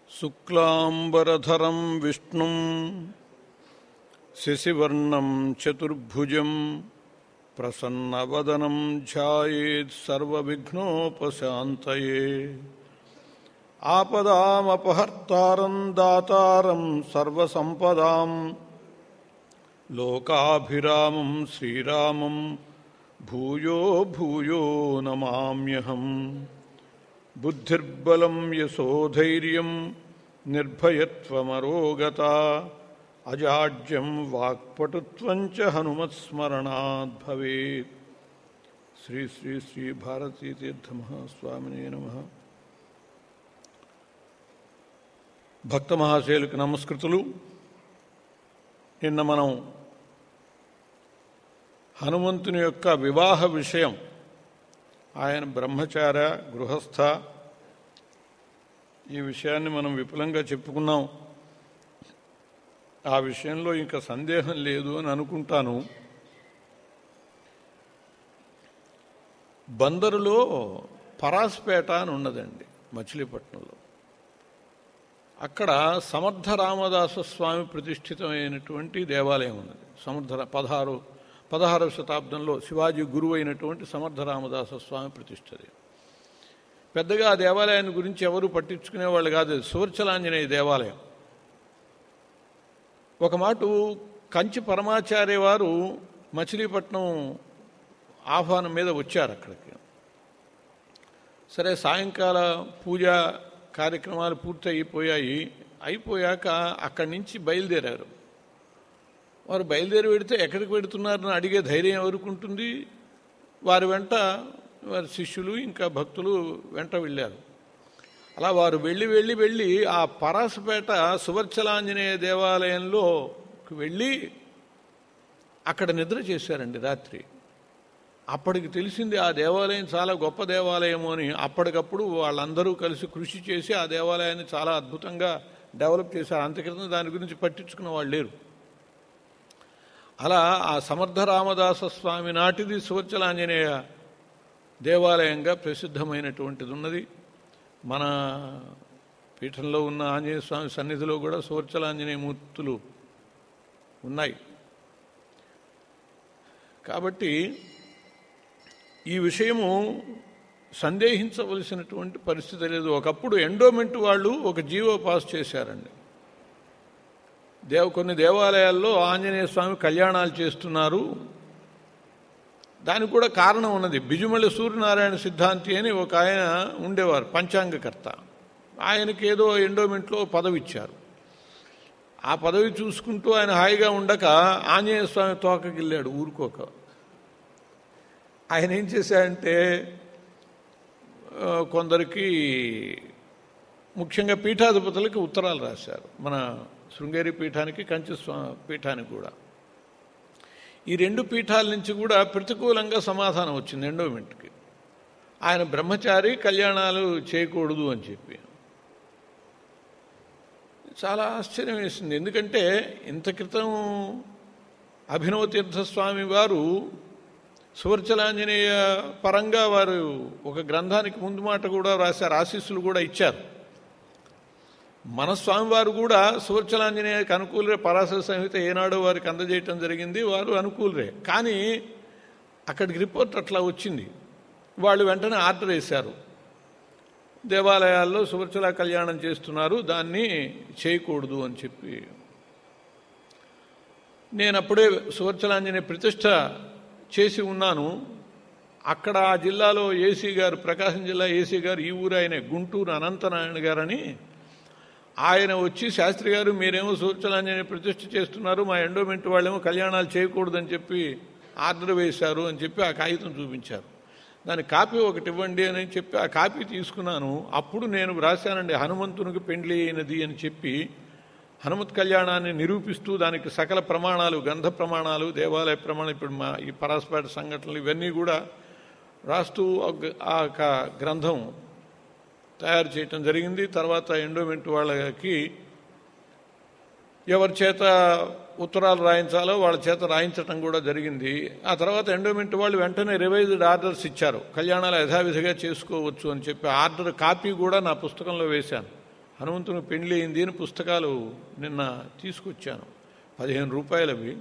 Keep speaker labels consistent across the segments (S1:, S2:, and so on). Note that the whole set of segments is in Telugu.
S1: శుక్లాంబరధరం విష్ణుం శశివర్ణం చతుర్భుజం ప్రసన్నవదనం ధ్యాయేత్ సర్వవిఘ్నోపశాంతయే ఆపదామపహర్తారం దాతారం సర్వసంపదాం లోకాభిరామం శ్రీరామం భూయో భూయో నమామ్యహం బుద్ధిర్బలం యశోధైర్యం నిర్భయత్వమరోగత అజాడ్యం వాక్పటుత్వం చ హనుమత్స్మరణాద్ భవేత్ శ్రీ శ్రీ శ్రీ భారతీ తీర్థమహాస్వామినే నమ భక్త మహాశయులకు నమస్కృతులు నిన్న మనం హనుమంతుని యొక్క వివాహ విషయం ఆయన బ్రహ్మచార గృహస్థ ఈ విషయాన్ని మనం విపులంగా చెప్పుకున్నాం ఆ విషయంలో ఇంకా సందేహం లేదు అని అనుకుంటాను బందరులో పరాస్పేట అని ఉన్నదండి మచిలీపట్నంలో అక్కడ సమర్థ రామదాస స్వామి ప్రతిష్ఠితమైనటువంటి దేవాలయం ఉన్నది సమర్థ పదహారు పదహారవ శతాబ్దంలో శివాజీ గురువు అయినటువంటి సమర్థ రామదాస స్వామి ప్రతిష్టది పెద్దగా ఆ దేవాలయాన్ని గురించి ఎవరు పట్టించుకునేవాళ్ళు కాదు సువర్చలాంజనేయ దేవాలయం ఒక మాట కంచి పరమాచార్య వారు మచిలీపట్నం ఆహ్వానం మీద వచ్చారు అక్కడికి సరే సాయంకాల పూజ కార్యక్రమాలు పూర్తి అయిపోయాయి అయిపోయాక అక్కడి నుంచి బయలుదేరారు వారు బయలుదేరి పెడితే ఎక్కడికి పెడుతున్నారని అడిగే ధైర్యం ఎవరికి ఉంటుంది వారి వెంట వారి శిష్యులు ఇంకా భక్తులు వెంట వెళ్ళారు అలా వారు వెళ్ళి వెళ్ళి వెళ్ళి ఆ పరాసపేట సువర్చలాంజనేయ దేవాలయంలోకి వెళ్ళి అక్కడ నిద్ర చేశారండి రాత్రి అప్పటికి తెలిసింది ఆ దేవాలయం చాలా గొప్ప దేవాలయము అని అప్పటికప్పుడు వాళ్ళందరూ కలిసి కృషి చేసి ఆ దేవాలయాన్ని చాలా అద్భుతంగా డెవలప్ చేశారు అంతక్రితం దాని గురించి పట్టించుకున్న వాళ్ళు లేరు అలా ఆ సమర్థ రామదాస స్వామి నాటిది సువర్చలాంజనేయ దేవాలయంగా ప్రసిద్ధమైనటువంటిది ఉన్నది మన పీఠంలో ఉన్న ఆంజనేయ స్వామి సన్నిధిలో కూడా సువర్చలాంజనేయ మూర్తులు ఉన్నాయి కాబట్టి ఈ విషయము సందేహించవలసినటువంటి పరిస్థితి లేదు ఒకప్పుడు ఎండోమెంట్ వాళ్ళు ఒక జీవో పాస్ చేశారండి దేవ కొన్ని దేవాలయాల్లో ఆంజనేయ స్వామి కళ్యాణాలు చేస్తున్నారు దానికి కూడా కారణం ఉన్నది బిజుమల్లి సూర్యనారాయణ సిద్ధాంతి అని ఒక ఆయన ఉండేవారు పంచాంగకర్త ఆయనకి ఏదో ఎండోమెంట్లో పదవి ఇచ్చారు ఆ పదవి చూసుకుంటూ ఆయన హాయిగా ఉండక ఆంజనేయ స్వామి తోకగిల్లాడు ఊరుకోక ఆయన ఏం చేశాడంటే కొందరికి ముఖ్యంగా పీఠాధిపతులకి ఉత్తరాలు రాశారు మన శృంగేరి పీఠానికి కంచి పీఠానికి కూడా ఈ రెండు పీఠాల నుంచి కూడా ప్రతికూలంగా సమాధానం వచ్చింది ఎండోమెంట్కి ఆయన బ్రహ్మచారి కళ్యాణాలు చేయకూడదు అని చెప్పి చాలా ఆశ్చర్యం వేసింది ఎందుకంటే ఇంత క్రితం అభినవ తీర్థస్వామి వారు సువర్చలాంజనేయ పరంగా వారు ఒక గ్రంథానికి ముందు మాట కూడా రాశారు ఆశీస్సులు కూడా ఇచ్చారు మన స్వామివారు కూడా సువర్చలాంజనేయకి అనుకూలరే పరాశర సంహిత ఏనాడో వారికి అందజేయటం జరిగింది వారు అనుకూలరే కానీ అక్కడికి రిపోర్ట్ అట్లా వచ్చింది వాళ్ళు వెంటనే ఆర్డర్ వేశారు దేవాలయాల్లో సువర్చల కళ్యాణం చేస్తున్నారు దాన్ని చేయకూడదు అని చెప్పి నేను అప్పుడే సువర్చలాంజనేయ ప్రతిష్ట చేసి ఉన్నాను అక్కడ ఆ జిల్లాలో ఏసీ గారు ప్రకాశం జిల్లా ఏసీ గారు ఈ ఊరు ఆయన గుంటూరు అనంతనారాయణ గారని ఆయన వచ్చి శాస్త్రి గారు మీరేమో సూర్చలాంజనేయ ప్రతిష్ఠ చేస్తున్నారు మా ఎండోమెంట్ వాళ్ళేమో కళ్యాణాలు చేయకూడదని చెప్పి ఆర్డర్ వేశారు అని చెప్పి ఆ కాగితం చూపించారు దాని కాపీ ఒకటి ఇవ్వండి అని చెప్పి ఆ కాపీ తీసుకున్నాను అప్పుడు నేను రాశానండి హనుమంతునికి పెండ్లి అయినది అని చెప్పి హనుమత్ కళ్యాణాన్ని నిరూపిస్తూ దానికి సకల ప్రమాణాలు గంధ ప్రమాణాలు దేవాలయ ప్రమాణాలు ఇప్పుడు మా ఈ పరాస్పేట సంఘటనలు ఇవన్నీ కూడా రాస్తూ ఆ గ్రంథం తయారు చేయటం జరిగింది తర్వాత ఎండోమెంట్ వాళ్ళకి ఎవరి చేత ఉత్తరాలు రాయించాలో వాళ్ళ చేత రాయించటం కూడా జరిగింది ఆ తర్వాత ఎండోమెంట్ వాళ్ళు వెంటనే రివైజ్డ్ ఆర్డర్స్ ఇచ్చారు కళ్యాణాలు యథావిధిగా చేసుకోవచ్చు అని చెప్పి ఆర్డర్ కాపీ కూడా నా పుస్తకంలో వేశాను హనుమంతుని పెండ్లి అయింది అని పుస్తకాలు నిన్న తీసుకొచ్చాను పదిహేను రూపాయలు అవి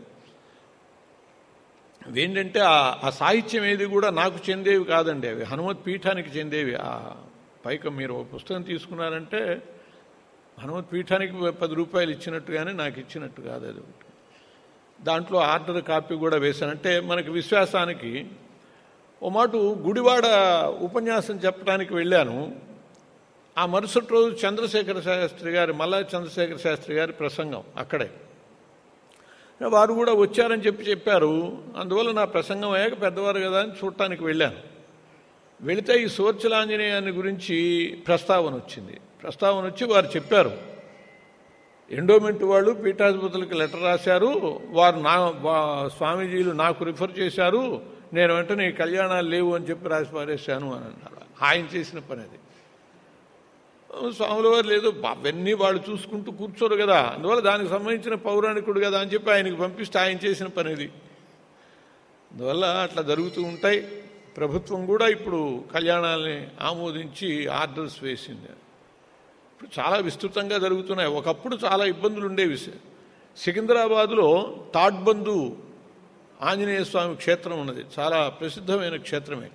S1: ఏంటంటే ఆ- ఆ సాహిత్యం ఏది కూడా నాకు చెందేవి కాదండి అవి హనుమత్ పీఠానికి చెందేవి ఆ పైక మీరు ఒక పుస్తకం తీసుకున్నారంటే హనుమత్ పీఠానికి పది రూపాయలు ఇచ్చినట్టుగానే నాకు ఇచ్చినట్టు కాదు అది ఒకటి దాంట్లో ఆర్డర్ కాపీ కూడా వేశాను అంటే మనకి విశ్వాసానికి ఓ మాట గుడివాడ ఉపన్యాసం చెప్పడానికి వెళ్ళాను ఆ మరుసటి రోజు చంద్రశేఖర శాస్త్రి గారి మల్లా చంద్రశేఖర శాస్త్రి గారి ప్రసంగం అక్కడే వారు కూడా వచ్చారని చెప్పి చెప్పారు అందువల్ల నా ప్రసంగం అయ్యాక పెద్దవారు కదా అని చూడటానికి వెళ్ళాను వెళితే ఈ సోర్చలాంజనేయాన్ని గురించి ప్రస్తావన వచ్చింది ప్రస్తావన వచ్చి వారు చెప్పారు ఎండోమెంట్ వాళ్ళు పీఠాధిపతులకు లెటర్ రాశారు వారు నా వా- స్వామీజీలు నాకు రిఫర్ చేశారు నేను వెంటనే ఈ కళ్యాణాలు లేవు అని చెప్పి రాసి పారేశాను అని అన్నారు ఆయన చేసిన పని అది స్వాముల వారు లేదు అవన్నీ వాళ్ళు చూసుకుంటూ కూర్చోరు కదా అందువల్ల దానికి సంబంధించిన పౌరాణికుడు కదా అని చెప్పి ఆయనకి పంపిస్తే ఆయన చేసిన పని ఇది అందువల్ల అట్లా జరుగుతూ ఉంటాయి ప్రభుత్వం కూడా ఇప్పుడు కళ్యాణాలని ఆమోదించి ఆర్డర్స్ వేసింది ఇప్పుడు చాలా విస్తృతంగా జరుగుతున్నాయి ఒకప్పుడు చాలా ఇబ్బందులు ఉండేవి సికింద్రాబాద్లో తాడ్బందు ఆంజనేయ స్వామి క్షేత్రం ఉన్నది చాలా ప్రసిద్ధమైన క్షేత్రమే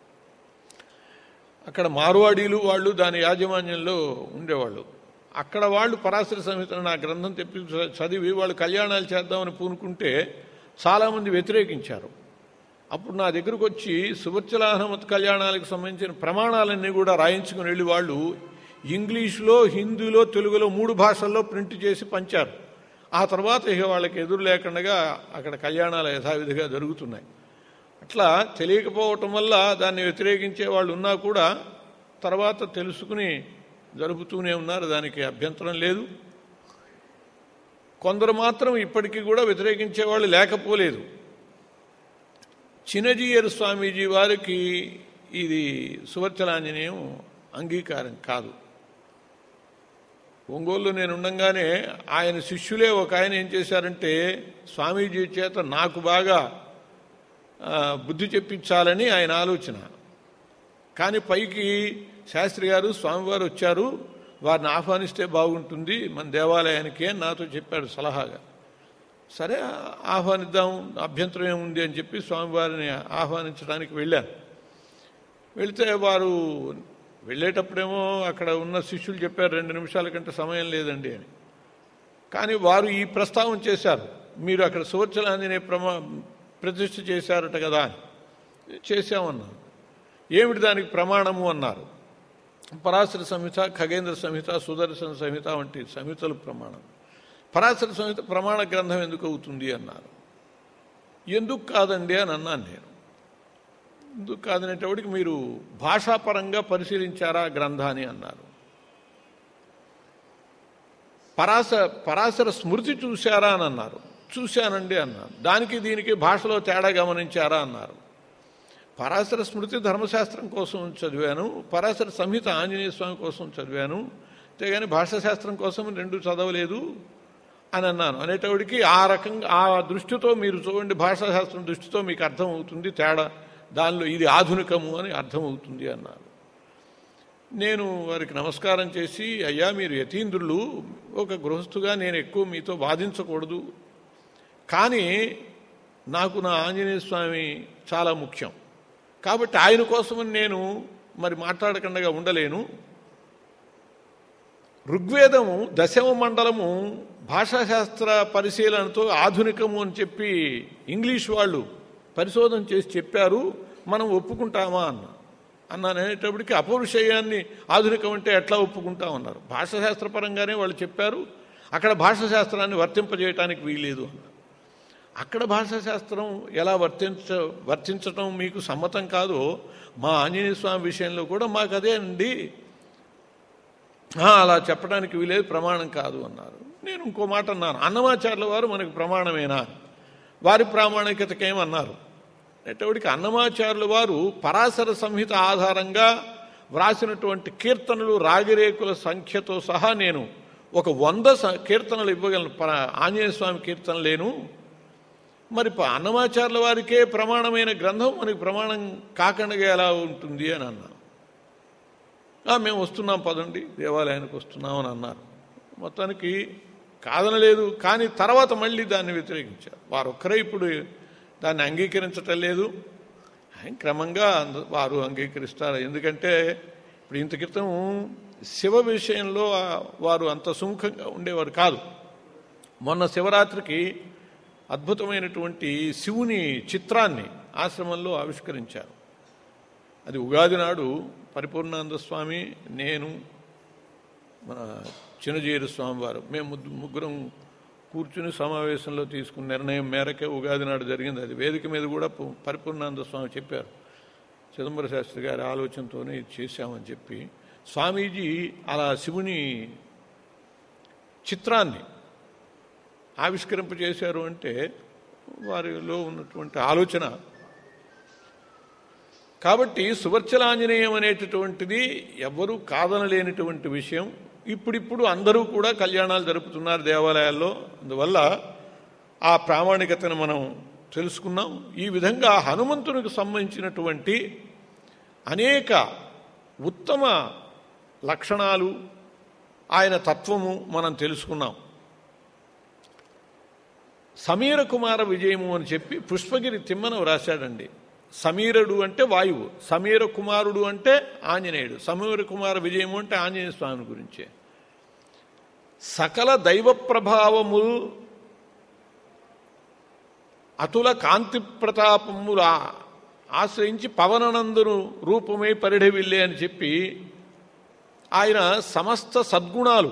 S1: అక్కడ మార్వాడీలు వాళ్ళు దాని యాజమాన్యంలో ఉండేవాళ్ళు అక్కడ వాళ్ళు పరాశర సంహితను నా గ్రంథం తెప్పి చదివి వాళ్ళు కళ్యాణాలు చేద్దామని పూనుకుంటే చాలామంది వ్యతిరేకించారు అప్పుడు నా దగ్గరకు వచ్చి సువర్చల హనుమత్ కళ్యాణాలకు సంబంధించిన ప్రమాణాలన్నీ కూడా రాయించుకుని వెళ్ళి వాళ్ళు ఇంగ్లీష్లో హిందీలో తెలుగులో మూడు భాషల్లో ప్రింట్ చేసి పంచారు ఆ తర్వాత ఇక వాళ్ళకి ఎదురు లేకుండా అక్కడ కళ్యాణాలు యథావిధిగా జరుగుతున్నాయి అట్లా తెలియకపోవటం వల్ల దాన్ని వ్యతిరేకించే వాళ్ళు ఉన్నా కూడా తర్వాత తెలుసుకుని జరుపుతూనే ఉన్నారు దానికి అభ్యంతరం లేదు కొందరు మాత్రం ఇప్పటికీ కూడా వ్యతిరేకించే వాళ్ళు లేకపోలేదు చిన్నజీయర్ స్వామీజీ వారికి ఇది సువర్చలాంజనేయం అంగీకారం కాదు ఒంగోలు నేను ఉండంగానే ఆయన శిష్యులే ఒక ఆయన ఏం చేశారంటే స్వామీజీ చేత నాకు బాగా ఆ, బుద్ధి చెప్పించాలని ఆయన ఆలోచన కానీ పైకి శాస్త్రి గారు స్వామివారు వచ్చారు వారిని ఆహ్వానిస్తే బాగుంటుంది మన దేవాలయానికి అని నాతో చెప్పాడు సలహాగా సరే ఆహ్వానిద్దాం అభ్యంతరం ఏముంది అని చెప్పి స్వామివారిని ఆహ్వానించడానికి వెళ్ళాను వెళితే వారు వెళ్ళేటప్పుడేమో అక్కడ ఉన్న శిష్యులు చెప్పారు రెండు నిమిషాల కంటే సమయం లేదండి అని కానీ వారు ఈ ప్రస్తావన చేశారు మీరు అక్కడ సువర్చలాంజనే ప్రమా ప్రతిష్ఠ చేశారట కదా అని చేశామన్నారు ఏమిటి దానికి ప్రమాణము అన్నారు పరాశర సంహిత ఖగేంద్ర సంహిత సుదర్శన సంహిత వంటి సంహితలు ప్రమాణం పరాశర సంహిత ప్రమాణ గ్రంథం ఎందుకు అవుతుంది అన్నారు ఎందుకు కాదండి అని అన్నాను నేను ఎందుకు కాదనేటప్పటికి మీరు భాషాపరంగా పరిశీలించారా ఆ గ్రంథాన్ని అన్నారు పరాశ పరాశర స్మృతి చూశారా అని అన్నారు చూశానండి అన్నారు దానికి దీనికి భాషలో తేడా గమనించారా అన్నారు పరాశర స్మృతి ధర్మశాస్త్రం కోసం చదివాను పరాశర సంహిత ఆంజనేయ స్వామి కోసం చదివాను అంతేగాని భాషాశాస్త్రం కోసం రెండు చదవలేదు అని అన్నాను అనేటప్పటికి ఆ రకంగా ఆ దృష్టితో మీరు చూడండి భాషాశాస్త్రం దృష్టితో మీకు అర్థమవుతుంది తేడా దానిలో ఇది ఆధునికము అని అర్థమవుతుంది అన్నారు నేను వారికి నమస్కారం చేసి అయ్యా మీరు యతీంద్రులు ఒక గృహస్థుగా నేను ఎక్కువ మీతో వాదించకూడదు కానీ నాకు నా ఆంజనేయ స్వామి చాలా ముఖ్యం కాబట్టి ఆయన కోసమని నేను మరి మాట్లాడకుండా ఉండలేను ఋగ్వేదము దశమ మండలము భాషాశాస్త్ర పరిశీలనతో ఆధునికము అని చెప్పి ఇంగ్లీష్ వాళ్ళు పరిశోధన చేసి చెప్పారు మనం ఒప్పుకుంటామా అన్న అన్నాను అనేటప్పటికి అపౌరుషేయాన్ని ఆధునికం అంటే ఎట్లా ఒప్పుకుంటామన్నారు భాషాశాస్త్రపరంగానే వాళ్ళు చెప్పారు అక్కడ భాషాశాస్త్రాన్ని వర్తింపజేయటానికి వీలేదు అన్నారు అక్కడ భాషాశాస్త్రం ఎలా వర్తించ వర్తించటం మీకు సమ్మతం కాదో మా ఆంజనేయ స్వామి విషయంలో కూడా మాకు అదే అండి "ఆ, అలా చెప్పడానికి వీలేదు ప్రమాణం కాదు అన్నారు నేను ఇంకో మాట అన్నాను అన్నమాచార్యుల వారు మనకు ప్రమాణమేనా వారి ప్రామాణికతకేమన్నారు అనేటప్పటికి అన్నమాచార్యుల వారు పరాశర సంహిత ఆధారంగా వ్రాసినటువంటి కీర్తనలు రాగిరేకుల సంఖ్యతో సహా నేను ఒక వంద స- కీర్తనలు ఇవ్వగలను ప- ఆంజనేయ స్వామి కీర్తనలేను మరి ప- అన్నమాచార్యుల వారికే ప్రమాణమైన గ్రంథం మనకి ప్రమాణం కాకుండా ఎలా ఉంటుంది అని అన్నా "ఆ, మేము వస్తున్నాం పదండి దేవాలయానికి వస్తున్నాం అని అన్నారు మొత్తానికి కాదనలేదు కానీ తర్వాత మళ్ళీ దాన్ని వ్యతిరేకించారు వారు ఒక్కరే ఇప్పుడు దాన్ని అంగీకరించటం లేదు ఆయన క్రమంగా అంద- వారు అంగీకరిస్తారు ఎందుకంటే ఇప్పుడు ఇంత క్రితం శివ విషయంలో ఆ వారు అంత సుముఖంగా ఉండేవారు కాదు మొన్న శివరాత్రికి అద్భుతమైనటువంటి శివుని చిత్రాన్ని ఆశ్రమంలో ఆవిష్కరించారు అది ఉగాది నాడు పరిపూర్ణానంద స్వామి నేను మన చిన్నజీరు స్వామి వారు మేము ముగ్గు- ముగ్గురం కూర్చుని సమావేశంలో తీసుకున్న నిర్ణయం మేరకే ఉగాది నాడు జరిగింది అది వేదిక మీద కూడా పు- పరిపూర్ణానంద స్వామి చెప్పారు చిదంబర శాస్త్రి గారి ఆలోచనతోనే ఇది చేశామని చెప్పి స్వామీజీ అలా శివుని చిత్రాన్ని ఆవిష్కరింపజేశారు అంటే వారిలో ఉన్నటువంటి ఆలోచన కాబట్టి సువర్చలాంజనేయం అనేటటువంటిది ఎవ్వరూ కాదనలేనటువంటి విషయం ఇప్పుడిప్పుడు అందరూ కూడా కళ్యాణాలు జరుపుతున్నారు దేవాలయాల్లో అందువల్ల ఆ ప్రామాణికతను మనం తెలుసుకున్నాం ఈ విధంగా హనుమంతునికి సంబంధించినటువంటి అనేక ఉత్తమ లక్షణాలు ఆయన తత్వము మనం తెలుసుకున్నాం సమీర కుమార విజయము అని చెప్పి పుష్పగిరి తిమ్మన రాశాడండి సమీరుడు అంటే వాయువు సమీర కుమారుడు అంటే ఆంజనేయుడు సమీర కుమార విజయము అంటే ఆంజనేయ స్వామి గురించే సకల దైవ ప్రభావములు అతుల కాంతి ప్రతాపముల ఆశ్రయించి పవననందును రూపమే పరిఢవిల్లే అని చెప్పి ఆయన సమస్త సద్గుణాలు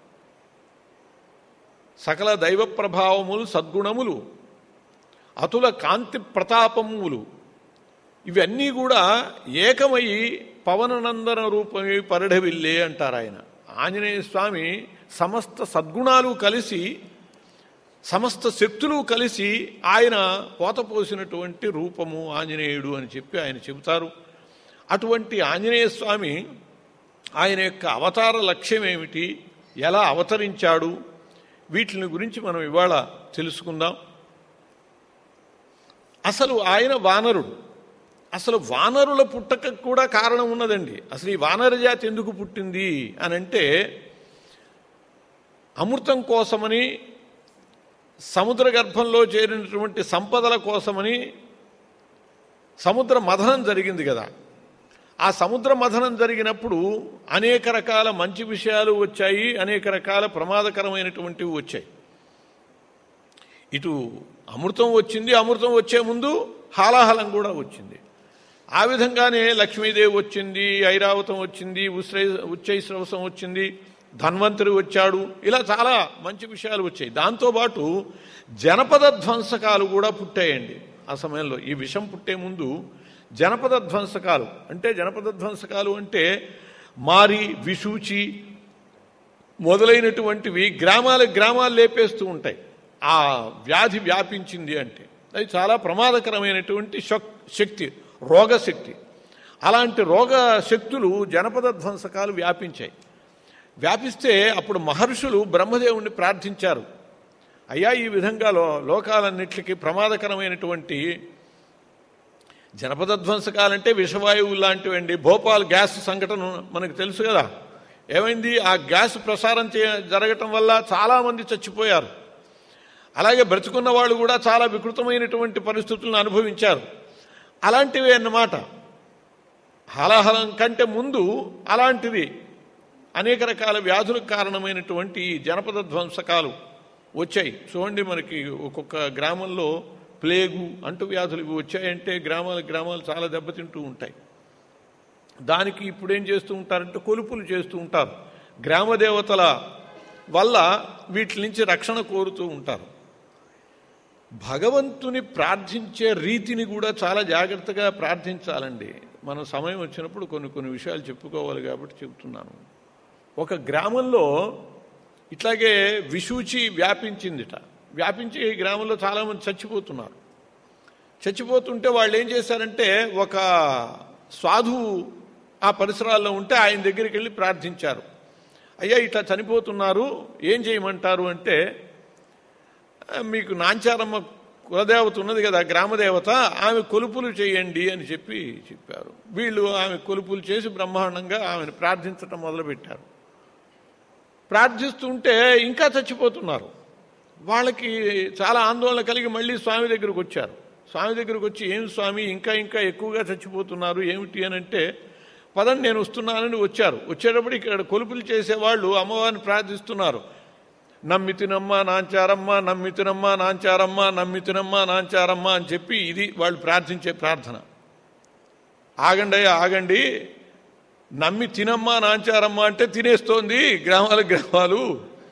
S1: సకల దైవ ప్రభావములు సద్గుణములు అతుల కాంతి ప్రతాపములు ఇవన్నీ కూడా ఏకమై పవననందన రూపమే పరిఢవిల్లే అంటారు ఆయన ఆంజనేయ స్వామి సమస్త సద్గుణాలు కలిసి సమస్త శక్తులు కలిసి ఆయన పోతపోసినటువంటి రూపము ఆంజనేయుడు అని చెప్పి ఆయన చెబుతారు అటువంటి ఆంజనేయ స్వామి ఆయన యొక్క అవతార లక్ష్యం ఏమిటి ఎలా అవతరించాడు వీటిని గురించి మనం ఇవాళ తెలుసుకుందాం అసలు ఆయన వానరుడు అసలు వానరుల పుట్టక కూడా కారణం ఉన్నదండి అసలు ఈ వానర జాతి ఎందుకు పుట్టింది అని అంటే అమృతం కోసమని సముద్ర గర్భంలో చేరినటువంటి సంపదల కోసమని సముద్ర మథనం జరిగింది కదా ఆ సముద్ర మథనం జరిగినప్పుడు అనేక రకాల మంచి విషయాలు వచ్చాయి అనేక రకాల ప్రమాదకరమైనటువంటివి వచ్చాయి ఇటు అమృతం వచ్చింది అమృతం వచ్చే ముందు హాలాహలం కూడా వచ్చింది ఆ విధంగానే లక్ష్మీదేవి వచ్చింది ఐరావతం వచ్చింది ఉశ్రై ఉచ్చైశ్రవసం వచ్చింది ధన్వంతరి వచ్చాడు ఇలా చాలా మంచి విషయాలు వచ్చాయి దాంతోపాటు జనపద ధ్వంసకాలు కూడా పుట్టాయండి ఆ సమయంలో ఈ విషం పుట్టే ముందు జనపద ధ్వంసకాలు అంటే జనపద ధ్వంసకాలు అంటే మారి విషూచి మొదలైనటువంటివి గ్రామాల గ్రామాలు లేపేస్తూ ఉంటాయి ఆ వ్యాధి వ్యాపించింది అంటే అది చాలా ప్రమాదకరమైనటువంటి శక్- శక్తి రోగశక్తి అలాంటి రోగ శక్తులు జనపద ధ్వంసకాలు వ్యాపించాయి వ్యాపిస్తే అప్పుడు మహర్షులు బ్రహ్మదేవుణ్ణి ప్రార్థించారు అయ్యా ఈ విధంగా లో లోకాలన్నిటికీ ప్రమాదకరమైనటువంటి జనపద ధ్వంసకాలంటే విషవాయువు లాంటివండి భోపాల్ గ్యాస్ సంఘటన మనకు తెలుసు కదా ఏమైంది ఆ గ్యాస్ ప్రసారం చే జరగటం వల్ల చాలామంది చచ్చిపోయారు అలాగే బ్రతుకున్న వాళ్ళు కూడా చాలా వికృతమైనటువంటి పరిస్థితులను అనుభవించారు అలాంటివి అన్నమాట హలాహలం కంటే ముందు అలాంటిది అనేక రకాల వ్యాధులకు కారణమైనటువంటి ఈ జనపద ధ్వంసకాలు వచ్చాయి చూడండి మనకి ఒక్కొక్క గ్రామంలో ప్లేగు అంటు వ్యాధులు ఇవి వచ్చాయంటే గ్రామాల గ్రామాలు చాలా దెబ్బతింటూ ఉంటాయి దానికి ఇప్పుడు ఏం చేస్తూ ఉంటారంటే కొలుపులు చేస్తూ ఉంటారు గ్రామ దేవతల వల్ల వీటి నుంచి రక్షణ కోరుతూ ఉంటారు భగవంతుని ప్రార్థించే రీతిని కూడా చాలా జాగ్రత్తగా ప్రార్థించాలండి మనం సమయం వచ్చినప్పుడు కొన్ని కొన్ని విషయాలు చెప్పుకోవాలి కాబట్టి చెప్తున్నాను ఒక గ్రామంలో ఇట్లాగే విషూచి వ్యాపించిందిట వ్యాపించి ఈ గ్రామంలో చాలామంది చచ్చిపోతున్నారు చచ్చిపోతుంటే వాళ్ళు ఏం చేశారంటే ఒక సాధువు ఆ పరిసరాల్లో ఉంటే ఆయన దగ్గరికి వెళ్ళి ప్రార్థించారు అయ్యా ఇట్లా చనిపోతున్నారు ఏం చేయమంటారు అంటే "ఆ, మీకు నాంచారమ్మ కులదేవత ఉన్నది కదా గ్రామదేవత ఆమె కొలుపులు చేయండి అని చెప్పి చెప్పారు వీళ్ళు ఆమె కొలుపులు చేసి బ్రహ్మాండంగా ఆమెను ప్రార్థించడం మొదలుపెట్టారు ప్రార్థిస్తుంటే ఇంకా చచ్చిపోతున్నారు వాళ్ళకి చాలా ఆందోళన కలిగి మళ్ళీ స్వామి దగ్గరకు వచ్చారు స్వామి దగ్గరకు వచ్చి ఏం స్వామి ఇంకా ఇంకా ఎక్కువగా చచ్చిపోతున్నారు ఏమిటి అని అంటే పదండి నేను వస్తున్నానని వచ్చారు వచ్చేటప్పుడు ఇక్కడ కొలుపులు చేసేవాళ్ళు అమ్మవారిని ప్రార్థిస్తున్నారు నమ్మితినమ్మ నాంచారమ్మ నమ్మితినమ్మ నాంచారమ్మ నమ్మితినమ్మ నాంచారమ్మ అని చెప్పి ఇది వాళ్ళు ప్రార్థించే ప్రార్థన ఆగండి అయ్యా, ఆగండి నమ్మి తినమ్మా నాంచారమ్మ అంటే తినేస్తోంది గ్రామాలు గ్రామాలు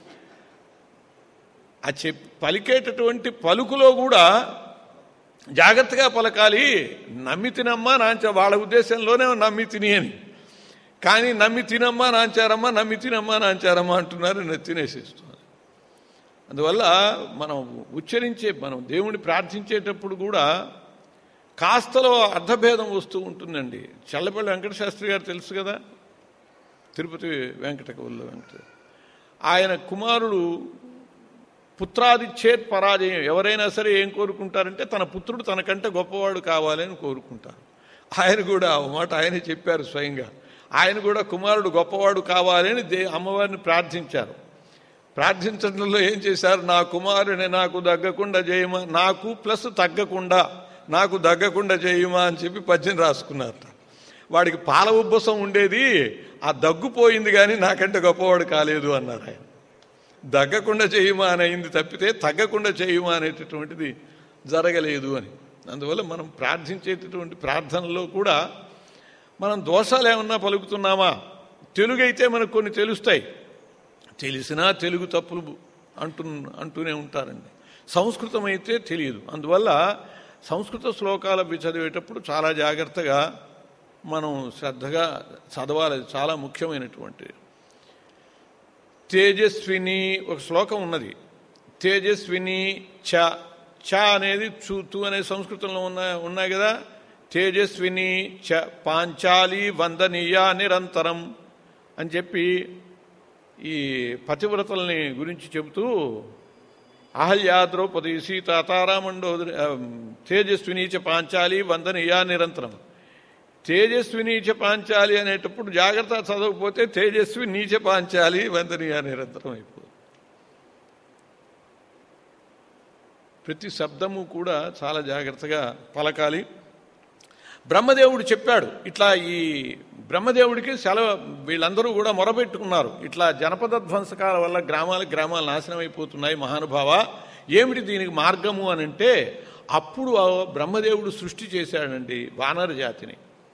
S1: ఆ చెప్ పలికేటటువంటి పలుకులో కూడా జాగ్రత్తగా పలకాలి నమ్మి తినమ్మా నాంచ వాళ్ళ ఉద్దేశంలోనే నమ్మి తిని అని కానీ నమ్మి తినమ్మా నాంచారమ్మా నమ్మి తినమ్మా నాంచారమ్మా అంటున్నారు నేను తినేసేస్తున్నారు అందువల్ల మనం ఉచ్చరించే మనం దేవుని ప్రార్థించేటప్పుడు కూడా కాస్తలో అర్ధభేదం వస్తూ ఉంటుందండి చల్లపల్లి వెంకట శాస్త్రి గారు తెలుసు కదా తిరుపతి వెంకటకవుల్లో వెంకట ఆయన కుమారుడు పుత్రాదిచ్చేత్ పరాజయం ఎవరైనా సరే ఏం కోరుకుంటారంటే తన పుత్రుడు తనకంటే గొప్పవాడు కావాలని కోరుకుంటారు ఆయన కూడా ఆ మాట ఆయనే చెప్పారు స్వయంగా ఆయన కూడా కుమారుడు గొప్పవాడు కావాలని దే అమ్మవారిని ప్రార్థించారు ప్రార్థించడంలో ఏం చేశారు నా కుమారుని నాకు దగ్గకుండా చేయమా నాకు ప్లస్ తగ్గకుండా నాకు దగ్గకుండా చేయమా అని చెప్పి పద్యం రాసుకున్నారట వాడికి పాల ఉబ్బసం ఉండేది ఆ దగ్గుపోయింది కానీ నాకంటే గొప్పవాడు కాలేదు అన్నారు ఆయన దగ్గకుండా చేయమా అని అయింది తప్పితే తగ్గకుండా చేయమా అనేటటువంటిది జరగలేదు అని అందువల్ల మనం ప్రార్థించేటటువంటి ప్రార్థనలో కూడా మనం దోషాలు ఏమన్నా పలుకుతున్నామా తెలుగు అయితే మనకు కొన్ని తెలుస్తాయి తెలిసినా తెలుగు తప్పులు అంటు అంటూనే ఉంటారండి సంస్కృతం అయితే తెలియదు అందువల్ల సంస్కృత శ్లోకాలు అవి చదివేటప్పుడు చాలా జాగ్రత్తగా మనం శ్రద్ధగా చదవాలి అది చాలా ముఖ్యమైనటువంటిది తేజస్విని ఒక శ్లోకం ఉన్నది తేజస్విని చ చ అనేది చూతు అనే సంస్కృతంలో ఉన్న ఉన్నాయి కదా తేజస్విని చ పాంచాలి వందనీయ నిరంతరం అని చెప్పి ఈ పతివ్రతల్ని గురించి చెబుతూ అహల్యా ద్రౌపది సీత తారామండో తేజస్విని చ పాంచాలి వందనీయ నిరంతరం తేజస్వి నీచ పాంచాలి అనేటప్పుడు జాగ్రత్త చదవకపోతే తేజస్వి నీచ పాంచాలి వందనీయ నిరంతరం అయిపోతుంది ప్రతి శబ్దము కూడా చాలా జాగ్రత్తగా పలకాలి బ్రహ్మదేవుడు చెప్పాడు ఇట్లా ఈ బ్రహ్మదేవుడికి సెలవు వీళ్ళందరూ కూడా మొరపెట్టుకున్నారు ఇట్లా జనపద ధ్వంసకాల వల్ల గ్రామాలు గ్రామాలు నాశనం అయిపోతున్నాయి మహానుభావ ఏమిటి దీనికి మార్గము అని అంటే అప్పుడు ఆ బ్రహ్మదేవుడు సృష్టి చేశాడండి వానర జాతిని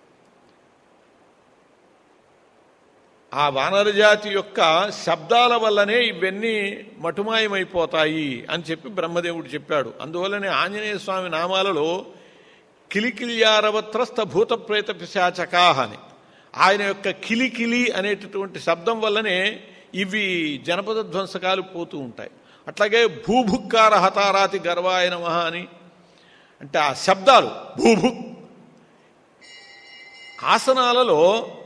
S1: ఆ వానర జాతి యొక్క శబ్దాల వల్లనే ఇవన్నీ మటుమాయమైపోతాయి అని చెప్పి బ్రహ్మదేవుడు చెప్పాడు అందువల్లనే ఆంజనేయ స్వామి నామాలలో కిలికిలియారవత్రస్త భూత ప్రేత పిశాచకాహ అని ఆయన యొక్క కిలికిలి అనేటటువంటి శబ్దం వల్లనే ఇవి జనపద ధ్వంసకాలు పోతూ ఉంటాయి అట్లాగే భూభుక్కార హతారాతి గర్వాయ నమః అని అంటే ఆ శబ్దాలు భూభుక్ ఆసనాలలో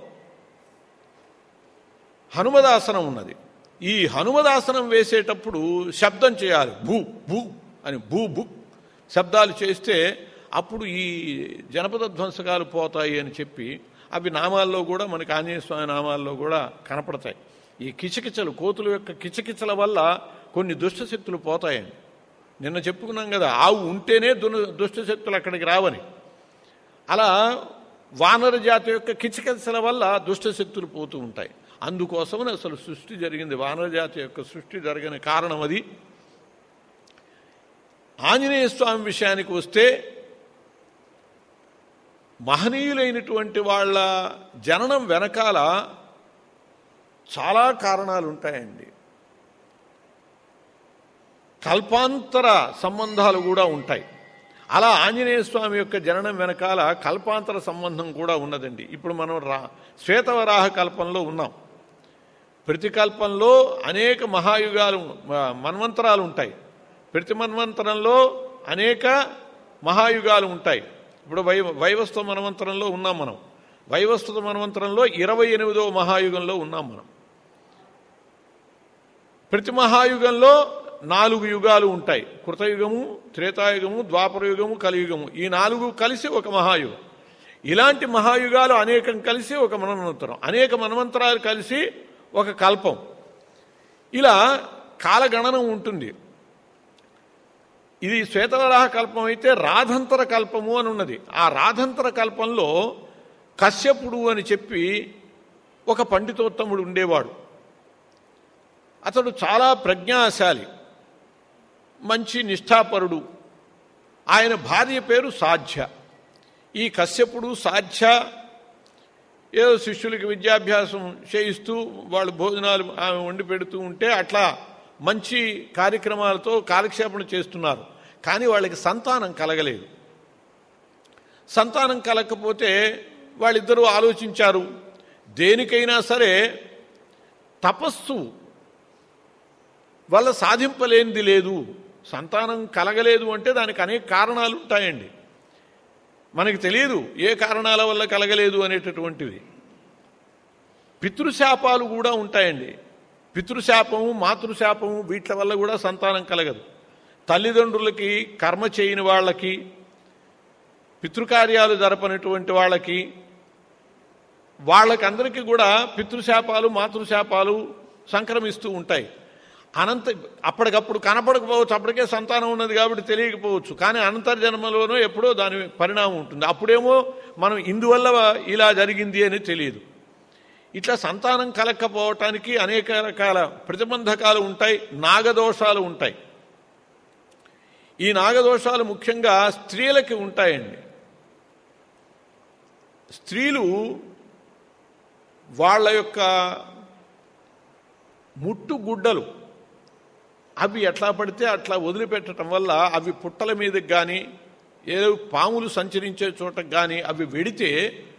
S1: హనుమదాసనం ఉన్నది ఈ హనుమదాసనం వేసేటప్పుడు శబ్దం చేయాలి భూ భూ అని భూ భుక్ శబ్దాలు చేస్తే అప్పుడు ఈ జనపద ధ్వంసకాలు పోతాయి అని చెప్పి అవి నామాల్లో కూడా మనకి ఆంజనేయ స్వామి నామాల్లో కూడా కనపడతాయి ఈ కిచకిచలు కోతుల యొక్క కిచకిచల వల్ల కొన్ని దుష్టశక్తులు పోతాయండి నిన్న చెప్పుకున్నాం కదా ఆవు ఉంటేనే దున దుష్టశక్తులు అక్కడికి రావని అలా వానర జాతి యొక్క కిచకిచల వల్ల దుష్టశక్తులు పోతూ ఉంటాయి అందుకోసమని అసలు సృష్టి జరిగింది వానర జాతి యొక్క సృష్టి జరిగిన కారణం అది ఆంజనేయ స్వామి విషయానికి వస్తే మహనీయులైనటువంటి వాళ్ళ జననం వెనకాల చాలా కారణాలు ఉంటాయండి కల్పాంతర సంబంధాలు కూడా ఉంటాయి అలా ఆంజనేయ స్వామి యొక్క జననం వెనకాల కల్పాంతర సంబంధం కూడా ఉన్నదండి ఇప్పుడు మనం రా శ్వేతవరాహ కల్పంలో ఉన్నాం ప్రతి కల్పంలో అనేక మహాయుగాలు మ- మన్వంతరాలు ఉంటాయి ప్రతి మన్వంతరంలో అనేక మహాయుగాలు ఉంటాయి ఇప్పుడు వై వైవస్వ మన్వంతరంలో ఉన్నాం మనం వైవస్వత మన్వంతరంలో ఇరవై ఎనిమిదవ మహాయుగంలో ఉన్నాం మనం ప్రతి మహాయుగంలో నాలుగు యుగాలు ఉంటాయి కృతయుగము త్రేతాయుగము ద్వాపరయుగము కలియుగము ఈ నాలుగు కలిసి ఒక మహాయుగం ఇలాంటి మహాయుగాలు అనేకం కలిసి ఒక మనమంతరం అనేక మనమంతరాలు కలిసి ఒక కల్పం ఇలా కాలగణనం ఉంటుంది ఇది శ్వేతవరాహ కల్పం అయితే రాధంతర కల్పము అని ఉన్నది ఆ రాధంతర కల్పంలో కశ్యపుడు అని చెప్పి ఒక పండితోత్తముడు ఉండేవాడు అతడు చాలా ప్రజ్ఞాశాలి మంచి నిష్ఠాపరుడు ఆయన భార్య పేరు సాధ్య ఈ కశ్యపుడు సాధ్య ఏదో శిష్యులకి విద్యాభ్యాసం చేయిస్తూ వాళ్ళు భోజనాలు ఆమె వండి పెడుతూ ఉంటే అట్లా మంచి కార్యక్రమాలతో కాలక్షేపణ చేస్తున్నారు కానీ వాళ్ళకి సంతానం కలగలేదు సంతానం కలగకపోతే వాళ్ళిద్దరూ ఆలోచించారు దేనికైనా సరే తపస్సు వల్ల సాధింపలేనిది లేదు సంతానం కలగలేదు అంటే దానికి అనేక కారణాలు ఉంటాయండి మనకి తెలియదు ఏ కారణాల వల్ల కలగలేదు అనేటటువంటివి పితృశాపాలు కూడా ఉంటాయండి పితృశాపము మాతృశాపము వీటి వల్ల కూడా సంతానం కలగదు తల్లిదండ్రులకి కర్మ చేయని వాళ్ళకి పితృకార్యాలు జరపనటువంటి వాళ్ళకి వాళ్ళకందరికీ కూడా పితృశాపాలు మాతృశాపాలు సంక్రమిస్తూ ఉంటాయి అనంత అప్పటికప్పుడు కనపడకపోవచ్చు అప్పటికే సంతానం ఉన్నది కాబట్టి తెలియకపోవచ్చు కానీ అనంతర్జన్మలోనో ఎప్పుడో దాని పరిణామం ఉంటుంది అప్పుడేమో మనం ఇందువల్ల ఇలా జరిగింది అని తెలియదు ఇట్లా సంతానం కలక్కపోవటానికి అనేక రకాల ప్రతిబంధకాలు ఉంటాయి నాగదోషాలు ఉంటాయి ఈ నాగదోషాలు ముఖ్యంగా స్త్రీలకి ఉంటాయండి స్త్రీలు వాళ్ళ యొక్క ముట్టు గుడ్డలు అవి ఎట్లా పడితే అట్లా వదిలిపెట్టడం వల్ల అవి పుట్టల మీదకి కానీ ఏదో పాములు సంచరించే చోటకు కానీ అవి వెడితే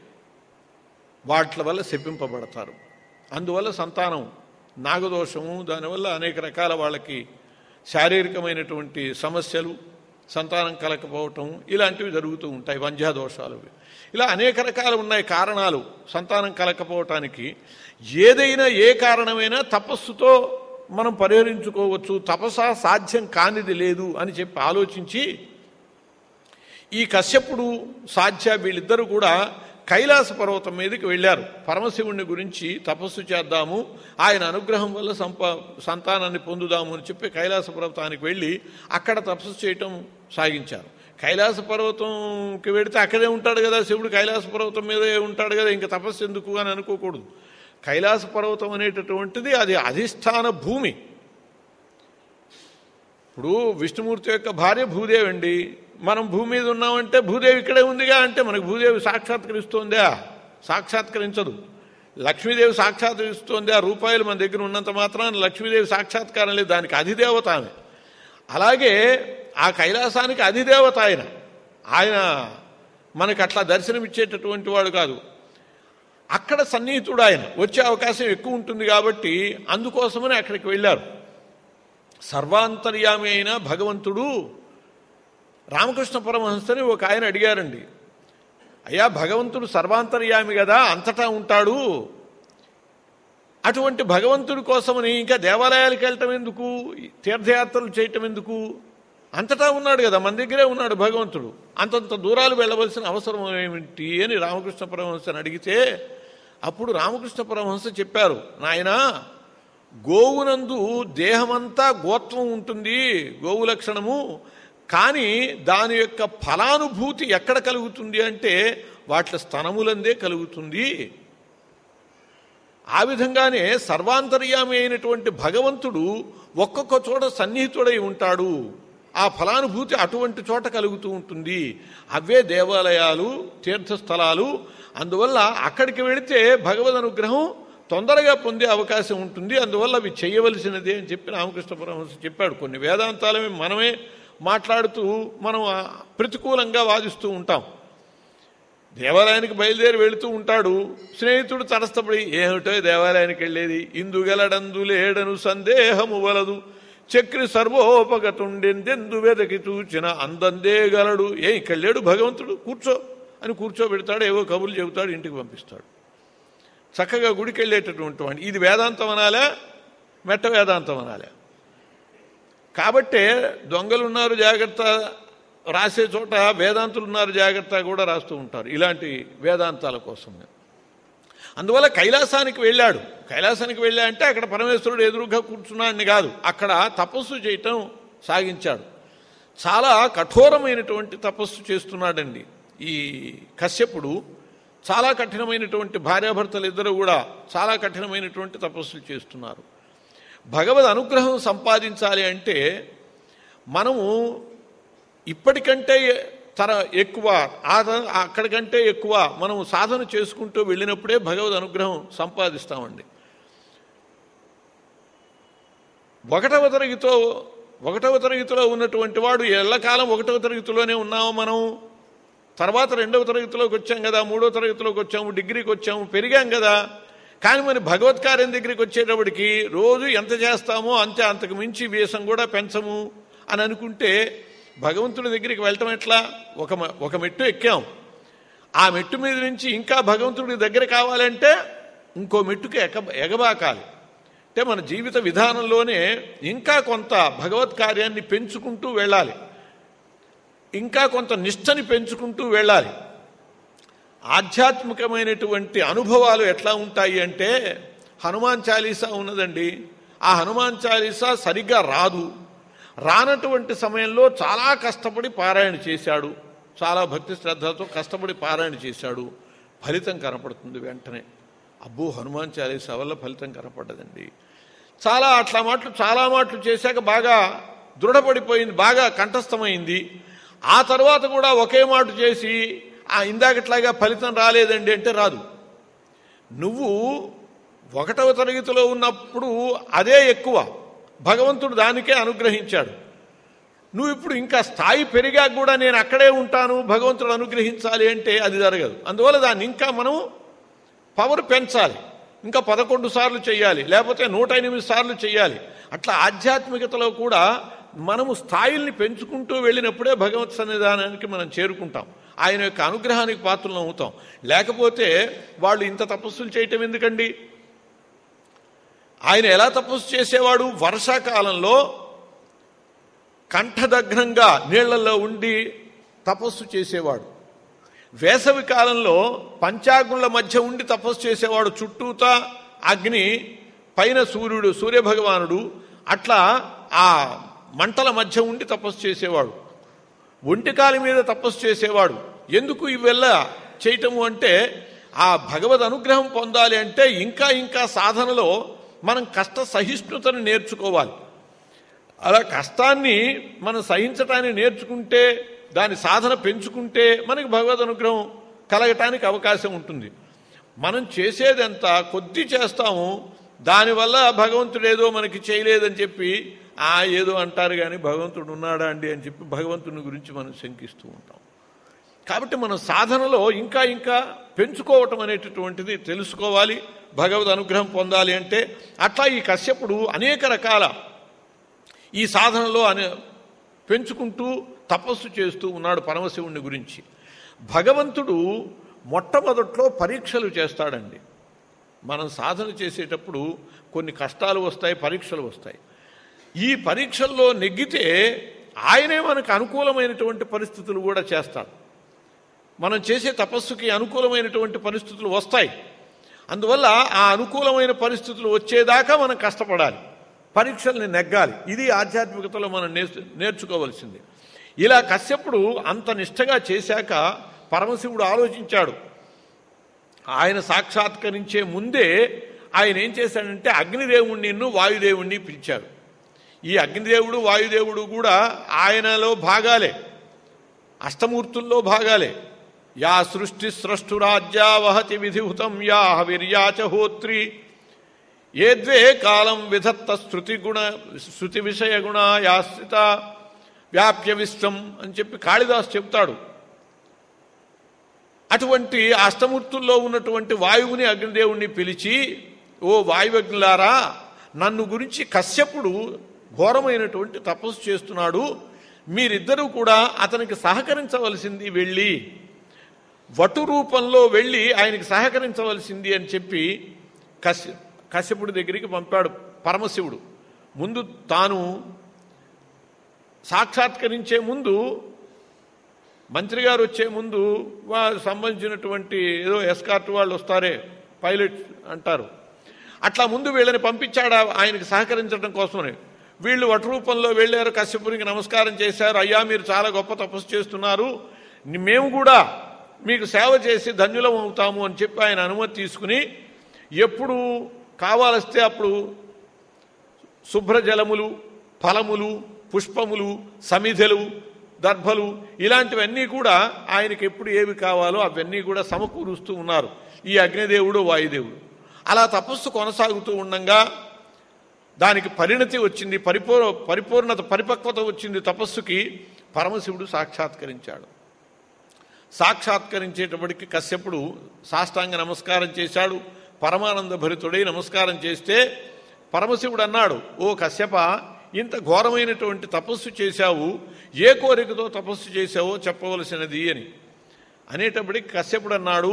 S1: వాటి వల్ల శపింపబడతారు అందువల్ల సంతానం నాగదోషము దానివల్ల అనేక రకాల వాళ్ళకి శారీరకమైనటువంటి సమస్యలు సంతానం కలకపోవటం ఇలాంటివి జరుగుతూ ఉంటాయి వంధ్యాదోషాలు ఇలా అనేక రకాలు ఉన్నాయి కారణాలు సంతానం కలకపోవటానికి ఏదైనా ఏ కారణమైనా తపస్సుతో మనం పరిహరించుకోవచ్చు తపస సాధ్యం కానిది లేదు అని చెప్పి ఆలోచించి ఈ కశ్యపుడు సాధ్య వీళ్ళిద్దరూ కూడా కైలాస పర్వతం మీదకి వెళ్ళారు పరమశివుణ్ణి గురించి తపస్సు చేద్దాము ఆయన అనుగ్రహం వల్ల సంప సంతానాన్ని పొందుదాము అని చెప్పి కైలాస పర్వతానికి వెళ్ళి అక్కడ తపస్సు చేయటం సాగించారు కైలాస పర్వతంకి వెడితే అక్కడే ఉంటాడు కదా శివుడు కైలాస పర్వతం మీదే ఉంటాడు కదా ఇంకా తపస్సు ఎందుకు అని అనుకోకూడదు కైలాస పర్వతం అనేటటువంటిది అది అధిష్టాన భూమి ఇప్పుడు విష్ణుమూర్తి యొక్క భార్య భూదేవి అండి మనం భూమి మీద ఉన్నామంటే భూదేవి ఇక్కడే ఉందిగా అంటే మనకు భూదేవి సాక్షాత్కరిస్తోందా సాక్షాత్కరించదు లక్ష్మీదేవి సాక్షాత్కరిస్తోంది ఆ రూపాయలు మన దగ్గర ఉన్నంత మాత్రాన లక్ష్మీదేవి సాక్షాత్కారం లేదు దానికి అధిదేవత ఆమె అలాగే ఆ కైలాసానికి అధిదేవత ఆయన ఆయన మనకు అట్లా దర్శనమిచ్చేటటువంటి వాడు కాదు అక్కడ సన్నిహితుడు ఆయన వచ్చే అవకాశం ఎక్కువ ఉంటుంది కాబట్టి అందుకోసమని అక్కడికి వెళ్ళారు సర్వాంతర్యామి అయిన భగవంతుడు రామకృష్ణ పరమహంసని ఒక ఆయన అడిగారండి అయ్యా భగవంతుడు సర్వాంతర్యామి కదా అంతటా ఉంటాడు అటువంటి భగవంతుడి కోసమని ఇంకా దేవాలయాలకు వెళ్ళటం ఎందుకు తీర్థయాత్రలు చేయటం ఎందుకు అంతటా ఉన్నాడు కదా మన దగ్గరే ఉన్నాడు భగవంతుడు అంతంత దూరాలు వెళ్ళవలసిన అవసరం ఏమిటి అని రామకృష్ణ పరమహంసని అడిగితే అప్పుడు రామకృష్ణ పరమహంస చెప్పారు నాయనా గోవునందు దేహమంతా గోత్వం ఉంటుంది గోవు లక్షణము కానీ దాని యొక్క ఫలానుభూతి ఎక్కడ కలుగుతుంది అంటే వాటి స్తనములందే కలుగుతుంది ఆ విధంగానే సర్వాంతర్యామి అయినటువంటి భగవంతుడు ఒక్కొక్క చోట సన్నిహితుడై ఉంటాడు ఆ ఫలానుభూతి అటువంటి చోట కలుగుతూ ఉంటుంది అవే దేవాలయాలు తీర్థస్థలాలు అందువల్ల అక్కడికి వెళితే భగవద్ అనుగ్రహం తొందరగా పొందే అవకాశం ఉంటుంది అందువల్ల అవి చేయవలసినదే అని చెప్పి రామకృష్ణ పరమహంస చెప్పాడు కొన్ని వేదాంతాలమే మనమే మాట్లాడుతూ మనం ఆ ప్రతికూలంగా వాదిస్తూ ఉంటాం దేవాలయానికి బయలుదేరి వెళుతూ ఉంటాడు స్నేహితుడు తటస్థపడి ఏమిటో దేవాలయానికి వెళ్ళేది ఇందుగలడందు లేడను సందేహము వలదు చక్రి సర్వోపగతుండెందెందు వెదకి చూచిన అందందే గలడు ఏ ఇక్కడ లేడు భగవంతుడు కూర్చో అని కూర్చోబెడతాడు ఏవో కబుర్లు చెబుతాడు ఇంటికి పంపిస్తాడు చక్కగా గుడికి వెళ్ళేటటువంటి వాడిని ఇది వేదాంతం అనాలా మెట్ట వేదాంతం అనాలా కాబట్టే దొంగలున్నారు జాగ్రత్త రాసే చోట వేదాంతులు ఉన్నారు జాగ్రత్త కూడా రాస్తూ ఉంటారు ఇలాంటి వేదాంతాల కోసం అందువల్ల కైలాసానికి వెళ్ళాడు కైలాసానికి వెళ్ళా అంటే అక్కడ పరమేశ్వరుడు ఎదురుగా కూర్చున్నాడని కాదు అక్కడ తపస్సు చేయటం సాగించాడు చాలా కఠోరమైనటువంటి తపస్సు చేస్తున్నాడండి ఈ కశ్యపుడు చాలా కఠినమైనటువంటి భార్యాభర్తలు ఇద్దరు కూడా చాలా కఠినమైనటువంటి తపస్సులు చేస్తున్నారు భగవద్ అనుగ్రహం సంపాదించాలి అంటే మనము ఇప్పటికంటే తర ఎక్కువ ఆద- అక్కడికంటే ఎక్కువ మనం సాధన చేసుకుంటూ వెళ్ళినప్పుడే భగవద్ అనుగ్రహం సంపాదిస్తామండి ఒకటవ తరగతితో ఒకటవ తరగతిలో ఉన్నటువంటి వాడు ఎల్లకాలం ఒకటవ తరగతిలోనే ఉన్నాము మనం తర్వాత రెండవ తరగతిలోకి వచ్చాం కదా మూడో తరగతిలోకి వచ్చాము డిగ్రీకి వచ్చాము పెరిగాం కదా కానీ మరి భగవత్ కార్యం దగ్గరికి వచ్చేటప్పటికి రోజు ఎంత చేస్తామో అంతే అంతకు మించి వేషం కూడా పెంచము అని అనుకుంటే భగవంతుడి దగ్గరికి వెళ్ళటం ఎట్లా ఒక మ- ఒక మెట్టు ఎక్కాం ఆ మెట్టు మీద నుంచి ఇంకా భగవంతుడి దగ్గర కావాలంటే ఇంకో మెట్టుకి ఎగ ఎగబాకాలి అంటే మన జీవిత విధానంలోనే ఇంకా కొంత భగవత్ కార్యాన్ని పెంచుకుంటూ వెళ్ళాలి ఇంకా కొంత నిష్టని పెంచుకుంటూ వెళ్ళాలి ఆధ్యాత్మికమైనటువంటి అనుభవాలు ఎట్లా ఉంటాయి అంటే హనుమాన్ చాలీసా ఉన్నదండి ఆ హనుమాన్ చాలీసా సరిగ్గా రాదు రానటువంటి సమయంలో చాలా కష్టపడి పారాయణ చేశాడు చాలా భక్తి శ్రద్ధలతో కష్టపడి పారాయణ చేశాడు ఫలితం కనపడుతుంది వెంటనే అబ్బో హనుమాన్ చాలీసా వల్ల ఫలితం కనపడ్డదండి చాలా అట్లా మాటలు చాలా మాటలు చేశాక బాగా దృఢపడిపోయింది బాగా కంఠస్థమైంది ఆ తర్వాత కూడా ఒకే మాట చేసి ఆ ఇందాకట్లాగా ఫలితం రాలేదండి అంటే రాదు నువ్వు ఒకటవ తరగతిలో ఉన్నప్పుడు అదే ఎక్కువ భగవంతుడు దానికే అనుగ్రహించాడు నువ్వు ఇప్పుడు ఇంకా స్థాయి పెరిగాక కూడా నేను అక్కడే ఉంటాను భగవంతుడు అనుగ్రహించాలి అంటే అది జరగదు అందువల్ల దాన్ని ఇంకా మనం పవర్ పెంచాలి ఇంకా పదకొండు సార్లు చేయాలి లేకపోతే నూట ఎనిమిది సార్లు చేయాలి అట్లా ఆధ్యాత్మికతలో కూడా మనము స్థాయిల్ని పెంచుకుంటూ వెళ్ళినప్పుడే భగవత్ సన్నిధానానికి మనం చేరుకుంటాం ఆయన యొక్క అనుగ్రహానికి పాత్రలు అవుతాం లేకపోతే వాళ్ళు ఇంత తపస్సులు చేయటం ఎందుకండి ఆయన ఎలా తపస్సు చేసేవాడు వర్షాకాలంలో కంఠదగ్నంగా నీళ్లలో ఉండి తపస్సు చేసేవాడు వేసవి కాలంలో పంచాగ్నుల మధ్య ఉండి తపస్సు చేసేవాడు చుట్టూతా అగ్ని పైన సూర్యుడు సూర్యభగవానుడు అట్లా ఆ మంటల మధ్య ఉండి తపస్సు చేసేవాడు ఒంటికాలి మీద తపస్సు చేసేవాడు ఎందుకు ఇవెల్ల చేయటము అంటే ఆ భగవద్ అనుగ్రహం పొందాలి అంటే ఇంకా ఇంకా సాధనలో మనం కష్ట సహిష్ణుతను నేర్చుకోవాలి అలా కష్టాన్ని మనం సహించటాన్ని నేర్చుకుంటే దాని సాధన పెంచుకుంటే మనకి భగవద్ అనుగ్రహం కలగటానికి అవకాశం ఉంటుంది మనం చేసేదంత కొద్ది చేస్తాము దానివల్ల భగవంతుడు ఏదో మనకి చేయలేదని చెప్పి ఆ ఏదో అంటారు కానీ భగవంతుడు ఉన్నాడా అండి అని చెప్పి భగవంతుని గురించి మనం శంకిస్తూ ఉంటాం కాబట్టి మన సాధనలో ఇంకా ఇంకా పెంచుకోవటం అనేటటువంటిది తెలుసుకోవాలి భగవద్ అనుగ్రహం పొందాలి అంటే అట్లా ఈ కశ్యపుడు అనేక రకాల ఈ సాధనలో అనే పెంచుకుంటూ తపస్సు చేస్తూ ఉన్నాడు పరమశివుని గురించి భగవంతుడు మొట్టమొదట్లో పరీక్షలు చేస్తాడండి మనం సాధన చేసేటప్పుడు కొన్ని కష్టాలు వస్తాయి పరీక్షలు వస్తాయి ఈ పరీక్షల్లో నెగ్గితే ఆయనే మనకు అనుకూలమైనటువంటి పరిస్థితులు కూడా చేస్తాడు మనం చేసే తపస్సుకి అనుకూలమైనటువంటి పరిస్థితులు వస్తాయి అందువల్ల ఆ అనుకూలమైన పరిస్థితులు వచ్చేదాకా మనం కష్టపడాలి పరీక్షల్ని నెగ్గాలి ఇది ఆధ్యాత్మికతలో మనం నేర్చు నేర్చుకోవలసింది ఇలా కశ్యపుడు అంత నిష్టగా చేశాక పరమశివుడు ఆలోచించాడు ఆయన సాక్షాత్కరించే ముందే ఆయన ఏం చేశాడంటే అగ్నిదేవుణ్ణి వాయుదేవుణ్ణి పిలిచాడు ఈ అగ్నిదేవుడు వాయుదేవుడు కూడా ఆయనలో భాగాలే అష్టమూర్తుల్లో భాగాలే యా సృష్టి స్రష్టురాజ్యా వహతి విధిహుతం యా వీర్యాచ హోత్రి ఏ ద్వే కాలం విధత్త శృతి గుణ శృతి విషయ గుణ యాశ్రిత వ్యాప్య విశ్వం అని చెప్పి కాళిదాస్ చెప్తాడు అటువంటి అష్టమూర్తుల్లో ఉన్నటువంటి వాయువుని అగ్నిదేవుణ్ణి పిలిచి ఓ వాయువగ్నులారా నన్ను గురించి కశ్యపుడు ఘోరమైనటువంటి తపస్సు చేస్తున్నాడు మీరిద్దరూ కూడా అతనికి సహకరించవలసింది వెళ్ళి వటు రూపంలో వెళ్ళి ఆయనకి సహకరించవలసింది అని చెప్పి కశ్య కశ్యపుడి దగ్గరికి పంపాడు పరమశివుడు ముందు తాను సాక్షాత్కరించే ముందు మంత్రి గారు వచ్చే ముందు వారు సంబంధించినటువంటి ఏదో ఎస్కార్ట్ వాళ్ళు వస్తారే పైలట్ అంటారు అట్లా ముందు వీళ్ళని పంపించాడు ఆయనకి సహకరించడం కోసమని వీళ్ళు వట రూపంలో వెళ్ళారు కశ్యపునికి నమస్కారం చేశారు అయ్యా మీరు చాలా గొప్ప తపస్సు చేస్తున్నారు మేము కూడా మీకు సేవ చేసి ధన్యులం అవుతాము అని చెప్పి ఆయన అనుమతి తీసుకుని ఎప్పుడు కావాలస్తే అప్పుడు శుభ్ర జలములు ఫలములు పుష్పములు సమిధలు దర్భలు ఇలాంటివన్నీ కూడా ఆయనకి ఎప్పుడు ఏవి కావాలో అవన్నీ కూడా సమకూరుస్తూ ఉన్నారు ఈ అగ్నిదేవుడు వాయుదేవుడు అలా తపస్సు కొనసాగుతూ ఉండగా దానికి పరిణతి వచ్చింది పరిపూర్ పరిపూర్ణత పరిపక్వత వచ్చింది తపస్సుకి పరమశివుడు సాక్షాత్కరించాడు సాక్షాత్కరించేటప్పటికి కశ్యపుడు సాష్టాంగ నమస్కారం చేశాడు పరమానంద భరితుడై నమస్కారం చేస్తే పరమశివుడు అన్నాడు ఓ కశ్యప ఇంత ఘోరమైనటువంటి తపస్సు చేశావు ఏ కోరికతో తపస్సు చేశావో చెప్పవలసినది అని అనేటప్పటికి కశ్యపుడు అన్నాడు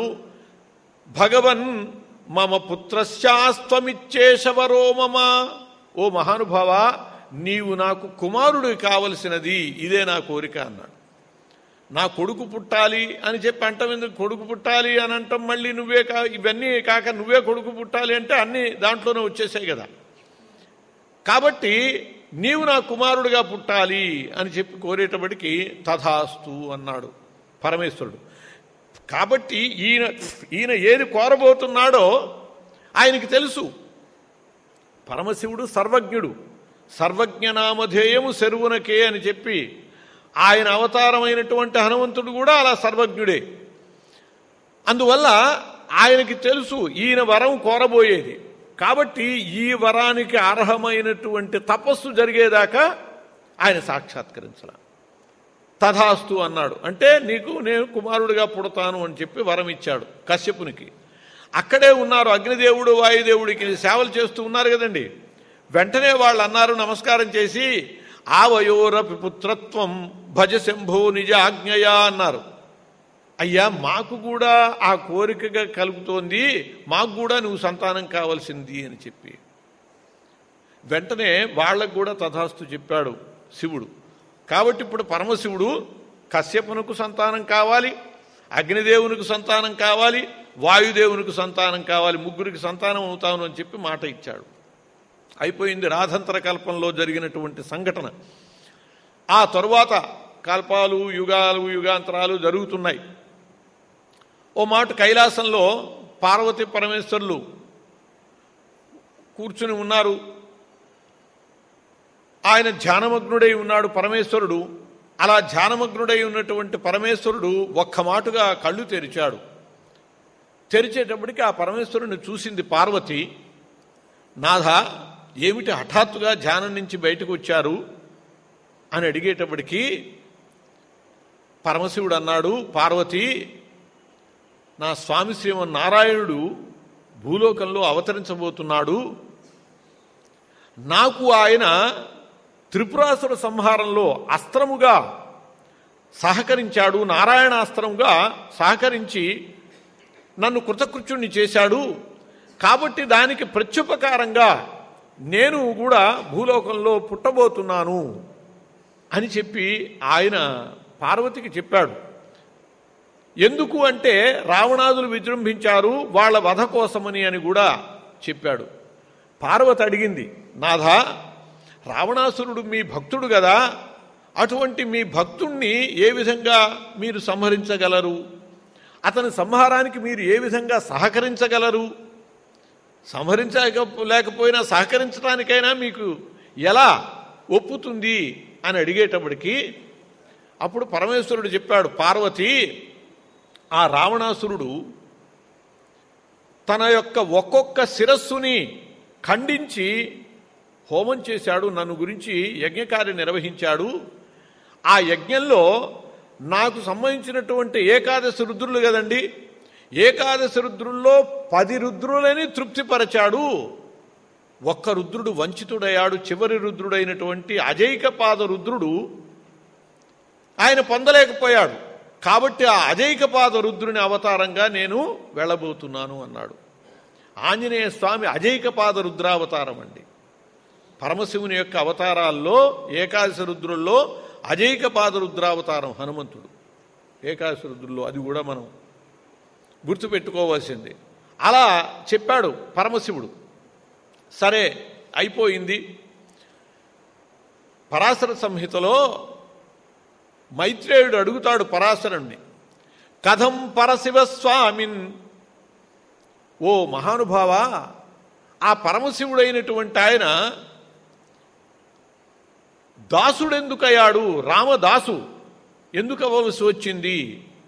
S1: భగవన్ మమ పుత్రశాస్త్వమిచ్చేశవరో మమ ఓ మహానుభావ నీవు నాకు కుమారుడు కావలసినది ఇదే నా కోరిక అన్నాడు నా కొడుకు పుట్టాలి అని చెప్పి అంటాం ఎందుకు కొడుకు పుట్టాలి అని అంటాం మళ్ళీ నువ్వే కా ఇవన్నీ కాక నువ్వే కొడుకు పుట్టాలి అంటే అన్నీ దాంట్లోనే వచ్చేసాయి కదా కాబట్టి నీవు నా కుమారుడిగా పుట్టాలి అని చెప్పి కోరేటప్పటికి తథాస్తు అన్నాడు పరమేశ్వరుడు కాబట్టి ఈయన ఈయన ఏది కోరబోతున్నాడో ఆయనకి తెలుసు పరమశివుడు సర్వజ్ఞుడు సర్వజ్ఞనామధేయము సెరువునకే అని చెప్పి ఆయన అవతారమైనటువంటి హనుమంతుడు కూడా అలా సర్వజ్ఞుడే అందువల్ల ఆయనకి తెలుసు ఈయన వరం కోరబోయేది కాబట్టి ఈ వరానికి అర్హమైనటువంటి తపస్సు జరిగేదాకా ఆయన సాక్షాత్కరించాల తథాస్తు అన్నాడు అంటే నీకు నేను కుమారుడిగా పుడతాను అని చెప్పి వరం ఇచ్చాడు కశ్యపునికి అక్కడే ఉన్నారు అగ్నిదేవుడు వాయుదేవుడికి సేవలు చేస్తూ ఉన్నారు కదండి వెంటనే వాళ్ళు అన్నారు నమస్కారం చేసి ఆవయోరపి పుత్రత్వం భజ శంభో నిజ ఆజ్ఞయా అన్నారు అయ్యా మాకు కూడా ఆ కోరికగా కలుగుతోంది మాకు కూడా నువ్వు సంతానం కావాల్సింది అని చెప్పి వెంటనే వాళ్ళకు కూడా తథాస్తు చెప్పాడు శివుడు కాబట్టి ఇప్పుడు పరమశివుడు కశ్యపునకు సంతానం కావాలి అగ్నిదేవునికి సంతానం కావాలి వాయుదేవునికి సంతానం కావాలి ముగ్గురికి సంతానం అవుతాను అని చెప్పి మాట ఇచ్చాడు అయిపోయింది రాధంతర కల్పంలో జరిగినటువంటి సంఘటన ఆ తరువాత కల్పాలు యుగాలు యుగాంతరాలు జరుగుతున్నాయి ఓ మాట కైలాసంలో పార్వతి పరమేశ్వరులు కూర్చుని ఉన్నారు ఆయన ధ్యానమగ్నుడై ఉన్నాడు పరమేశ్వరుడు అలా ధ్యానమగ్నుడై ఉన్నటువంటి పరమేశ్వరుడు ఒక్క మాటుగా కళ్ళు తెరిచాడు తెరిచేటప్పటికి ఆ పరమేశ్వరుని చూసింది పార్వతి నాథ ఏమిటి హఠాత్తుగా ధ్యానం నుంచి బయటకు వచ్చారు అని అడిగేటప్పటికీ పరమశివుడు అన్నాడు పార్వతి నా స్వామి శ్రీమన్నారాయణుడు భూలోకంలో అవతరించబోతున్నాడు నాకు ఆయన త్రిపురాసుర సంహారంలో అస్త్రముగా సహకరించాడు నారాయణాస్త్రముగా సహకరించి నన్ను కృతకృత్యుణ్ణి చేశాడు కాబట్టి దానికి ప్రత్యుపకారంగా నేను కూడా భూలోకంలో పుట్టబోతున్నాను అని చెప్పి ఆయన పార్వతికి చెప్పాడు ఎందుకు అంటే రావణాదులు విజృంభించారు వాళ్ళ వధ కోసమని అని కూడా చెప్పాడు పార్వతి అడిగింది నాథా రావణాసురుడు మీ భక్తుడు కదా అటువంటి మీ భక్తుణ్ణి ఏ విధంగా మీరు సంహరించగలరు అతని సంహారానికి మీరు ఏ విధంగా సహకరించగలరు సంహరించక లేకపోయినా సహకరించడానికైనా మీకు ఎలా ఒప్పుతుంది అని అడిగేటప్పటికి అప్పుడు పరమేశ్వరుడు చెప్పాడు పార్వతి ఆ రావణాసురుడు తన యొక్క ఒక్కొక్క శిరస్సుని ఖండించి హోమం చేశాడు నన్ను గురించి యజ్ఞకార్యం నిర్వహించాడు ఆ యజ్ఞంలో నాకు సంబంధించినటువంటి ఏకాదశి రుద్రులు కదండి ఏకాదశి రుద్రుల్లో పది రుద్రులని తృప్తిపరచాడు ఒక్క రుద్రుడు వంచితుడయ్యాడు చివరి రుద్రుడైనటువంటి అజైకపాద రుద్రుడు ఆయన పొందలేకపోయాడు కాబట్టి ఆ అజైకపాద రుద్రుని అవతారంగా నేను వెళ్ళబోతున్నాను అన్నాడు ఆంజనేయ స్వామి అజైకపాద రుద్రావతారం అండి పరమశివుని యొక్క అవతారాల్లో ఏకాదశ రుద్రుల్లో అజైకపాద రుద్రావతారం హనుమంతుడు ఏకాదశ రుద్రుల్లో అది కూడా మనం గుర్తుపెట్టుకోవాల్సింది అలా చెప్పాడు పరమశివుడు సరే అయిపోయింది పరాశర సంహితలో మైత్రేయుడు అడుగుతాడు పరాశరుణ్ణి కథం పరశివస్వామిన్ ఓ మహానుభావ ఆ పరమశివుడైనటువంటి ఆయన దాసుడెందుకయ్యాడు రామదాసు ఎందుకు అవ్వవలసి వచ్చింది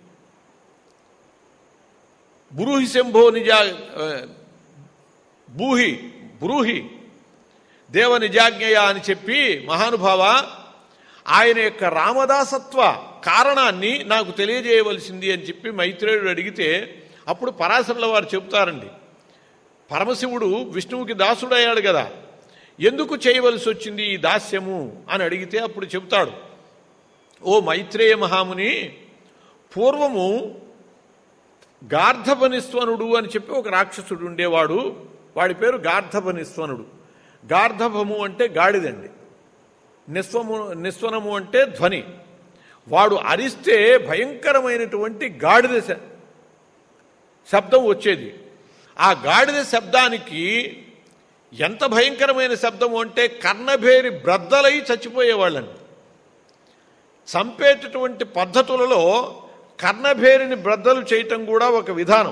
S1: బ్రూహి శంభో నిజా ఆ, బూహి బ్రూహి దేవ నిజాజ్ఞయ అని చెప్పి మహానుభావ ఆయన యొక్క రామదాసత్వ కారణాన్ని నాకు తెలియజేయవలసింది అని చెప్పి మైత్రేయుడు అడిగితే అప్పుడు పరాశరుల వారు చెబుతారండి పరమశివుడు విష్ణువుకి దాసుడయ్యాడు కదా ఎందుకు చేయవలసి వచ్చింది ఈ దాస్యము అని అడిగితే అప్పుడు చెబుతాడు ఓ మైత్రేయ మహాముని పూర్వము గార్ధపనిస్వనుడు అని చెప్పి ఒక రాక్షసుడు ఉండేవాడు వాడి పేరు గార్ధపనిస్వనుడు గార్ధభము అంటే గాడిదండి నిస్వము నిస్వనము అంటే ధ్వని వాడు అరిస్తే భయంకరమైనటువంటి గాడిద శ- శబ్దం వచ్చేది ఆ గాడిద శబ్దానికి ఎంత భయంకరమైన శబ్దము అంటే కర్ణభేరి బ్రద్దలై చచ్చిపోయేవాళ్ళని చంపేటటువంటి పద్ధతులలో కర్ణభేరిని బ్రద్దలు చేయటం కూడా ఒక విధానం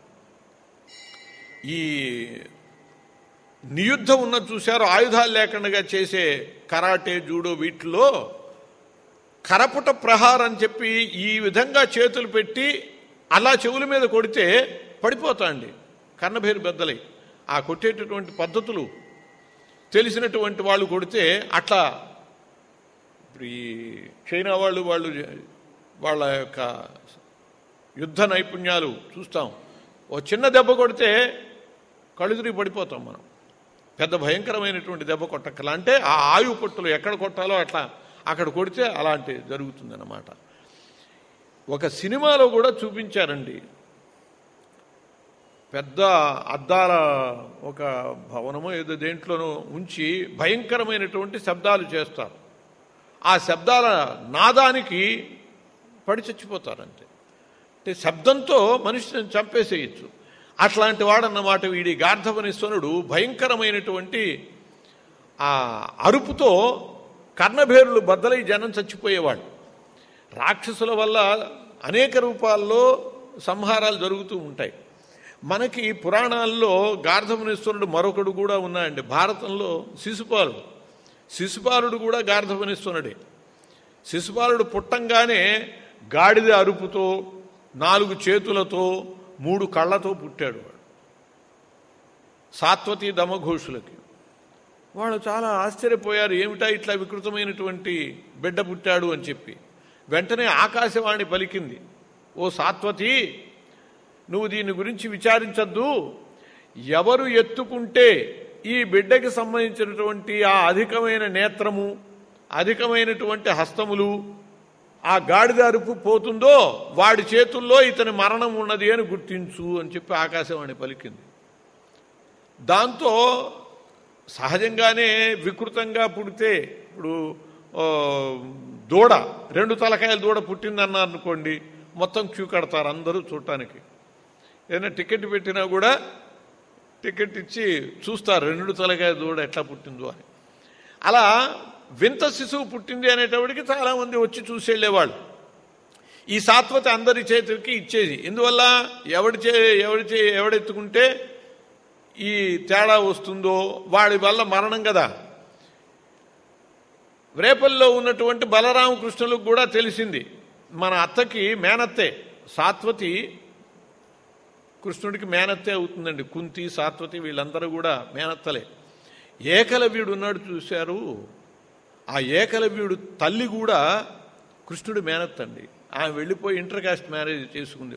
S1: ఈ నియుద్ధం ఉన్న చూశారు ఆయుధాలు లేకుండా చేసే కరాటే జూడో వీటిలో కరపుట ప్రహారం అని చెప్పి ఈ విధంగా చేతులు పెట్టి అలా చెవుల మీద కొడితే పడిపోతాండి కర్ణభేరి బెద్దలై ఆ కొట్టేటటువంటి పద్ధతులు తెలిసినటువంటి వాళ్ళు కొడితే అట్లా ఇప్పుడు ఈ చైనా వాళ్ళు వాళ్ళు వాళ్ళ యొక్క యుద్ధ నైపుణ్యాలు చూస్తాం ఓ చిన్న దెబ్బ కొడితే కళ్ళు తిరిగి పడిపోతాం మనం పెద్ద భయంకరమైనటువంటి దెబ్బ కొట్టక్కల అంటే ఆ ఆయువు పట్టులు ఎక్కడ కొట్టాలో అట్లా అక్కడ కొడితే అలాంటి జరుగుతుందన్నమాట ఒక సినిమాలో కూడా చూపించారండి పెద్ద అద్దాల ఒక భవనమో ఏదో దేంట్లోనో ఉంచి భయంకరమైనటువంటి శబ్దాలు చేస్తారు ఆ శబ్దాల నాదానికి పడి చచ్చిపోతారంతే అంటే శబ్దంతో మనిషిని చంపేసేయచ్చు అట్లాంటి వాడన్నమాట వీడి గార్ధవనిశ్వనుడు భయంకరమైనటువంటి ఆ అరుపుతో కర్ణభేరులు బద్దలై జనం చచ్చిపోయేవాడు రాక్షసుల వల్ల అనేక రూపాల్లో సంహారాలు జరుగుతూ ఉంటాయి మనకి పురాణాల్లో గార్ధవనిశ్వరుడు మరొకడు కూడా ఉన్నాయండి భారతంలో శిశుపాలుడు శిశుపాలుడు కూడా గార్ధవనిశ్వరుడే శిశుపాలుడు పుట్టంగానే గాడిద అరుపుతో నాలుగు చేతులతో మూడు కళ్ళతో పుట్టాడు వాడు సాత్వతి దమఘోషులకి వాళ్ళు చాలా ఆశ్చర్యపోయారు ఏమిటా ఇట్లా వికృతమైనటువంటి బిడ్డ పుట్టాడు అని చెప్పి వెంటనే ఆకాశవాణి పలికింది ఓ సాత్వతి నువ్వు దీని గురించి విచారించద్దు ఎవరు ఎత్తుకుంటే ఈ బిడ్డకి సంబంధించినటువంటి ఆ అధికమైన నేత్రము అధికమైనటువంటి హస్తములు ఆ గాడిద అరుపు పోతుందో వాడి చేతుల్లో ఇతని మరణం ఉన్నది అని గుర్తించు అని చెప్పి ఆకాశవాణి పలికింది దాంతో సహజంగానే వికృతంగా పుడితే ఇప్పుడు ఆ, దూడ రెండు తలకాయల దూడ పుట్టిందన్నారు అనుకోండి మొత్తం క్యూ కడతారు అందరూ చూడటానికి ఏదైనా టికెట్ పెట్టినా కూడా టికెట్ ఇచ్చి చూస్తారు రెండు తలకాయ దూడ ఎట్లా పుట్టిందో అని అలా వింత శిశువు పుట్టింది అనేటప్పటికి చాలామంది వచ్చి చూసి వెళ్ళేవాళ్ళు ఈ సాత్వత అందరి చేతులకి ఇచ్చేది ఎందువల్ల ఎవడి చే ఎవడి చే ఎవడెత్తుకుంటే ఈ తేడా వస్తుందో వాడి వల్ల మరణం కదా రేపల్లో ఉన్నటువంటి బలరామకృష్ణులకు కూడా తెలిసింది మన అత్తకి మేనత్తే సాత్వతి కృష్ణుడికి మేనత్తే అవుతుందండి కుంతి సాత్వతి వీళ్ళందరూ కూడా మేనత్తలే ఏకలవ్యుడు ఉన్నాడు చూశారు ఆ ఏకలవ్యుడు తల్లి కూడా కృష్ణుడు మేనత్ అండి ఆమె వెళ్ళిపోయి ఇంటర్ కాస్ట్ మ్యారేజ్ చేసుకుంది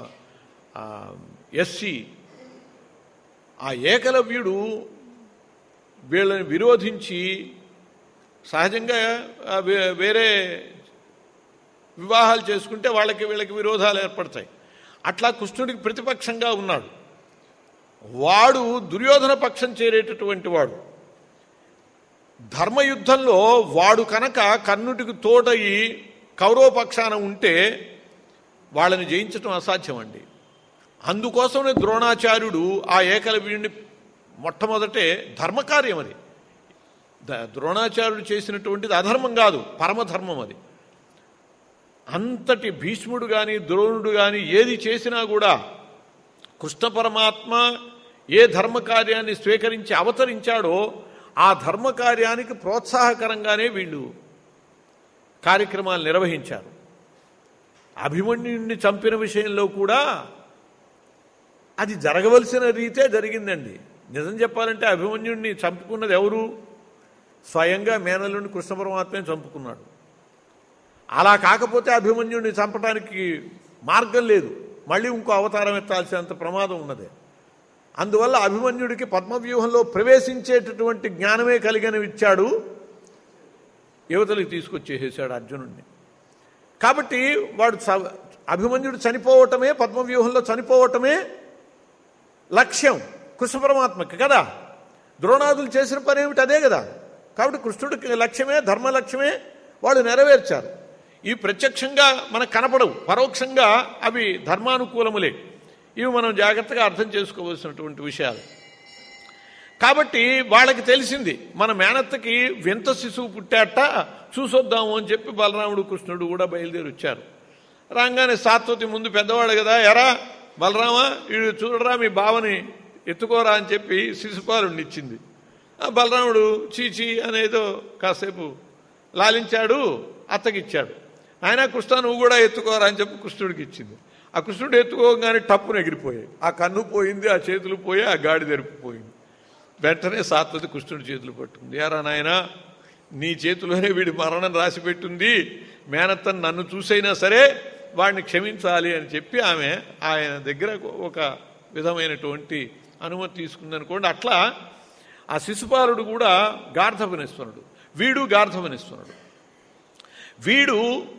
S1: ఎస్సీ ఆ ఏకలవ్యుడు వీళ్ళని విరోధించి సహజంగా ఆ వే- వేరే వివాహాలు చేసుకుంటే వాళ్ళకి వీళ్ళకి విరోధాలు ఏర్పడతాయి అట్లా కృష్ణుడికి ప్రతిపక్షంగా ఉన్నాడు వాడు దుర్యోధన పక్షం చేరేటటువంటి వాడు ధర్మయుద్ధంలో వాడు కనుక కర్ణుడికి తోడయి కౌరవపక్షాన ఉంటే వాళ్ళని జయించటం అసాధ్యం అండి అందుకోసమే ద్రోణాచార్యుడు ఆ ఏకలవ్యుడిని మొట్టమొదటే ధర్మకార్యం అది ద- ద్రోణాచార్యుడు చేసినటువంటిది అధర్మం కాదు పరమధర్మం అది అంతటి భీష్ముడు కానీ ద్రోణుడు కానీ ఏది చేసినా కూడా కృష్ణ పరమాత్మ ఏ ధర్మ కార్యాన్ని స్వీకరించి అవతరించాడో ఆ ధర్మ కార్యానికి ప్రోత్సాహకరంగానే వీళ్ళు కార్యక్రమాలు నిర్వహించారు అభిమన్యుడిని చంపిన విషయంలో కూడా అది జరగవలసిన రీతే జరిగిందండి నిజం చెప్పాలంటే అభిమన్యుడిని చంపుకున్నది ఎవరు స్వయంగా మేనలుని కృష్ణ పరమాత్మే చంపుకున్నాడు అలా కాకపోతే అభిమన్యుడిని చంపడానికి మార్గం లేదు మళ్ళీ ఇంకో అవతారం ఎత్తాల్సినంత ప్రమాదం ఉన్నది అందువల్ల అభిమన్యుడికి పద్మవ్యూహంలో ప్రవేశించేటటువంటి జ్ఞానమే కలిగని ఇచ్చాడు యువతలకు తీసుకొచ్చేసేసాడు అర్జునుడిని కాబట్టి వాడు చ- అభిమన్యుడు చనిపోవటమే పద్మవ్యూహంలో చనిపోవటమే లక్ష్యం కృష్ణ పరమాత్మకి కదా ద్రోణాదులు చేసిన పని ఏమిటి అదే కదా కాబట్టి కృష్ణుడికి లక్ష్యమే ధర్మ లక్ష్యమే వాళ్ళు నెరవేర్చారు ఇవి ప్రత్యక్షంగా మనకు కనపడవు పరోక్షంగా అవి ధర్మానుకూలములే ఇవి మనం జాగ్రత్తగా అర్థం చేసుకోవలసినటువంటి విషయాలు కాబట్టి వాళ్ళకి తెలిసింది మన మేనత్తకి వింత శిశువు పుట్టాట చూసొద్దాము అని చెప్పి బలరాముడు కృష్ణుడు కూడా బయలుదేరి వచ్చారు రాగానే సాత్వతి ముందు పెద్దవాడు కదా ఎరా బలరామా వీడు చూడరా మీ బావని ఎత్తుకోరా అని చెప్పి శిశుపాలుడిని ఇచ్చింది ఆ బలరాముడు చీచి అనేదో కాసేపు లాలించాడు అత్తకిచ్చాడు ఆయన కృష్ణ నువ్వు కూడా ఎత్తుకోరా అని చెప్పి కృష్ణుడికి ఇచ్చింది ఆ కృష్ణుడు ఎత్తుకోగానే టప్పున ఎగిరిపోయాయి ఆ కన్ను పోయింది ఆ చేతులు పోయి ఆ గాడి తెరిపిపోయింది వెంటనే సాత్వతి కృష్ణుడి చేతులు పట్టుకుంది యారా నాయనా నీ చేతిలోనే వీడి మరణం రాసి పెట్టుంది మేనత్తను నన్ను చూసైనా సరే వాడిని క్షమించాలి అని చెప్పి ఆమె ఆయన దగ్గర ఒక విధమైనటువంటి అనుమతి తీసుకుందనుకోండి అట్లా ఆ శిశుపాలుడు కూడా గార్ధపనిస్తున్నాడు వీడు గార్ధపనిస్తున్నాడు వీడు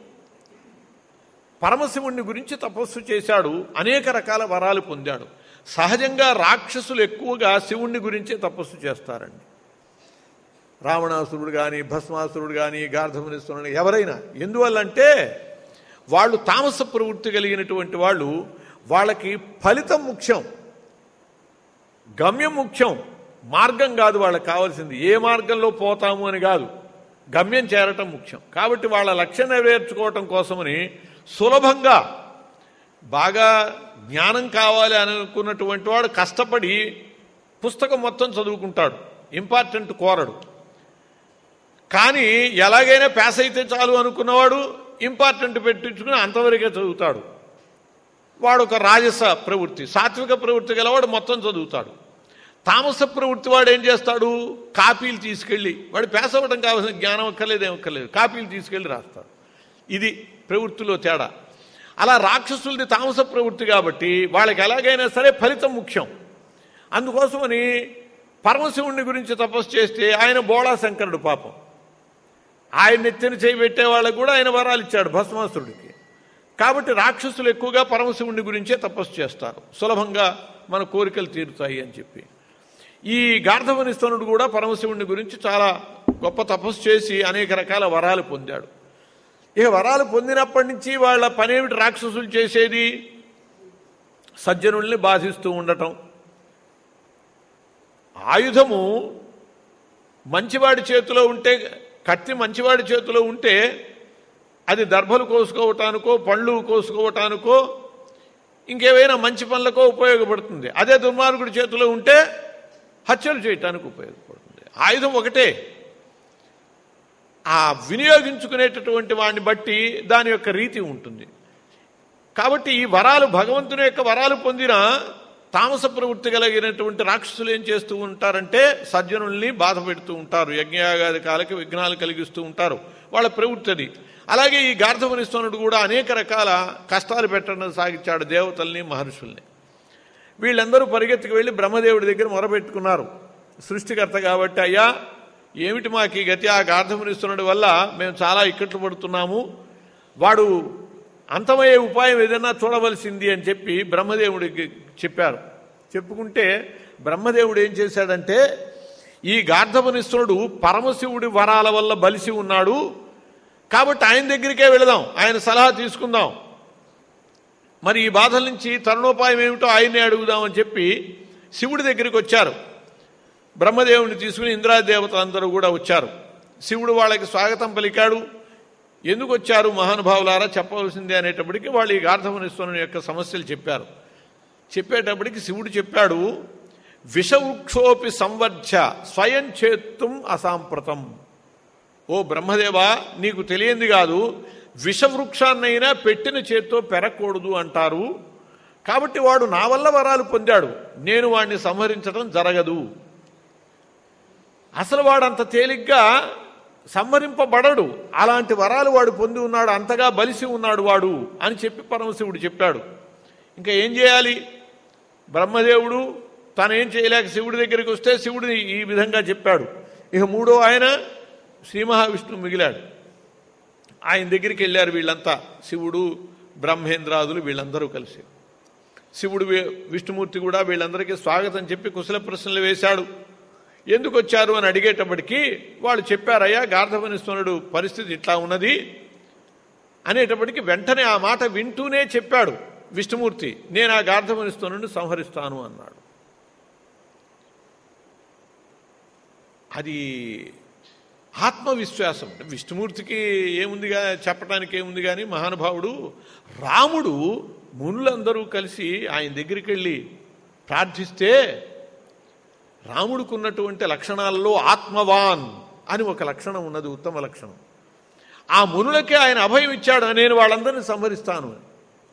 S1: పరమశివుణ్ణి గురించి తపస్సు చేశాడు అనేక రకాల వరాలు పొందాడు సహజంగా రాక్షసులు ఎక్కువగా శివుణ్ణి గురించే తపస్సు చేస్తారండి రావణాసురుడు కానీ భస్మాసురుడు కానీ గార్ధమునిస్తుడు ఎవరైనా ఎందువల్లంటే వాళ్ళు తామస ప్రవృత్తి కలిగినటువంటి వాళ్ళు వాళ్ళకి ఫలితం ముఖ్యం గమ్యం ముఖ్యం మార్గం కాదు వాళ్ళకి కావాల్సింది ఏ మార్గంలో పోతాము అని కాదు గమ్యం చేరటం ముఖ్యం కాబట్టి వాళ్ళ లక్ష్యం నెరవేర్చుకోవటం కోసమని సులభంగా బాగా జ్ఞానం కావాలి అని అనుకున్నటువంటి వాడు కష్టపడి పుస్తకం మొత్తం చదువుకుంటాడు ఇంపార్టెంట్ కోరడు కానీ ఎలాగైనా పాస్ అయితే చాలు అనుకున్నవాడు ఇంపార్టెంట్ పెట్టించుకుని అంతవరకే చదువుతాడు వాడు ఒక రాజస ప్రవృత్తి సాత్విక ప్రవృత్తి గలవాడు మొత్తం చదువుతాడు తామస ప్రవృత్తి వాడు ఏం చేస్తాడు కాపీలు తీసుకెళ్ళి వాడు పాస్ అవ్వడం కావాల్సిన జ్ఞానం అక్కర్లేదు ఏమక్కర్లేదు కాపీలు తీసుకెళ్ళి రాస్తాడు ఇది ప్రవృత్తిలో తేడా అలా రాక్షసులది తామస ప్రవృత్తి కాబట్టి వాళ్ళకి ఎలాగైనా సరే ఫలితం ముఖ్యం అందుకోసమని పరమశివుణ్ణి గురించి తపస్సు చేస్తే ఆయన బోళా శంకరుడు పాపం ఆయన నెత్తిన చేయబెట్టే వాళ్ళకు కూడా ఆయన వరాలు ఇచ్చాడు భస్మాసురుడికి కాబట్టి రాక్షసులు ఎక్కువగా పరమశివుణ్ణి గురించే తపస్సు చేస్తారు సులభంగా మన కోరికలు తీరుతాయి అని చెప్పి ఈ గార్ధవనిస్తనుడు కూడా పరమశివుణ్ణి గురించి చాలా గొప్ప తపస్సు చేసి అనేక రకాల వరాలు పొందాడు ఇక వరాలు పొందినప్పటి నుంచి వాళ్ళ పనేమిటి రాక్షసులు చేసేది సజ్జనుల్ని బాధిస్తూ ఉండటం ఆయుధము మంచివాడి చేతిలో ఉంటే కత్తి మంచివాడి చేతిలో ఉంటే అది దర్భలు కోసుకోవటానికో పండ్లు కోసుకోవటానికో ఇంకేవైనా మంచి పనులకో ఉపయోగపడుతుంది అదే దుర్మార్గుడి చేతిలో ఉంటే హత్యలు చేయటానికి ఉపయోగపడుతుంది ఆయుధం ఒకటే ఆ వినియోగించుకునేటటువంటి వాడిని బట్టి దాని యొక్క రీతి ఉంటుంది కాబట్టి ఈ వరాలు భగవంతుని యొక్క వరాలు పొందిన తామస ప్రవృత్తి కలిగినటువంటి రాక్షసులు ఏం చేస్తూ ఉంటారంటే సజ్జనుల్ని బాధ పెడుతూ ఉంటారు యజ్ఞయాగాది కాలకి విఘ్నాలు కలిగిస్తూ ఉంటారు వాళ్ళ ప్రవృత్తి అది అలాగే ఈ గార్ధవనిస్తనుడు కూడా అనేక రకాల కష్టాలు పెట్టడం సాగించాడు దేవతల్ని మహర్షుల్ని వీళ్ళందరూ పరిగెత్తుకు వెళ్ళి బ్రహ్మదేవుడి దగ్గర మొరపెట్టుకున్నారు సృష్టికర్త కాబట్టి అయ్యా ఏమిటి మాకు ఈ గతి ఆ గార్ధమునిస్తున్నది వల్ల మేము చాలా ఇక్కట్లు పడుతున్నాము వాడు అంతమయ్యే ఉపాయం ఏదైనా చూడవలసింది అని చెప్పి బ్రహ్మదేవుడికి చెప్పారు చెప్పుకుంటే బ్రహ్మదేవుడు ఏం చేశాడంటే ఈ గార్ధపనిస్తునుడు పరమశివుడి వరాల వల్ల బలిసి ఉన్నాడు కాబట్టి ఆయన దగ్గరికే వెళదాం ఆయన సలహా తీసుకుందాం మరి ఈ బాధల నుంచి తరుణోపాయం ఏమిటో ఆయన్నే అడుగుదామని చెప్పి శివుడి దగ్గరికి వచ్చారు బ్రహ్మదేవుని తీసుకుని ఇంద్రాదేవతలందరూ కూడా వచ్చారు శివుడు వాళ్ళకి స్వాగతం పలికాడు ఎందుకు వచ్చారు మహానుభావులారా చెప్పవలసిందే అనేటప్పటికీ వాళ్ళు ఈ గార్ధమునిస్వరుని యొక్క సమస్యలు చెప్పారు చెప్పేటప్పటికి శివుడు చెప్పాడు విషవృక్షోపి సంవర్ధ్య స్వయం చేత్తుం అసాంప్రతం ఓ బ్రహ్మదేవా నీకు తెలియంది కాదు విషవృక్షాన్నైనా పెట్టిన చేత్తో పెరగకూడదు అంటారు కాబట్టి వాడు నా వల్ల వరాలు పొందాడు నేను వాడిని సంహరించడం జరగదు అసలు వాడు అంత తేలిగ్గా సంహరింపబడడు అలాంటి వరాలు వాడు పొంది ఉన్నాడు అంతగా బలిసి ఉన్నాడు వాడు అని చెప్పి పరమశివుడు చెప్పాడు ఇంకా ఏం చేయాలి బ్రహ్మదేవుడు తనేం చేయలేక శివుడి దగ్గరికి వస్తే శివుడు ఈ విధంగా చెప్పాడు ఇక మూడో ఆయన శ్రీ మహావిష్ణువు మిగిలాడు ఆయన దగ్గరికి వెళ్ళారు వీళ్ళంతా శివుడు బ్రహ్మేంద్రాదులు వీళ్ళందరూ కలిసి శివుడు వే- విష్ణుమూర్తి కూడా వీళ్ళందరికీ స్వాగతం చెప్పి కుశల ప్రశ్నలు వేశాడు ఎందుకు వచ్చారు అని అడిగేటప్పటికీ వాళ్ళు చెప్పారయ్యా గార్ధవనిస్వరుడు పరిస్థితి ఇట్లా ఉన్నది అనేటప్పటికి వెంటనే ఆ మాట వింటూనే చెప్పాడు విష్ణుమూర్తి నేను ఆ గార్ధవనిస్వరుని సంహరిస్తాను అన్నాడు అది ఆత్మవిశ్వాసం విష్ణుమూర్తికి ఏముందిగా చెప్పడానికి ఏముంది కానీ మహానుభావుడు రాముడు మునులందరూ కలిసి ఆయన దగ్గరికి వెళ్ళి ప్రార్థిస్తే రాముడికి ఉన్నటువంటి లక్షణాలలో ఆత్మవాన్ అని ఒక లక్షణం ఉన్నది ఉత్తమ లక్షణం ఆ మునులకే ఆయన అభయం ఇచ్చాడు నేను వాళ్ళందరినీ సంహరిస్తాను అని.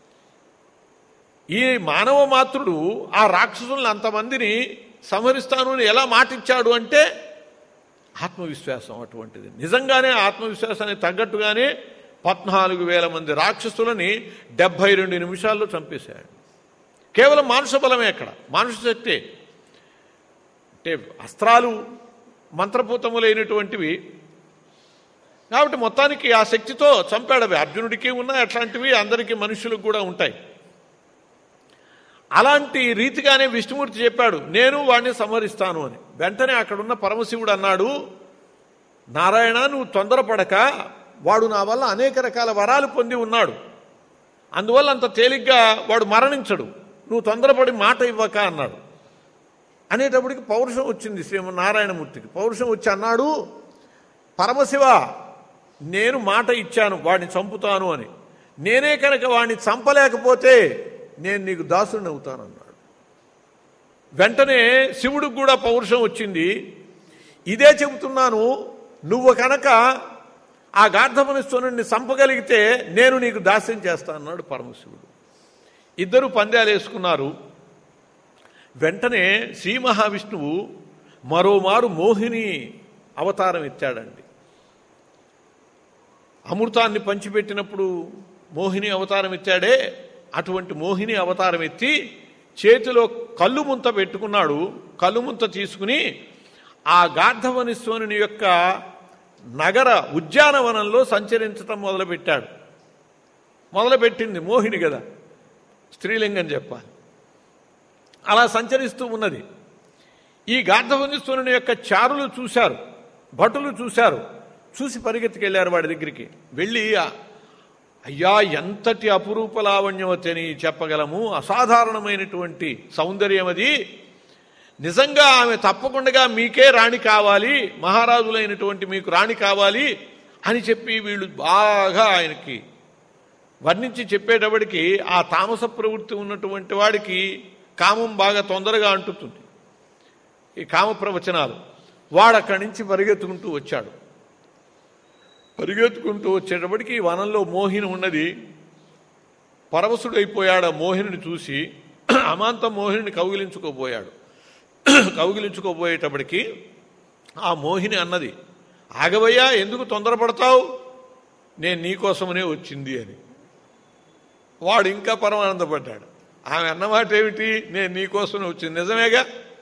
S1: ఈ మానవ మాతృడు ఆ రాక్షసులను అంతమందిని సంహరిస్తాను అని ఎలా మాటిచ్చాడు అంటే ఆత్మవిశ్వాసం అటువంటిది నిజంగానే ఆత్మవిశ్వాసానికి తగ్గట్టుగానే పద్నాలుగు వేల మంది రాక్షసులని డెబ్భై రెండు నిమిషాల్లో చంపేశాడు కేవలం మానుష బలమే అక్కడ మానుష శక్తే అంటే అస్త్రాలు మంత్రపూతములైనటువంటివి కాబట్టి మొత్తానికి ఆ శక్తితో చంపాడు అవి అర్జునుడికి ఉన్నాయి అట్లాంటివి అందరికీ మనుషులకు కూడా ఉంటాయి అలాంటి రీతిగానే విష్ణుమూర్తి చెప్పాడు నేను వాడిని సంహరిస్తాను అని వెంటనే అక్కడున్న పరమశివుడు అన్నాడు నారాయణ నువ్వు తొందరపడక వాడు నా వల్ల అనేక రకాల వరాలు పొంది ఉన్నాడు అందువల్ల అంత తేలిగ్గా వాడు మరణించడు నువ్వు తొందరపడి మాట ఇవ్వక అన్నాడు అనేటప్పటికి పౌరుషం వచ్చింది శ్రీమన్నారాయణమూర్తికి పౌరుషం వచ్చి అన్నాడు పరమశివ నేను మాట ఇచ్చాను వాడిని చంపుతాను అని నేనే కనుక వాడిని చంపలేకపోతే నేను నీకు దాసుని అవుతానన్నాడు వెంటనే శివుడికి కూడా పౌరుషం వచ్చింది ఇదే చెబుతున్నాను నువ్వు కనుక ఆ గార్ధమనిస్తుని చంపగలిగితే నేను నీకు దాస్యం చేస్తాను అన్నాడు పరమశివుడు ఇద్దరు పందాలు వేసుకున్నారు వెంటనే శ్రీ మహావిష్ణువు మరోమారు మోహిని అవతారం ఎత్తాడండి అమృతాన్ని పంచిపెట్టినప్పుడు మోహిని అవతారం ఎత్తాడే అటువంటి మోహిని అవతారం ఎత్తి చేతిలో కళ్ళు ముంత పెట్టుకున్నాడు కళ్ళు ముంత తీసుకుని ఆ గార్ధవనిస్వనుని యొక్క నగర ఉద్యానవనంలో సంచరించటం మొదలుపెట్టాడు మొదలుపెట్టింది మోహిని కదా స్త్రీలింగం చెప్పాలి అలా సంచరిస్తూ ఉన్నది ఈ గార్ధవనిస్వరుని యొక్క చారులు చూశారు భటులు చూశారు చూసి పరిగెత్తుకెళ్లారు వాడి దగ్గరికి వెళ్ళి "ఆ- అయ్యా ఎంతటి అపురూప లావణ్యవతని చెప్పగలము అసాధారణమైనటువంటి సౌందర్యం అది నిజంగా ఆమె తప్పకుండా మీకే రాణి కావాలి మహారాజులైనటువంటి మీకు రాణి కావాలి అని చెప్పి వీళ్ళు బాగా ఆయనకి వర్ణించి చెప్పేటప్పటికి ఆ తామస ప్రవృత్తి ఉన్నటువంటి వాడికి కామం బాగా తొందరగా అంటుతుంది ఈ కామ ప్రవచనాలు వాడు అక్కడి నుంచి పరిగెత్తుకుంటూ వచ్చాడు పరిగెత్తుకుంటూ వచ్చేటప్పటికి ఈ వనంలో మోహిని ఉన్నది పరవశుడైపోయాడు ఆ మోహిని చూసి అమాంతం మోహిని కౌగిలించుకోబోయాడు కౌగిలించుకోబోయేటప్పటికి ఆ మోహిని అన్నది ఆగవయ్యా ఎందుకు తొందరపడతావు నేను నీకోసమనే వచ్చింది అని వాడు ఇంకా పరమానందపడ్డాడు ఆమె అన్నమాట ఏమిటి నేను నీకోసమే వచ్చింది నిజమేగా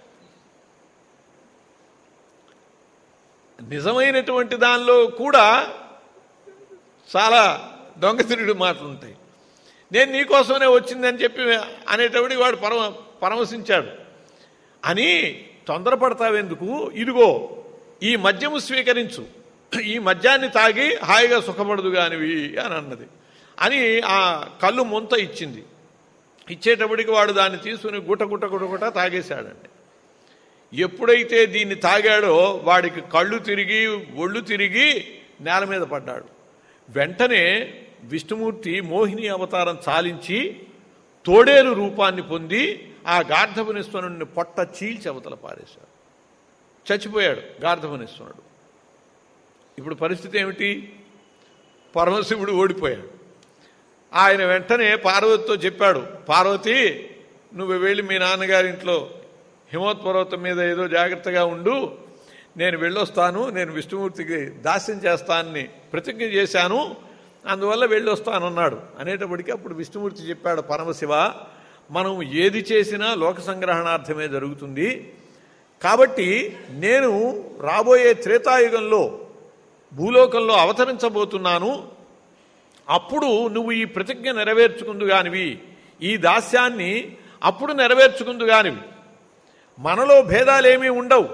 S1: నిజమైనటువంటి దానిలో కూడా చాలా దొంగతిరుడు మాటలు ఉంటాయి నేను నీకోసమే వచ్చిందని చెప్పి అనేటప్పటికి వాడు పరమ పరమశించాడు అని తొందరపడతావెందుకు ఇదిగో ఈ మద్యము స్వీకరించు ఈ మద్యాన్ని తాగి హాయిగా సుఖపడదు కానివి అని అన్నది అని ఆ కళ్ళు ముంత ఇచ్చింది ఇచ్చేటప్పటికి వాడు దాన్ని తీసుకుని గుట గుట గుట గుట తాగేశాడండి ఎప్పుడైతే దీన్ని తాగాడో వాడికి కళ్ళు తిరిగి ఒళ్ళు తిరిగి నేల మీద పడ్డాడు వెంటనే విష్ణుమూర్తి మోహిని అవతారం చాలించి తోడేలు రూపాన్ని పొంది ఆ గార్ధవనిస్వరుణ్ణి పొట్ట చీల్చి అవతల పారేశాడు చచ్చిపోయాడు గార్ధవనిస్వరుడు ఇప్పుడు పరిస్థితి ఏమిటి పరమశివుడు ఓడిపోయాడు ఆయన వెంటనే పార్వతితో చెప్పాడు పార్వతి నువ్వు వెళ్ళి మీ నాన్నగారింట్లో హిమోత్పర్వతం మీద ఏదో జాగ్రత్తగా ఉండు నేను వెళ్ళొస్తాను నేను విష్ణుమూర్తికి దాస్యం చేస్తానని ప్రతిజ్ఞ చేశాను అందువల్ల వెళ్ళొస్తానన్నాడు అనేటప్పటికీ అప్పుడు విష్ణుమూర్తి చెప్పాడు పరమశివ మనం ఏది చేసినా లోక సంగ్రహణార్థమే జరుగుతుంది కాబట్టి నేను రాబోయే త్రేతాయుగంలో భూలోకంలో అవతరించబోతున్నాను అప్పుడు నువ్వు ఈ ప్రతిజ్ఞ నెరవేర్చుకుందు గానివి ఈ దాస్యాన్ని అప్పుడు నెరవేర్చుకుందు గానివి మనలో భేదాలేమీ ఉండవు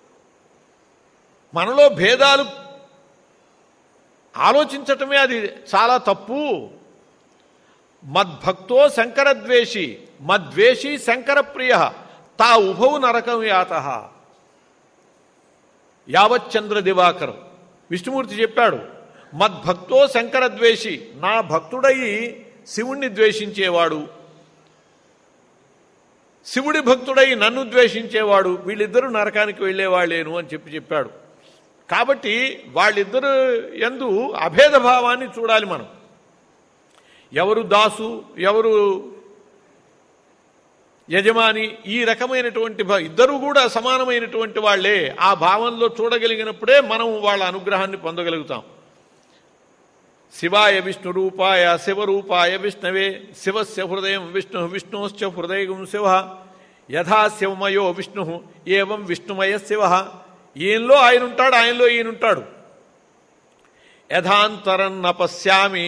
S1: మనలో భేదాలు ఆలోచించటమే అది చాలా తప్పు మద్భక్తో శంకరద్వేషి మద్వేషి శంకరప్రియ తా ఉభవు నరకం యాత యావచ్చంద్ర దివాకరం విష్ణుమూర్తి చెప్పాడు మద్భక్తో శంకరద్వేషి నా భక్తుడయి శివుణ్ణి ద్వేషించేవాడు శివుడి భక్తుడై నన్ను ద్వేషించేవాడు వీళ్ళిద్దరూ నరకానికి వెళ్ళేవాళ్ళేను అని చెప్పి చెప్పాడు కాబట్టి వాళ్ళిద్దరు ఎందు అభేద భావాన్ని చూడాలి మనం ఎవరు దాసు ఎవరు యజమాని ఈ రకమైనటువంటి భా- ఇద్దరు కూడా సమానమైనటువంటి వాళ్ళే ఆ భావంలో చూడగలిగినప్పుడే మనం వాళ్ళ అనుగ్రహాన్ని పొందగలుగుతాం శివాయ విష్ణు రూపాయ శివరూపాయ విష్ణవే శివస్య హృదయం విష్ణు విష్ణోశ్చ హృదయం శివ యథా శివమయో విష్ణు ఏవం విష్ణుమయ శివ ఈయనలో ఆయన ఉంటాడు ఆయనలో ఈయన ఉంటాడు యథాంతరం న పశ్యామి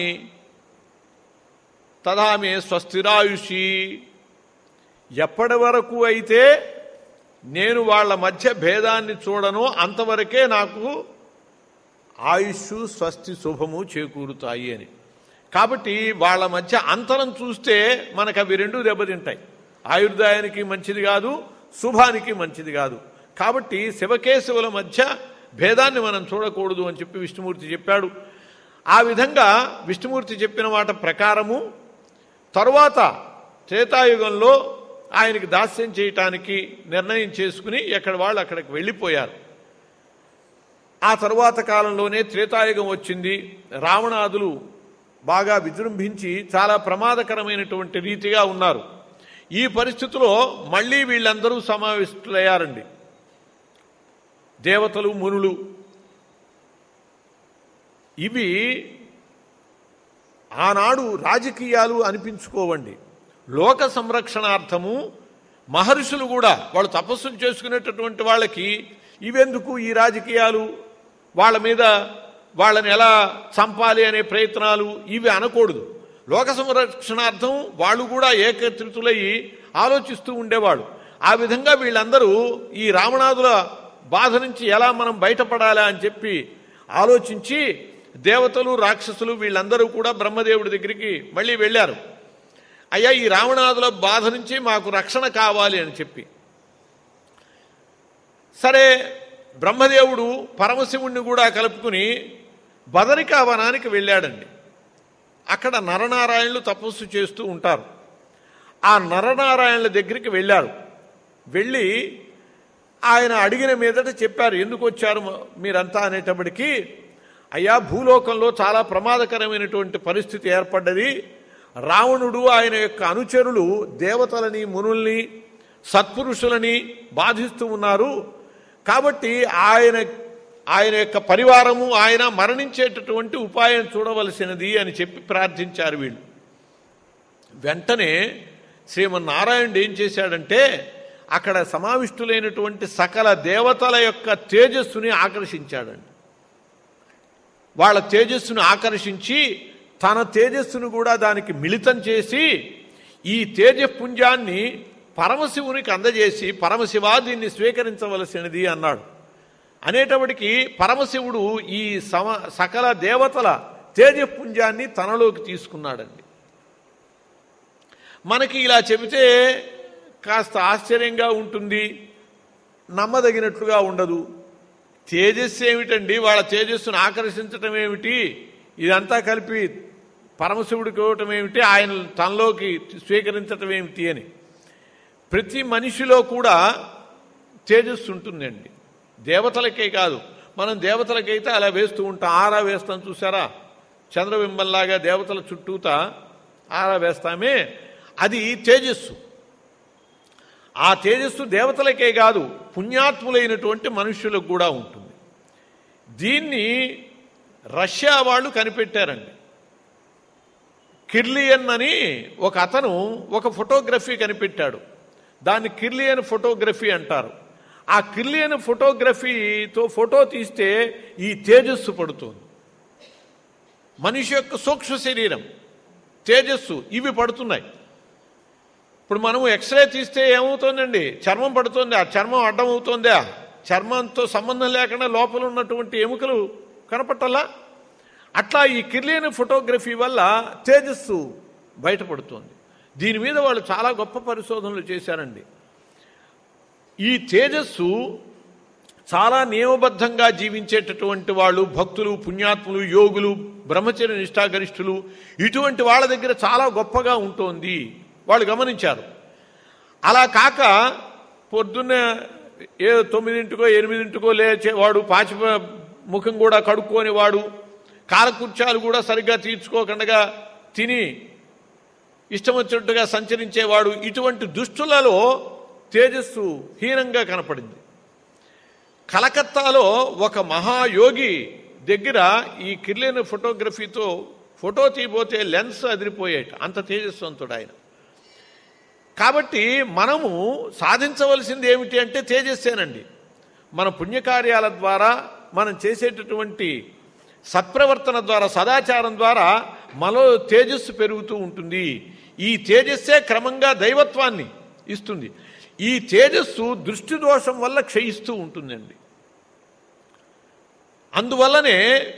S1: తదా మే స్వస్థిరాయుషి ఎప్పటి వరకు అయితే నేను వాళ్ళ మధ్య భేదాన్ని చూడను అంతవరకే నాకు ఆయుష్ స్వస్తి శుభము చేకూరుతాయి అని కాబట్టి వాళ్ళ మధ్య అంతరం చూస్తే మనకు అవి రెండు దెబ్బతింటాయి ఆయుర్దాయానికి మంచిది కాదు శుభానికి మంచిది కాదు కాబట్టి శివకేశవుల మధ్య భేదాన్ని మనం చూడకూడదు అని చెప్పి విష్ణుమూర్తి చెప్పాడు ఆ విధంగా విష్ణుమూర్తి చెప్పిన మాట ప్రకారము తరువాత త్రేతాయుగంలో ఆయనకి దాస్యం చేయటానికి నిర్ణయం చేసుకుని ఎక్కడ వాళ్ళు అక్కడికి వెళ్ళిపోయారు ఆ తరువాత కాలంలోనే త్రేతాయుగం వచ్చింది రావణాదులు బాగా విజృంభించి చాలా ప్రమాదకరమైనటువంటి రీతిగా ఉన్నారు ఈ పరిస్థితిలో మళ్ళీ వీళ్ళందరూ సమావేశులయ్యారండి దేవతలు మునులు ఇవి ఆనాడు రాజకీయాలు అనిపించుకోవండి లోక సంరక్షణార్థము మహర్షులు కూడా వాళ్ళు తపస్సులు చేసుకునేటటువంటి వాళ్ళకి ఇవెందుకు ఈ రాజకీయాలు వాళ్ళ మీద వాళ్ళని ఎలా చంపాలి అనే ప్రయత్నాలు ఇవి అనకూడదు లోక సంరక్షణార్థం వాళ్ళు కూడా ఏకత్రితులయ్యి ఆలోచిస్తూ ఉండేవాడు ఆ విధంగా వీళ్ళందరూ ఈ రావణాదుల బాధ నుంచి ఎలా మనం బయటపడాలా అని చెప్పి ఆలోచించి దేవతలు రాక్షసులు వీళ్ళందరూ కూడా బ్రహ్మదేవుడి దగ్గరికి మళ్ళీ వెళ్ళారు అయ్యా ఈ రావణాదుల బాధ నుంచి మాకు రక్షణ కావాలి అని చెప్పి సరే బ్రహ్మదేవుడు పరమశివుణ్ణి కూడా కలుపుకుని బదరికా వనానికి వెళ్ళాడండి అక్కడ నరనారాయణులు తపస్సు చేస్తూ ఉంటారు ఆ నరనారాయణుల దగ్గరికి వెళ్ళారు వెళ్ళి ఆయన అడిగిన మీదట చెప్పారు ఎందుకు వచ్చారు మ- మీరంతా అనేటప్పటికీ అయ్యా భూలోకంలో చాలా ప్రమాదకరమైనటువంటి పరిస్థితి ఏర్పడ్డది రావణుడు ఆయన యొక్క అనుచరులు దేవతలని మునుల్ని సత్పురుషులని బాధిస్తూ ఉన్నారు కాబట్టి ఆయన ఆయన యొక్క పరివారము ఆయన మరణించేటటువంటి ఉపాయం చూడవలసినది అని చెప్పి ప్రార్థించారు వీళ్ళు వెంటనే శ్రీమన్నారాయణుడు ఏం చేశాడంటే అక్కడ సమావిష్టులైనటువంటి సకల దేవతల యొక్క తేజస్సుని ఆకర్షించాడండి వాళ్ళ తేజస్సును ఆకర్షించి తన తేజస్సును కూడా దానికి మిళితం చేసి ఈ తేజపుంజాన్ని పరమశివునికి అందజేసి పరమశివ దీన్ని స్వీకరించవలసినది అన్నాడు అనేటప్పటికి పరమశివుడు ఈ సమ సకల దేవతల తేజపుంజాన్ని తనలోకి తీసుకున్నాడండి మనకి ఇలా చెబితే కాస్త ఆశ్చర్యంగా ఉంటుంది నమ్మదగినట్లుగా ఉండదు తేజస్సు ఏమిటండి వాళ్ళ తేజస్సును ఆకర్షించటం ఏమిటి ఇదంతా కలిపి పరమశివుడికి ఇవ్వటం ఏమిటి ఆయన తనలోకి స్వీకరించటం ఏమిటి అని ప్రతి మనిషిలో కూడా తేజస్సు ఉంటుందండి దేవతలకే కాదు మనం దేవతలకైతే అలా వేస్తూ ఉంటాం ఆరా వేస్తాం చూసారా చంద్రబింబంలాగా దేవతల చుట్టూతా ఆరా వేస్తామే అది తేజస్సు ఆ తేజస్సు దేవతలకే కాదు పుణ్యాత్ములైనటువంటి మనుష్యులకు కూడా ఉంటుంది దీన్ని రష్యా వాళ్ళు కనిపెట్టారండి కిర్లియన్ అని ఒక అతను ఒక ఫోటోగ్రఫీ కనిపెట్టాడు దాన్ని కిర్లియన్ ఫోటోగ్రఫీ అంటారు ఆ కిర్లియన్ ఫోటోగ్రఫీతో ఫోటో తీస్తే ఈ తేజస్సు పడుతుంది మనిషి యొక్క సూక్ష్మ శరీరం తేజస్సు ఇవి పడుతున్నాయి ఇప్పుడు మనము ఎక్స్రే తీస్తే ఏమవుతుందండి చర్మం పడుతుంది ఆ చర్మం అడ్డం అవుతుందా చర్మంతో సంబంధం లేకుండా లోపల ఉన్నటువంటి ఎముకలు కనపట్టాలా అట్లా ఈ కిర్లేని ఫోటోగ్రఫీ వల్ల తేజస్సు బయటపడుతోంది దీని మీద వాళ్ళు చాలా గొప్ప పరిశోధనలు చేశారండి ఈ తేజస్సు చాలా నియమబద్ధంగా జీవించేటటువంటి వాళ్ళు భక్తులు పుణ్యాత్ములు యోగులు బ్రహ్మచర్య నిష్ఠాగరిష్ఠులు ఇటువంటి వాళ్ళ దగ్గర చాలా గొప్పగా ఉంటుంది వాళ్ళు గమనించారు అలా కాక పొద్దున్న ఏ తొమ్మిదింటికో ఎనిమిదింటికో లేచేవాడు పాచి ముఖం కూడా కడుక్కొని వాడు కాలకృత్యాలు కూడా సరిగ్గా తీర్చుకోకుండా తిని ఇష్టం వచ్చినట్టుగా సంచరించేవాడు ఇటువంటి దుష్టులలో తేజస్సు హీనంగా కనపడింది కలకత్తాలో ఒక మహాయోగి దగ్గర ఈ కిర్లేని ఫోటోగ్రఫీతో ఫోటో తీయబోతే లెన్స్ అదిరిపోయేట అంత తేజస్వంతుడు ఆయన కాబట్టి మనము సాధించవలసింది ఏమిటి అంటే తేజస్సేనండి మన పుణ్యకార్యాల ద్వారా మనం చేసేటటువంటి సత్ప్రవర్తన ద్వారా సదాచారం ద్వారా మనలో తేజస్సు పెరుగుతూ ఉంటుంది ఈ తేజస్సే క్రమంగా దైవత్వాన్ని ఇస్తుంది ఈ తేజస్సు దృష్టి దోషం వల్ల క్షయిస్తూ ఉంటుందండి అందువల్లనే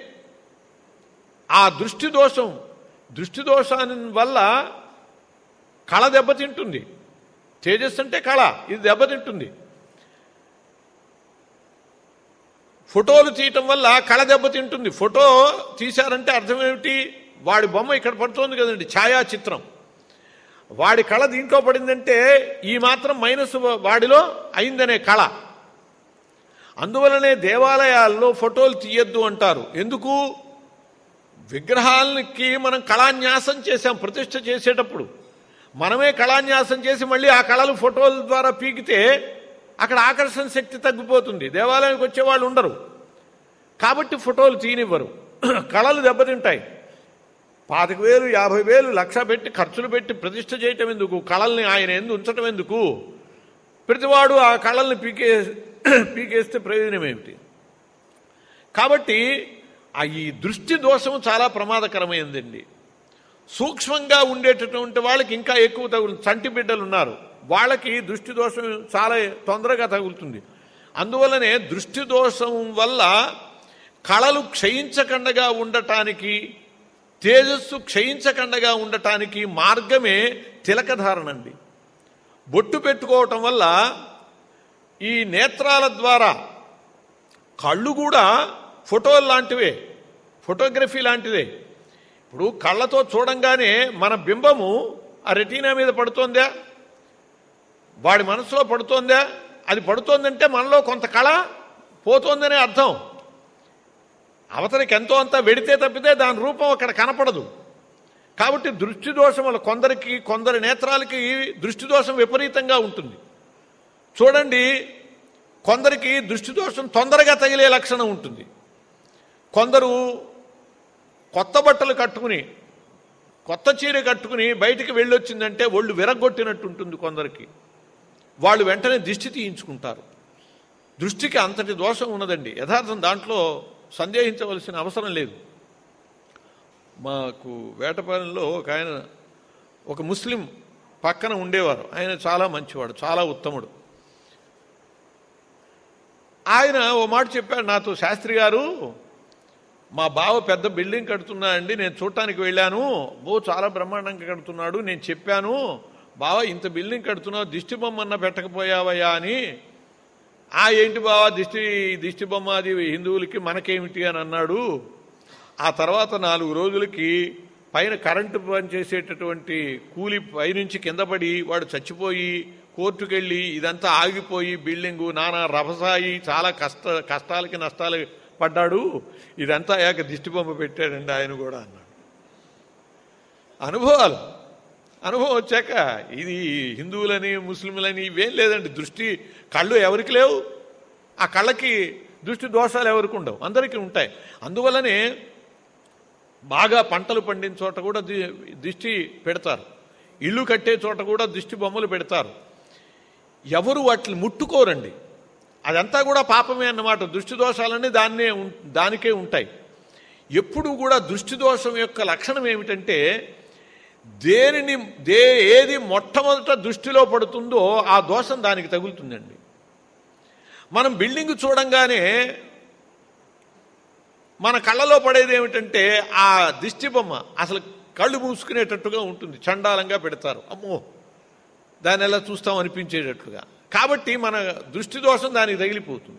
S1: ఆ దృష్టి దోషం దృష్టి దోషాన్ని వల్ల కళ దెబ్బతింటుంది తేజస్సు అంటే కళ ఇది దెబ్బతింటుంది ఫోటోలు తీయటం వల్ల కళ దెబ్బతింటుంది ఫోటో తీశారంటే అర్థం ఏమిటి వాడి బొమ్మ ఇక్కడ పడుతోంది కదండి ఛాయాచిత్రం వాడి కళ దీంట్లో పడిందంటే ఈ మాత్రం మైనస్ వాడిలో అయిందనే కళ అందువలనే దేవాలయాల్లో ఫోటోలు తీయద్దు అంటారు ఎందుకు విగ్రహాలకి మనం కళాన్యాసం చేశాం ప్రతిష్ఠ చేసేటప్పుడు మనమే కళాన్యాసం చేసి మళ్ళీ ఆ కళలు ఫోటోల ద్వారా పీకితే అక్కడ ఆకర్షణ శక్తి తగ్గిపోతుంది దేవాలయానికి వచ్చేవాళ్ళు ఉండరు కాబట్టి ఫోటోలు తీయనివ్వరు కళలు దెబ్బతింటాయి పాతిక వేలు యాభై వేలు లక్ష పెట్టి ఖర్చులు పెట్టి ప్రతిష్ఠ చేయటం ఎందుకు కళల్ని ఆయన ఎందు ఉంచటం ఎందుకు ప్రతివాడు ఆ కళల్ని పీకే పీకేస్తే ప్రయోజనం ఏమిటి కాబట్టి ఆ ఈ దృష్టి దోషం చాలా ప్రమాదకరమైందండి సూక్ష్మంగా ఉండేటటువంటి వాళ్ళకి ఇంకా ఎక్కువ తగులుతుంది చంటి బిడ్డలు ఉన్నారు వాళ్ళకి దృష్టి దోషం చాలా తొందరగా తగులుతుంది అందువల్లనే దృష్టి దోషం వల్ల కళలు క్షయించకుండగా ఉండటానికి తేజస్సు క్షయించకుండగా ఉండటానికి మార్గమే తిలకధారణండి బొట్టు పెట్టుకోవటం వల్ల ఈ నేత్రాల ద్వారా కళ్ళు కూడా ఫోటోలు లాంటివే ఫోటోగ్రఫీ లాంటిదే ఇప్పుడు కళ్ళతో చూడంగానే మన బింబము ఆ రెటీనా మీద పడుతోందా వాడి మనసులో పడుతోందా అది పడుతోందంటే మనలో కొంత కళ పోతోందనే అర్థం అవతలికి ఎంతో అంత వెడితే తప్పితే దాని రూపం అక్కడ కనపడదు కాబట్టి దృష్టి దోషం వల్ల కొందరికి కొందరి నేత్రాలకి దృష్టి దోషం విపరీతంగా ఉంటుంది చూడండి కొందరికి దృష్టి దోషం తొందరగా తగిలే లక్షణం ఉంటుంది కొందరు కొత్త బట్టలు కట్టుకుని కొత్త చీర కట్టుకుని బయటికి వెళ్ళొచ్చిందంటే ఒళ్ళు విరగొట్టినట్టు ఉంటుంది కొందరికి వాళ్ళు వెంటనే దిష్టి తీయించుకుంటారు దృష్టికి అంతటి దోషం ఉన్నదండి యథార్థం దాంట్లో సందేహించవలసిన అవసరం లేదు మాకు వేటపాలెంలో ఒక ఆయన ఒక ముస్లిం పక్కన ఉండేవారు ఆయన చాలా మంచివాడు చాలా ఉత్తముడు ఆయన ఓ మాట చెప్పాడు నాతో శాస్త్రి గారు మా బావ పెద్ద బిల్డింగ్ కడుతున్నా అండి నేను చూడటానికి వెళ్ళాను ఓ చాలా బ్రహ్మాండంగా కడుతున్నాడు నేను చెప్పాను బావ ఇంత బిల్డింగ్ కడుతున్నావు దిష్టి బొమ్మన్న పెట్టకపోయావయ్యా అని ఆ ఏంటి బావా దిష్టి దిష్టి బొమ్మ అది హిందువులకి మనకేమిటి అని అన్నాడు ఆ తర్వాత నాలుగు రోజులకి పైన కరెంటు పనిచేసేటటువంటి కూలి పైనుంచి కింద పడి వాడు చచ్చిపోయి కోర్టుకెళ్ళి ఇదంతా ఆగిపోయి బిల్డింగు నానా రభసాయి చాలా కష్ట కష్టాలకి నష్టాలు పడ్డాడు ఇదంతా అయ్యాక దిష్టి బొమ్మ పెట్టాడండి ఆయన కూడా అన్నాడు అనుభవాలు అనుభవం వచ్చాక ఇది హిందువులని ముస్లింలని ఇవేం లేదండి దృష్టి కళ్ళు ఎవరికి లేవు ఆ కళ్ళకి దృష్టి దోషాలు ఎవరికి ఉండవు అందరికీ ఉంటాయి అందువల్లనే బాగా పంటలు పండిన చోట కూడా ది- దిష్టి పెడతారు ఇల్లు కట్టే చోట కూడా దిష్టి బొమ్మలు పెడతారు ఎవరు వాటిని ముట్టుకోరండి అదంతా కూడా పాపమే అన్నమాట దృష్టి దోషాలన్నీ దాన్నే ఉం- దానికే ఉంటాయి ఎప్పుడు కూడా దృష్టి దోషం యొక్క లక్షణం ఏమిటంటే దేనిని దే ఏది మొట్టమొదట దృష్టిలో పడుతుందో ఆ దోషం దానికి తగులుతుందండి మనం బిల్డింగ్ చూడంగానే మన కళ్ళలో పడేది ఏమిటంటే ఆ దిష్టి బొమ్మ అసలు కళ్ళు మూసుకునేటట్టుగా ఉంటుంది చండాలంగా పెడతారు అమ్మో దాన్ని ఎలా చూస్తాం అనిపించేటట్లుగా కాబట్టి మన దృష్టి దోషం దానికి తగిలిపోతుంది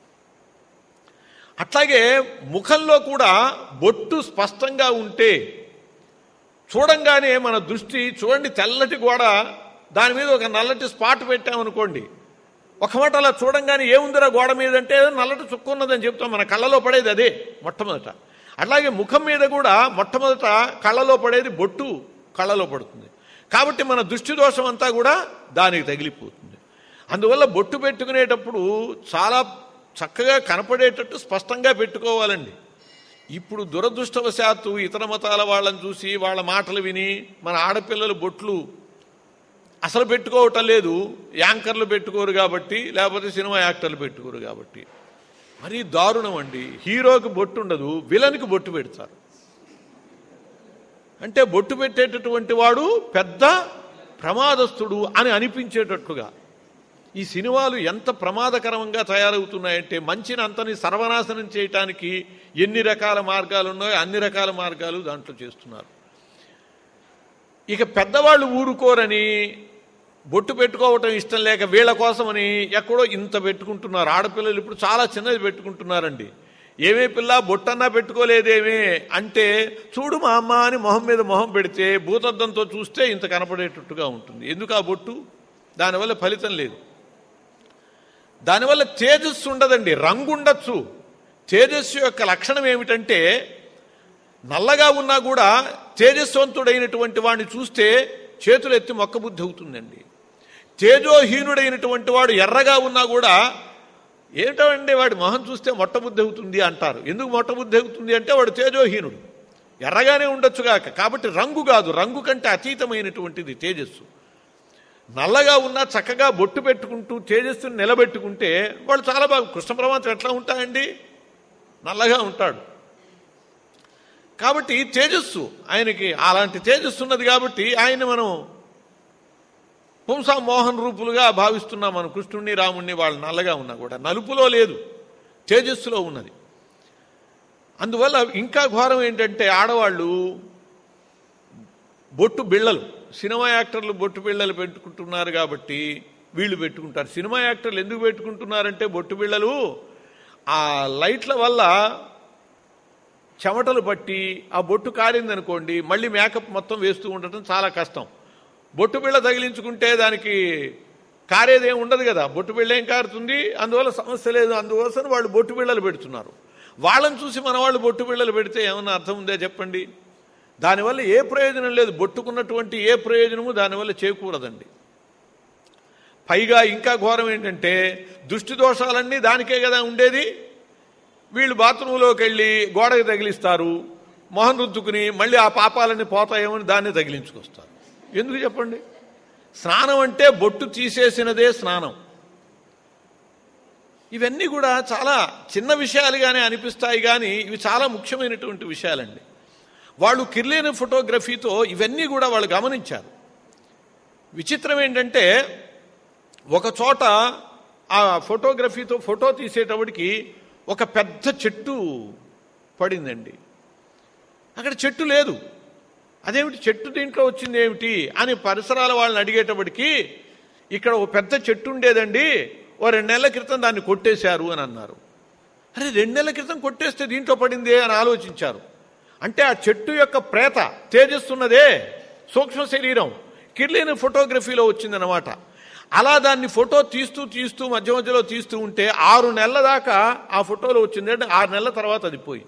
S1: అట్లాగే ముఖంలో కూడా బొట్టు స్పష్టంగా ఉంటే చూడంగానే మన దృష్టి చూడండి తెల్లటి గోడ దాని మీద ఒక నల్లటి స్పాట్ పెట్టామనుకోండి ఒక మాట అలా చూడంగానే ఏముందిరా గోడ మీద అంటే ఏదో నల్లటి చుక్క ఉన్నదని చెప్తాం మన కళ్ళలో పడేది అదే మొట్టమొదట అట్లాగే ముఖం మీద కూడా మొట్టమొదట కళ్ళలో పడేది బొట్టు కళ్ళలో పడుతుంది కాబట్టి మన దృష్టి దోషం అంతా కూడా దానికి తగిలిపోతుంది అందువల్ల బొట్టు పెట్టుకునేటప్పుడు చాలా చక్కగా కనపడేటట్టు స్పష్టంగా పెట్టుకోవాలండి ఇప్పుడు దురదృష్టవశాత్తు ఇతర మతాల వాళ్ళని చూసి వాళ్ళ మాటలు విని మన ఆడపిల్లలు బొట్లు అసలు పెట్టుకోవటం లేదు యాంకర్లు పెట్టుకోరు కాబట్టి లేకపోతే సినిమా యాక్టర్లు పెట్టుకోరు కాబట్టి మరీ దారుణం అండి హీరోకి బొట్టు ఉండదు విలన్కి బొట్టు పెడతారు అంటే బొట్టు పెట్టేటటువంటి వాడు పెద్ద ప్రమాదస్తుడు అని అనిపించేటట్లుగా ఈ సినిమాలు ఎంత ప్రమాదకరంగా తయారవుతున్నాయంటే మంచిని అంతని సర్వనాశనం చేయటానికి ఎన్ని రకాల మార్గాలు ఉన్నాయో అన్ని రకాల మార్గాలు దాంట్లో చేస్తున్నారు ఇక పెద్దవాళ్ళు ఊరుకోరని బొట్టు పెట్టుకోవటం ఇష్టం లేక వీళ్ళ కోసమని ఎక్కడో ఇంత పెట్టుకుంటున్నారు ఆడపిల్లలు ఇప్పుడు చాలా చిన్నది పెట్టుకుంటున్నారండి ఏమే పిల్ల బొట్టన్నా పెట్టుకోలేదేమే అంటే చూడు మా అమ్మ అని మొహం మీద మొహం పెడితే భూతద్దంతో చూస్తే ఇంత కనపడేటట్టుగా ఉంటుంది ఎందుకు ఆ బొట్టు దానివల్ల ఫలితం లేదు దానివల్ల తేజస్సు ఉండదండి రంగు ఉండొచ్చు తేజస్సు యొక్క లక్షణం ఏమిటంటే నల్లగా ఉన్నా కూడా తేజస్వంతుడైనటువంటి వాడిని చూస్తే చేతులు ఎత్తి మొక్కబుద్ధి అవుతుందండి తేజోహీనుడైనటువంటి వాడు ఎర్రగా ఉన్నా కూడా ఏమిటండి వాడి మొహం చూస్తే మొట్టబుద్ధి అవుతుంది అంటారు ఎందుకు మొట్టబుద్ధి అవుతుంది అంటే వాడు తేజోహీనుడు ఎర్రగానే ఉండొచ్చుగాక కాబట్టి రంగు కాదు రంగు కంటే అతీతమైనటువంటిది తేజస్సు నల్లగా ఉన్నా చక్కగా బొట్టు పెట్టుకుంటూ తేజస్సుని నిలబెట్టుకుంటే వాళ్ళు చాలా బాగా కృష్ణ పరమాత్మ ఎట్లా ఉంటాయండి నల్లగా ఉంటాడు కాబట్టి తేజస్సు ఆయనకి అలాంటి తేజస్సు ఉన్నది కాబట్టి ఆయన మనం పుంసా మోహన్ రూపులుగా భావిస్తున్నాం మనం కృష్ణుణ్ణి రాముణ్ణి వాళ్ళు నల్లగా ఉన్నా కూడా నలుపులో లేదు తేజస్సులో ఉన్నది అందువల్ల ఇంకా ఘోరం ఏంటంటే ఆడవాళ్ళు బొట్టు బిళ్ళలు సినిమా యాక్టర్లు బొట్టు బిళ్ళలు పెట్టుకుంటున్నారు కాబట్టి వీళ్ళు పెట్టుకుంటారు సినిమా యాక్టర్లు ఎందుకు పెట్టుకుంటున్నారంటే బొట్టు బిళ్ళలు ఆ లైట్ల వల్ల చెమటలు పట్టి ఆ బొట్టు కారిందనుకోండి మళ్ళీ మేకప్ మొత్తం వేస్తూ ఉండటం చాలా కష్టం బొట్టు బిళ్ళ తగిలించుకుంటే దానికి కారేదేం ఉండదు కదా బొట్టు బిళ్ళ ఏం కారుతుంది అందువల్ల సమస్య లేదు అందుకోసం వాళ్ళు బొట్టు బిళ్ళలు పెడుతున్నారు వాళ్ళని చూసి మన వాళ్ళు బొట్టు బిళ్ళలు పెడితే ఏమన్నా అర్థం ఉందే చెప్పండి దానివల్ల ఏ ప్రయోజనం లేదు బొట్టుకున్నటువంటి ఏ ప్రయోజనము దానివల్ల చేకూరదండి పైగా ఇంకా ఘోరం ఏంటంటే దృష్టి దోషాలన్నీ దానికే కదా ఉండేది వీళ్ళు బాత్రూంలోకి వెళ్ళి గోడకి తగిలిస్తారు మొహం రుద్దుకుని మళ్ళీ ఆ పాపాలన్నీ పోతాయేమని దాన్ని తగిలించుకొస్తారు ఎందుకు చెప్పండి స్నానం అంటే బొట్టు తీసేసినదే స్నానం ఇవన్నీ కూడా చాలా చిన్న విషయాలుగానే అనిపిస్తాయి కానీ ఇవి చాలా ముఖ్యమైనటువంటి విషయాలండి వాళ్ళు కిర్లేని ఫోటోగ్రఫీతో ఇవన్నీ కూడా వాళ్ళు గమనించారు విచిత్రం ఏంటంటే ఒక చోట ఆ ఫోటోగ్రఫీతో ఫోటో తీసేటప్పటికి ఒక పెద్ద చెట్టు పడిందండి అక్కడ చెట్టు లేదు అదేమిటి చెట్టు దీంట్లో వచ్చింది ఏమిటి అని పరిసరాల వాళ్ళని అడిగేటప్పటికి ఇక్కడ ఒక పెద్ద చెట్టు ఉండేదండి ఓ రెండు నెలల క్రితం దాన్ని కొట్టేశారు అని అన్నారు అరే రెండు నెలల క్రితం కొట్టేస్తే దీంట్లో పడిందే అని ఆలోచించారు అంటే ఆ చెట్టు యొక్క ప్రేత తేజస్సున్నదే సూక్ష్మ శరీరం కిర్లేని ఫోటోగ్రఫీలో వచ్చిందనమాట అలా దాన్ని ఫోటో తీస్తూ తీస్తూ మధ్య మధ్యలో తీస్తూ ఉంటే ఆరు నెలల దాకా ఆ ఫోటోలో వచ్చింది అంటే ఆరు నెలల తర్వాత అది పోయి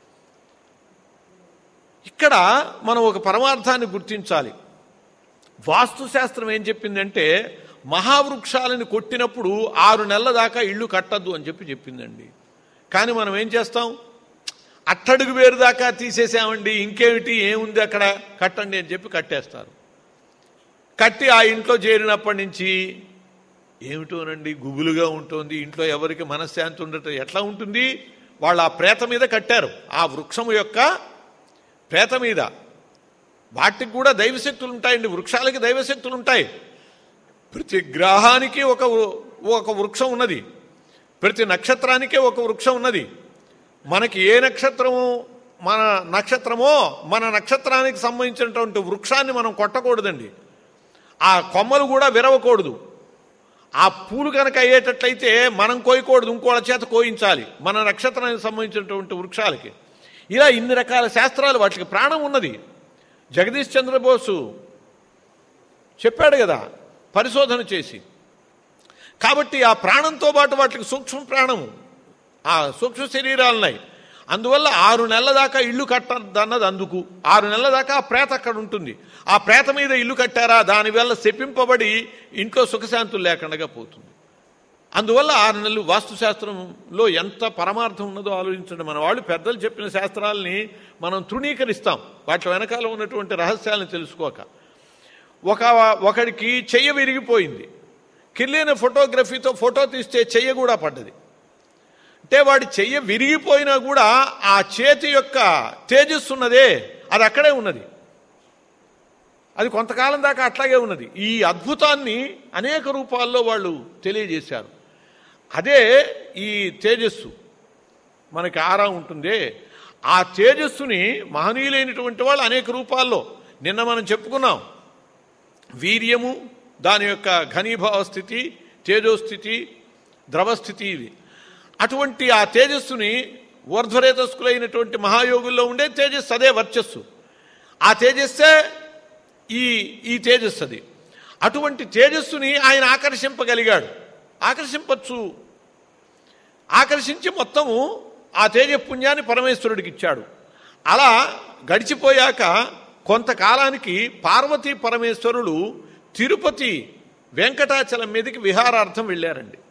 S1: ఇక్కడ మనం ఒక పరమార్థాన్ని గుర్తించాలి వాస్తుశాస్త్రం ఏం చెప్పిందంటే మహావృక్షాలను కొట్టినప్పుడు ఆరు నెలల దాకా ఇల్లు కట్టద్దు అని చెప్పి చెప్పిందండి కానీ మనం ఏం చేస్తాం అట్టడుగు వేరు దాకా తీసేసామండి ఇంకేమిటి ఏముంది అక్కడ కట్టండి అని చెప్పి కట్టేస్తారు కట్టి ఆ ఇంట్లో చేరినప్పటి నుంచి ఏమిటోనండి గుబులుగా ఉంటుంది ఇంట్లో ఎవరికి మనశ్శాంతి ఉండటం ఎట్లా ఉంటుంది వాళ్ళు ఆ ప్రేత మీద కట్టారు ఆ వృక్షము యొక్క ప్రేత మీద వాటికి కూడా దైవశక్తులు ఉంటాయండి వృక్షాలకి దైవశక్తులు ఉంటాయి ప్రతి గ్రహానికి ఒక వృ- ఒక వృక్షం ఉన్నది ప్రతి నక్షత్రానికి ఒక వృక్షం ఉన్నది మనకి ఏ నక్షత్రము మన నక్షత్రమో మన నక్షత్రానికి సంబంధించినటువంటి వృక్షాన్ని మనం కొట్టకూడదండి ఆ కొమ్మలు కూడా విరవకూడదు ఆ పూలు కనుక అయ్యేటట్లయితే మనం కోయకూడదు ఇంకోళ్ళ చేత కోయించాలి మన నక్షత్రానికి సంబంధించినటువంటి వృక్షాలకి ఇలా ఇన్ని రకాల శాస్త్రాలు వాటికి ప్రాణం ఉన్నది జగదీష్ చంద్రబోసు చెప్పాడు కదా పరిశోధన చేసి కాబట్టి ఆ ప్రాణంతో పాటు వాటికి సూక్ష్మ ప్రాణము ఆ సూక్ష్మ శరీరాలు ఉన్నాయి అందువల్ల ఆరు నెలల దాకా ఇల్లు కట్టదన్నది అందుకు ఆరు నెలల దాకా ఆ ప్రేత అక్కడ ఉంటుంది ఆ ప్రేత మీద ఇల్లు కట్టారా దానివల్ల శపింపబడి ఇంట్లో సుఖశాంతులు లేకుండా పోతుంది అందువల్ల ఆరు నెలలు వాస్తుశాస్త్రంలో ఎంత పరమార్థం ఉన్నదో ఆలోచించండి మన వాళ్ళు పెద్దలు చెప్పిన శాస్త్రాలని మనం తృణీకరిస్తాం వాటి వెనకాల ఉన్నటువంటి రహస్యాలను తెలుసుకోక ఒక ఒకడికి చెయ్య విరిగిపోయింది కిర్లేని ఫోటోగ్రఫీతో ఫోటో తీస్తే చెయ్య కూడా పడ్డది అంటే వాడి చెయ్య విరిగిపోయినా కూడా ఆ చేతి యొక్క తేజస్సు ఉన్నదే అది అక్కడే ఉన్నది అది కొంతకాలం దాకా అట్లాగే ఉన్నది ఈ అద్భుతాన్ని అనేక రూపాల్లో వాళ్ళు తెలియజేశారు అదే ఈ తేజస్సు మనకి ఆరా ఉంటుందే ఆ తేజస్సుని మహనీయులైనటువంటి వాళ్ళు అనేక రూపాల్లో నిన్న మనం చెప్పుకున్నాం వీర్యము దాని యొక్క ఘనీభావ స్థితి తేజోస్థితి ద్రవస్థితి ఇవి అటువంటి ఆ తేజస్సుని ఊర్ధ్వరేతస్కులైనటువంటి మహాయోగుల్లో ఉండే తేజస్సు అదే వర్చస్సు ఆ తేజస్సే ఈ ఈ తేజస్సు అది అటువంటి తేజస్సుని ఆయన ఆకర్షింపగలిగాడు ఆకర్షింపచ్చు ఆకర్షించి మొత్తము ఆ తేజపుణ్యాన్ని పరమేశ్వరుడికి ఇచ్చాడు అలా గడిచిపోయాక కొంతకాలానికి పార్వతీ పరమేశ్వరులు తిరుపతి వెంకటాచలం మీదకి విహారార్థం వెళ్ళారండి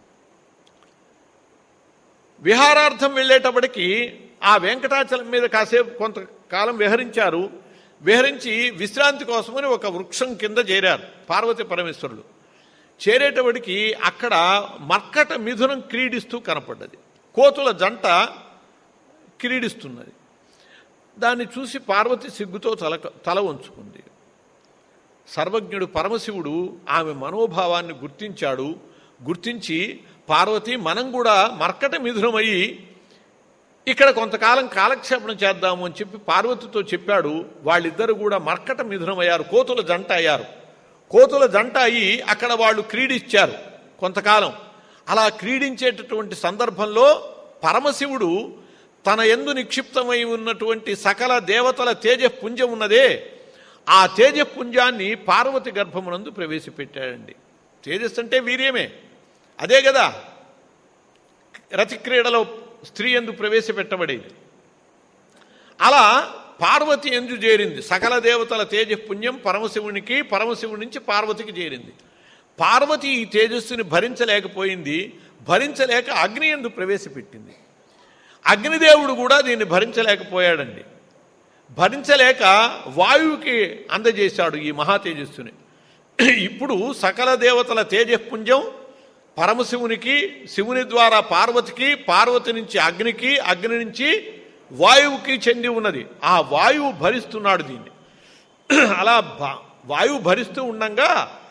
S1: విహారార్థం వెళ్ళేటప్పటికి ఆ వెంకటాచలం మీద కాసేపు కొంతకాలం విహరించారు విహరించి విశ్రాంతి కోసమని ఒక వృక్షం కింద చేరారు పార్వతి పరమేశ్వరులు చేరేటప్పటికి అక్కడ మర్కట మిథునం క్రీడిస్తూ కనపడ్డది కోతుల జంట క్రీడిస్తున్నది దాన్ని చూసి పార్వతి సిగ్గుతో తల తల వంచుకుంది సర్వజ్ఞుడు పరమశివుడు ఆమె మనోభావాన్ని గుర్తించాడు గుర్తించి పార్వతి మనం కూడా మర్కట మిథునమయ్యి ఇక్కడ కొంతకాలం కాలక్షేపణ చేద్దాము అని చెప్పి పార్వతితో చెప్పాడు వాళ్ళిద్దరు కూడా మర్కట మిథునమయ్యారు కోతుల జంట అయ్యారు కోతుల జంట అయ్యి అక్కడ వాళ్ళు క్రీడిచ్చారు కొంతకాలం అలా క్రీడించేటటువంటి సందర్భంలో పరమశివుడు తన ఎందు నిక్షిప్తమై ఉన్నటువంటి సకల దేవతల తేజపుంజం ఉన్నదే ఆ తేజపుంజాన్ని పార్వతి గర్భమునందు ప్రవేశపెట్టాడండి తేజస్ అంటే వీర్యమే అదే కదా రతిక్రీడలో స్త్రీ ఎందు ప్రవేశపెట్టబడేది అలా పార్వతి ఎందు చేరింది సకల దేవతల తేజపుణ్యం పరమశివునికి పరమశివుడి నుంచి పార్వతికి చేరింది పార్వతి ఈ తేజస్సుని భరించలేకపోయింది భరించలేక అగ్ని ఎందు ప్రవేశపెట్టింది అగ్నిదేవుడు కూడా దీన్ని భరించలేకపోయాడండి భరించలేక వాయువుకి అందజేశాడు ఈ మహా తేజస్సుని ఇప్పుడు సకల దేవతల తేజపుంజం పరమశివునికి శివుని ద్వారా పార్వతికి పార్వతి నుంచి అగ్నికి అగ్ని నుంచి వాయువుకి చెంది ఉన్నది ఆ వాయువు భరిస్తున్నాడు దీన్ని అలా భ- వాయువు భరిస్తూ ఉండంగా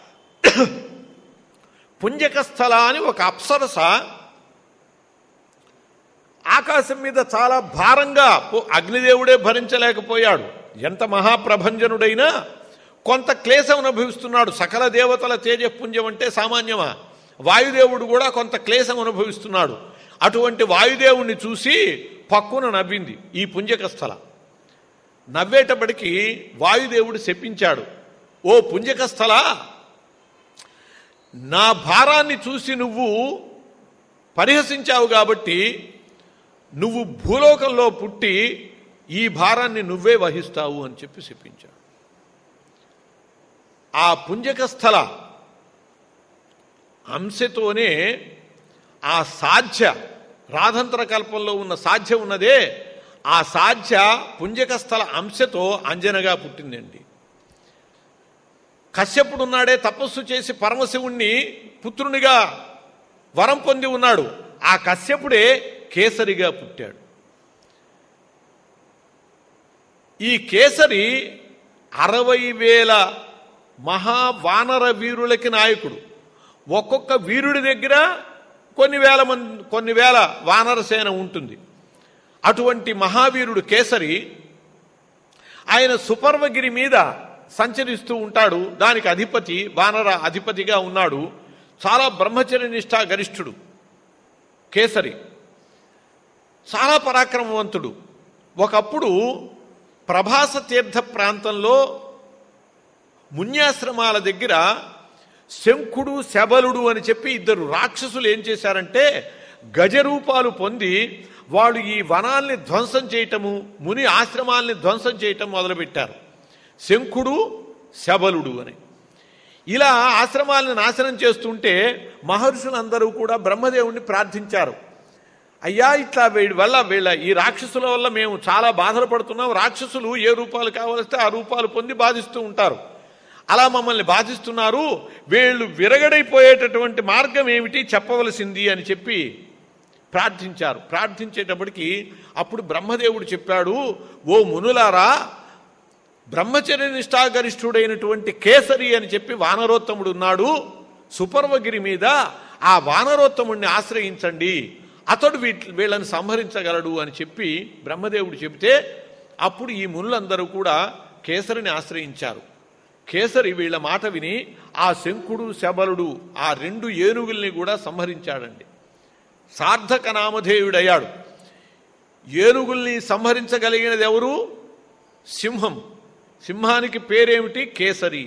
S1: పుంజకస్థల అని ఒక అప్సరస ఆకాశం మీద చాలా భారంగా పో- అగ్నిదేవుడే భరించలేకపోయాడు ఎంత మహాప్రభంజనుడైనా కొంత క్లేశం అనుభవిస్తున్నాడు సకల దేవతల తేజపుంజం అంటే సామాన్యమా వాయుదేవుడు కూడా కొంత క్లేశం అనుభవిస్తున్నాడు అటువంటి వాయుదేవుణ్ణి చూసి పక్కున నవ్వింది ఈ పుంజకస్థల నవ్వేటప్పటికి వాయుదేవుడు శపించాడు ఓ పుంజకస్థల నా భారాన్ని చూసి నువ్వు పరిహసించావు కాబట్టి నువ్వు భూలోకంలో పుట్టి ఈ భారాన్ని నువ్వే వహిస్తావు అని చెప్పి చెప్పించాడు ఆ పుంజక స్థల అంశతోనే ఆ సాధ్య రాధంతర కల్పంలో ఉన్న సాధ్య ఉన్నదే ఆ సాధ్య పుంజక స్థల అంశతో అంజనగా పుట్టిందండి కశ్యపుడున్నాడే తపస్సు చేసి పరమశివుణ్ణి పుత్రునిగా వరం పొంది ఉన్నాడు ఆ కశ్యపుడే కేసరిగా పుట్టాడు ఈ కేసరి అరవై వేల మహావానర వీరులకి నాయకుడు ఒక్కొక్క వీరుడి దగ్గర కొన్ని వేల మంది కొన్ని వేల వానర సేన ఉంటుంది అటువంటి మహావీరుడు కేసరి ఆయన సుపర్వగిరి మీద సంచరిస్తూ ఉంటాడు దానికి అధిపతి వానర అధిపతిగా ఉన్నాడు చాలా బ్రహ్మచర్య నిష్ఠా గరిష్ఠుడు కేసరి చాలా పరాక్రమవంతుడు ఒకప్పుడు ప్రభాస తీర్థ ప్రాంతంలో మున్యాశ్రమాల దగ్గర శంఖుడు శబలుడు అని చెప్పి ఇద్దరు రాక్షసులు ఏం చేశారంటే గజరూపాలు పొంది వాళ్ళు ఈ వనాల్ని ధ్వంసం చేయటము ముని ఆశ్రమాల్ని ధ్వంసం చేయటం మొదలుపెట్టారు శంఖుడు శబలుడు అని ఇలా ఆశ్రమాలను నాశనం చేస్తుంటే మహర్షులందరూ కూడా బ్రహ్మదేవుణ్ణి ప్రార్థించారు అయ్యా ఇట్లా వీడి వల్ల వీళ్ళ ఈ రాక్షసుల వల్ల మేము చాలా బాధలు పడుతున్నాం రాక్షసులు ఏ రూపాలు కావలిస్తే ఆ రూపాలు పొంది బాధిస్తూ ఉంటారు అలా మమ్మల్ని బాధిస్తున్నారు వీళ్ళు విరగడైపోయేటటువంటి మార్గం ఏమిటి చెప్పవలసింది అని చెప్పి ప్రార్థించారు ప్రార్థించేటప్పటికి అప్పుడు బ్రహ్మదేవుడు చెప్పాడు ఓ మునులారా బ్రహ్మచర్య నిష్ఠాగరిష్ఠుడైనటువంటి కేసరి అని చెప్పి వానరోత్తముడు ఉన్నాడు సుపర్వగిరి మీద ఆ వానరోత్తముడిని ఆశ్రయించండి అతడు వీట్ వీళ్ళని సంహరించగలడు అని చెప్పి బ్రహ్మదేవుడు చెబితే అప్పుడు ఈ మునులందరూ కూడా కేసరిని ఆశ్రయించారు కేసరి వీళ్ళ మాట విని ఆ శంకుడు శబలుడు ఆ రెండు ఏనుగుల్ని కూడా సంహరించాడండి సార్థక నామధేయుడయ్యాడు ఏనుగుల్ని సంహరించగలిగినది ఎవరు సింహం సింహానికి పేరేమిటి కేసరి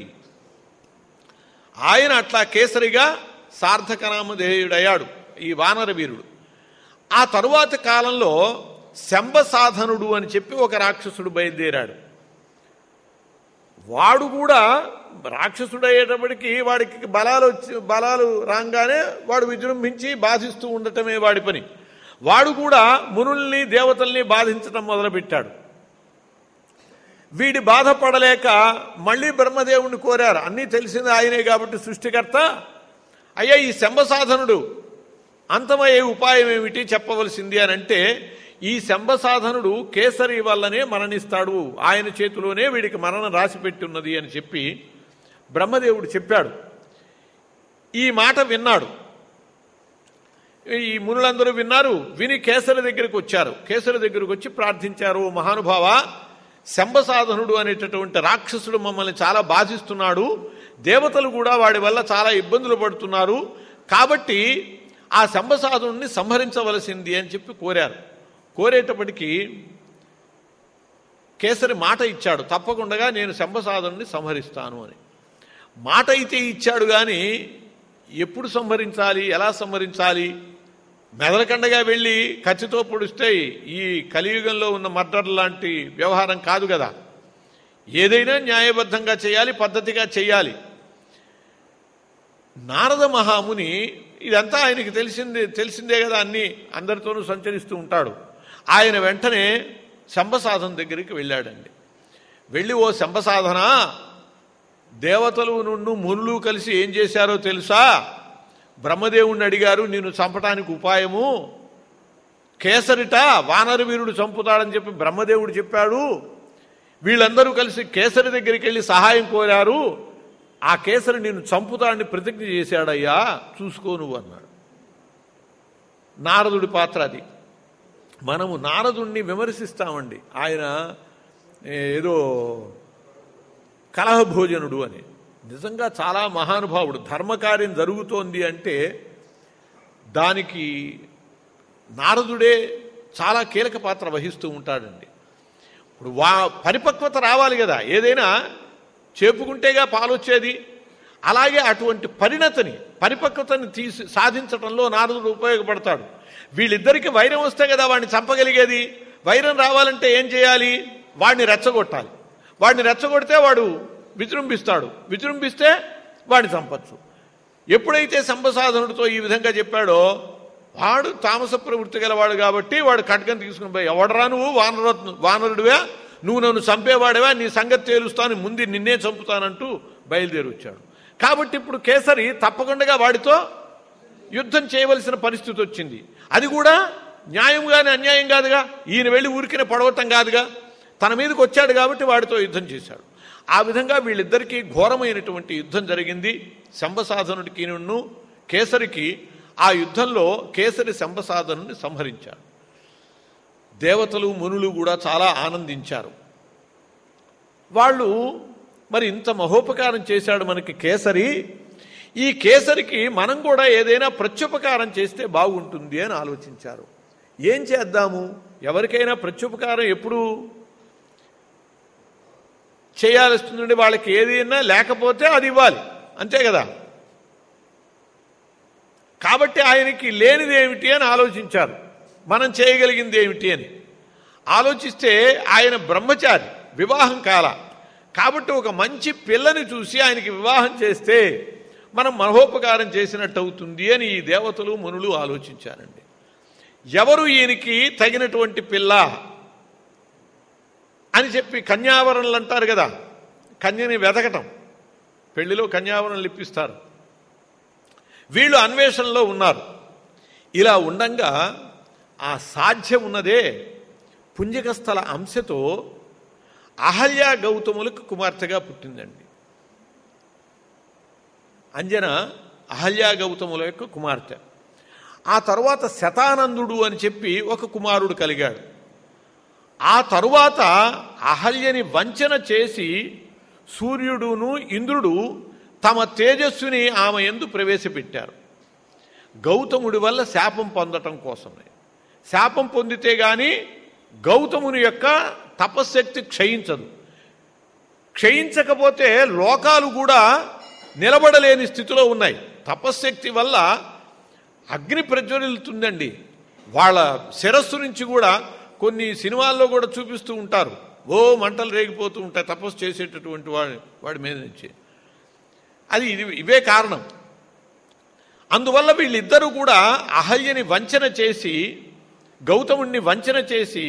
S1: ఆయన అట్లా కేసరిగా సార్థక నామధేయుడయ్యాడు ఈ వానర వీరుడు ఆ తరువాత కాలంలో శంబసాధనుడు అని చెప్పి ఒక రాక్షసుడు బయలుదేరాడు వాడు కూడా రాక్షసుడు అయ్యేటప్పటికి వాడికి బలాలు వచ్చి బలాలు రాగానే వాడు విజృంభించి బాధిస్తూ ఉండటమే వాడి పని వాడు కూడా మునుల్ని దేవతల్ని బాధించడం మొదలుపెట్టాడు వీడి బాధపడలేక మళ్ళీ బ్రహ్మదేవుణ్ణి కోరారు అన్నీ తెలిసింది ఆయనే కాబట్టి సృష్టికర్త అయ్యా ఈ శంభసాధనుడు అంతమయ్యే ఉపాయం ఏమిటి చెప్పవలసింది అని అంటే ఈ శంభసాధనుడు కేసరి వల్లనే మరణిస్తాడు ఆయన చేతిలోనే వీడికి మరణం రాసిపెట్టి ఉన్నది అని చెప్పి బ్రహ్మదేవుడు చెప్పాడు ఈ మాట విన్నాడు ఈ మునులందరూ విన్నారు విని కేసరి దగ్గరికి వచ్చారు కేసరి దగ్గరికి వచ్చి ప్రార్థించారు "ఓ మహానుభావ శంభసాధనుడు అనేటటువంటి రాక్షసుడు మమ్మల్ని చాలా బాధిస్తున్నాడు దేవతలు కూడా వాడి వల్ల చాలా ఇబ్బందులు పడుతున్నారు కాబట్టి ఆ శంభసాధనుడిని సంహరించవలసింది అని చెప్పి కోరారు కోరేటప్పటికీ కేసరి మాట ఇచ్చాడు తప్పకుండా నేను శంభసాధనుడిని సంహరిస్తాను అని మాట అయితే ఇచ్చాడు కానీ ఎప్పుడు సంహరించాలి ఎలా సంహరించాలి మెదలకండగా వెళ్ళి కత్తితో పొడిస్తే ఈ కలియుగంలో ఉన్న మర్డర్ లాంటి వ్యవహారం కాదు కదా ఏదైనా న్యాయబద్ధంగా చేయాలి పద్ధతిగా చేయాలి నారద మహాముని ఇదంతా ఆయనకి తెలిసిందే తెలిసిందే కదా అన్ని అందరితోనూ సంచరిస్తూ ఉంటాడు ఆయన వెంటనే శంభసాధన దగ్గరికి వెళ్ళాడండి వెళ్ళి ఓ శంభసాధన దేవతలు నుండి మునులు కలిసి ఏం చేశారో తెలుసా బ్రహ్మదేవుణ్ణి అడిగారు నిన్ను చంపటానికి ఉపాయము కేసరిట వానర వీరుడు చంపుతాడని చెప్పి బ్రహ్మదేవుడు చెప్పాడు వీళ్ళందరూ కలిసి కేసరి దగ్గరికి వెళ్ళి సహాయం కోరారు ఆ కేసరి నేను చంపుతాడని ప్రతిజ్ఞ చేశాడయ్యా చూసుకో నువ్వు అన్నాడు నారదుడి పాత్ర అది మనము నారదుణ్ణి విమర్శిస్తామండి ఆయన ఏదో కలహభోజనుడు అని నిజంగా చాలా మహానుభావుడు ధర్మకార్యం జరుగుతోంది అంటే దానికి నారదుడే చాలా కీలక పాత్ర వహిస్తూ ఉంటాడండి ఇప్పుడు వా పరిపక్వత రావాలి కదా ఏదైనా చేపుకుంటేగా పాలొచ్చేది అలాగే అటువంటి పరిణతిని పరిపక్వతని తీసి సాధించడంలో నారదుడు ఉపయోగపడతాడు వీళ్ళిద్దరికి వైరం వస్తే కదా వాడిని చంపగలిగేది వైరం రావాలంటే ఏం చేయాలి వాడిని రెచ్చగొట్టాలి వాడిని రెచ్చగొడితే వాడు విజృంభిస్తాడు విజృంభిస్తే వాడిని చంపచ్చు ఎప్పుడైతే సంపసాధనుడితో ఈ విధంగా చెప్పాడో వాడు తామస ప్రవృత్తి గలవాడు కాబట్టి వాడు ఖడ్గం తీసుకుని పోయి ఎవడరా నువ్వు వానర వానరుడివా నువ్వు నన్ను చంపేవాడివా నీ సంగతి తేలుస్తాను ముందు నిన్నే చంపుతానంటూ బయలుదేరి వచ్చాడు కాబట్టి ఇప్పుడు కేసరి తప్పకుండా వాడితో యుద్ధం చేయవలసిన పరిస్థితి వచ్చింది అది కూడా న్యాయం కానీ అన్యాయం కాదుగా ఈయన వెళ్ళి ఊరికిన పడవటం కాదుగా తన మీదకి వచ్చాడు కాబట్టి వాడితో యుద్ధం చేశాడు ఆ విధంగా వీళ్ళిద్దరికీ ఘోరమైనటువంటి యుద్ధం జరిగింది శంభసాధనుడికి నున్ను కేసరికి ఆ యుద్ధంలో కేసరి శంభసాధనుని సంహరించాడు దేవతలు మునులు కూడా చాలా ఆనందించారు వాళ్ళు మరి ఇంత మహోపకారం చేశాడు మనకి కేసరి ఈ కేసరికి మనం కూడా ఏదైనా ప్రత్యుపకారం చేస్తే బాగుంటుంది అని ఆలోచించారు ఏం చేద్దాము ఎవరికైనా ప్రత్యుపకారం ఎప్పుడు చేయాల్సిందండి వాళ్ళకి ఏదైనా లేకపోతే అది ఇవ్వాలి అంతే కదా కాబట్టి ఆయనకి లేనిది ఏమిటి అని ఆలోచించారు మనం చేయగలిగింది ఏమిటి అని ఆలోచిస్తే ఆయన బ్రహ్మచారి వివాహం కాల కాబట్టి ఒక మంచి పిల్లని చూసి ఆయనకి వివాహం చేస్తే మనం మహోపకారం చేసినట్టు అవుతుంది అని ఈ దేవతలు మునులు ఆలోచించారండి ఎవరు ఈయనకి తగినటువంటి పిల్ల అని చెప్పి కన్యావరణలు అంటారు కదా కన్యని వెతకటం పెళ్లిలో కన్యావరణలు ఇప్పిస్తారు వీళ్ళు అన్వేషణలో ఉన్నారు ఇలా ఉండంగా ఆ సాధ్యం ఉన్నదే పుంజకస్థల అంశతో అహల్య గౌతములకు కుమార్తెగా పుట్టిందండి అంజన అహల్య గౌతముల యొక్క కుమార్తె ఆ తరువాత శతానందుడు అని చెప్పి ఒక కుమారుడు కలిగాడు ఆ తరువాత అహల్యని వంచన చేసి సూర్యుడును ఇంద్రుడు తమ తేజస్సుని ఆమె ఎందు ప్రవేశపెట్టారు గౌతముడి వల్ల శాపం పొందటం కోసమే శాపం పొందితే గాని గౌతముని యొక్క తపశ్శక్తి క్షయించదు క్షయించకపోతే లోకాలు కూడా నిలబడలేని స్థితిలో ఉన్నాయి తపశ్శక్తి వల్ల అగ్ని ప్రజ్వరిల్తుందండి వాళ్ళ శిరస్సు నుంచి కూడా కొన్ని సినిమాల్లో కూడా చూపిస్తూ ఉంటారు ఓ మంటలు రేగిపోతూ ఉంటాయి తపస్సు చేసేటటువంటి వాడి వాడి మీద నుంచి అది ఇది ఇవే కారణం అందువల్ల వీళ్ళిద్దరూ కూడా అహల్యని వంచన చేసి గౌతముడిని వంచన చేసి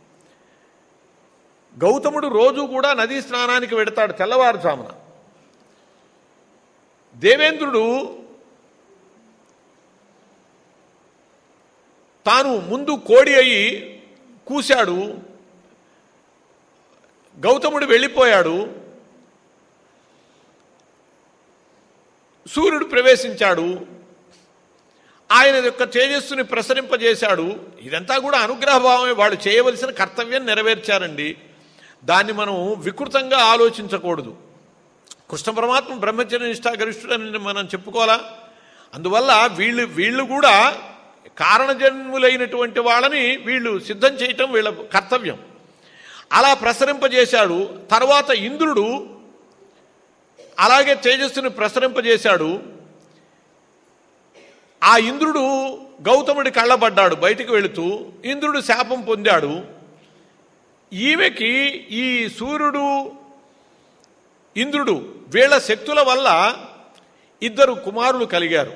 S1: గౌతముడు రోజు కూడా నదీ స్నానానికి వెడతాడు తెల్లవారుజామున దేవేంద్రుడు తాను ముందు కోడి అయి కూశాడు గౌతముడు వెళ్ళిపోయాడు సూర్యుడు ప్రవేశించాడు ఆయన యొక్క తేజస్సుని ప్రసరింపజేశాడు ఇదంతా కూడా అనుగ్రహభావమే వాళ్ళు చేయవలసిన కర్తవ్యం నెరవేర్చారండి దాన్ని మనం వికృతంగా ఆలోచించకూడదు కృష్ణ పరమాత్మ బ్రహ్మచర్య నిష్ఠా గరిష్ఠుడని మనం చెప్పుకోవాలా అందువల్ల వీళ్ళు వీళ్ళు కూడా కారణజన్ములైనటువంటి వాళ్ళని వీళ్ళు సిద్ధం చేయటం వీళ్ళ కర్తవ్యం అలా ప్రసరింపజేశాడు తర్వాత ఇంద్రుడు అలాగే తేజస్సుని ప్రసరింపజేశాడు ఆ ఇంద్రుడు గౌతముడి కళ్ళబడ్డాడు బయటికి వెళుతూ ఇంద్రుడు శాపం పొందాడు ఈమెకి ఈ సూర్యుడు ఇంద్రుడు వీళ్ళ శక్తుల వల్ల ఇద్దరు కుమారులు కలిగారు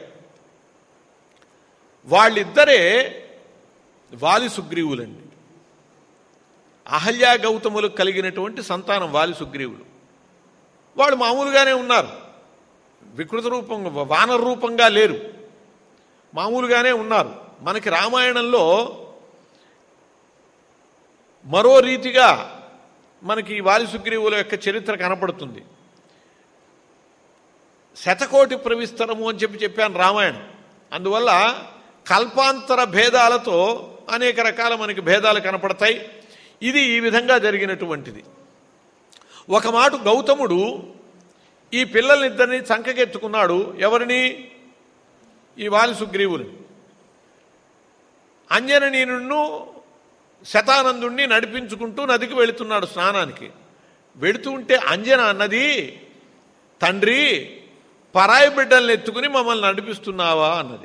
S1: వాళ్ళిద్దరే వాలి సుగ్రీవులండి అహల్యా గౌతములకు కలిగినటువంటి సంతానం వాలి సుగ్రీవులు వాళ్ళు మామూలుగానే ఉన్నారు వికృత రూపంగా వానర రూపంగా లేరు మామూలుగానే ఉన్నారు మనకి రామాయణంలో మరో రీతిగా మనకి ఈ వాలి సుగ్రీవుల యొక్క చరిత్ర కనపడుతుంది శతకోటి ప్రవిస్తరము అని చెప్పి చెప్పాను రామాయణం అందువల్ల కల్పాంతర భేదాలతో అనేక రకాల మనకి భేదాలు కనపడతాయి ఇది ఈ విధంగా జరిగినటువంటిది ఒక మాట గౌతముడు ఈ పిల్లల్నిద్దరిని చంకకెత్తుకున్నాడు ఎవరిని ఈ వాలి సుగ్రీవుని అంజననీనును శతానందుణ్ణి నడిపించుకుంటూ నదికి వెళుతున్నాడు స్నానానికి వెళుతూ ఉంటే అంజన అన్నది తండ్రి పరాయి బిడ్డల్ని ఎత్తుకుని మమ్మల్ని నడిపిస్తున్నావా అన్నది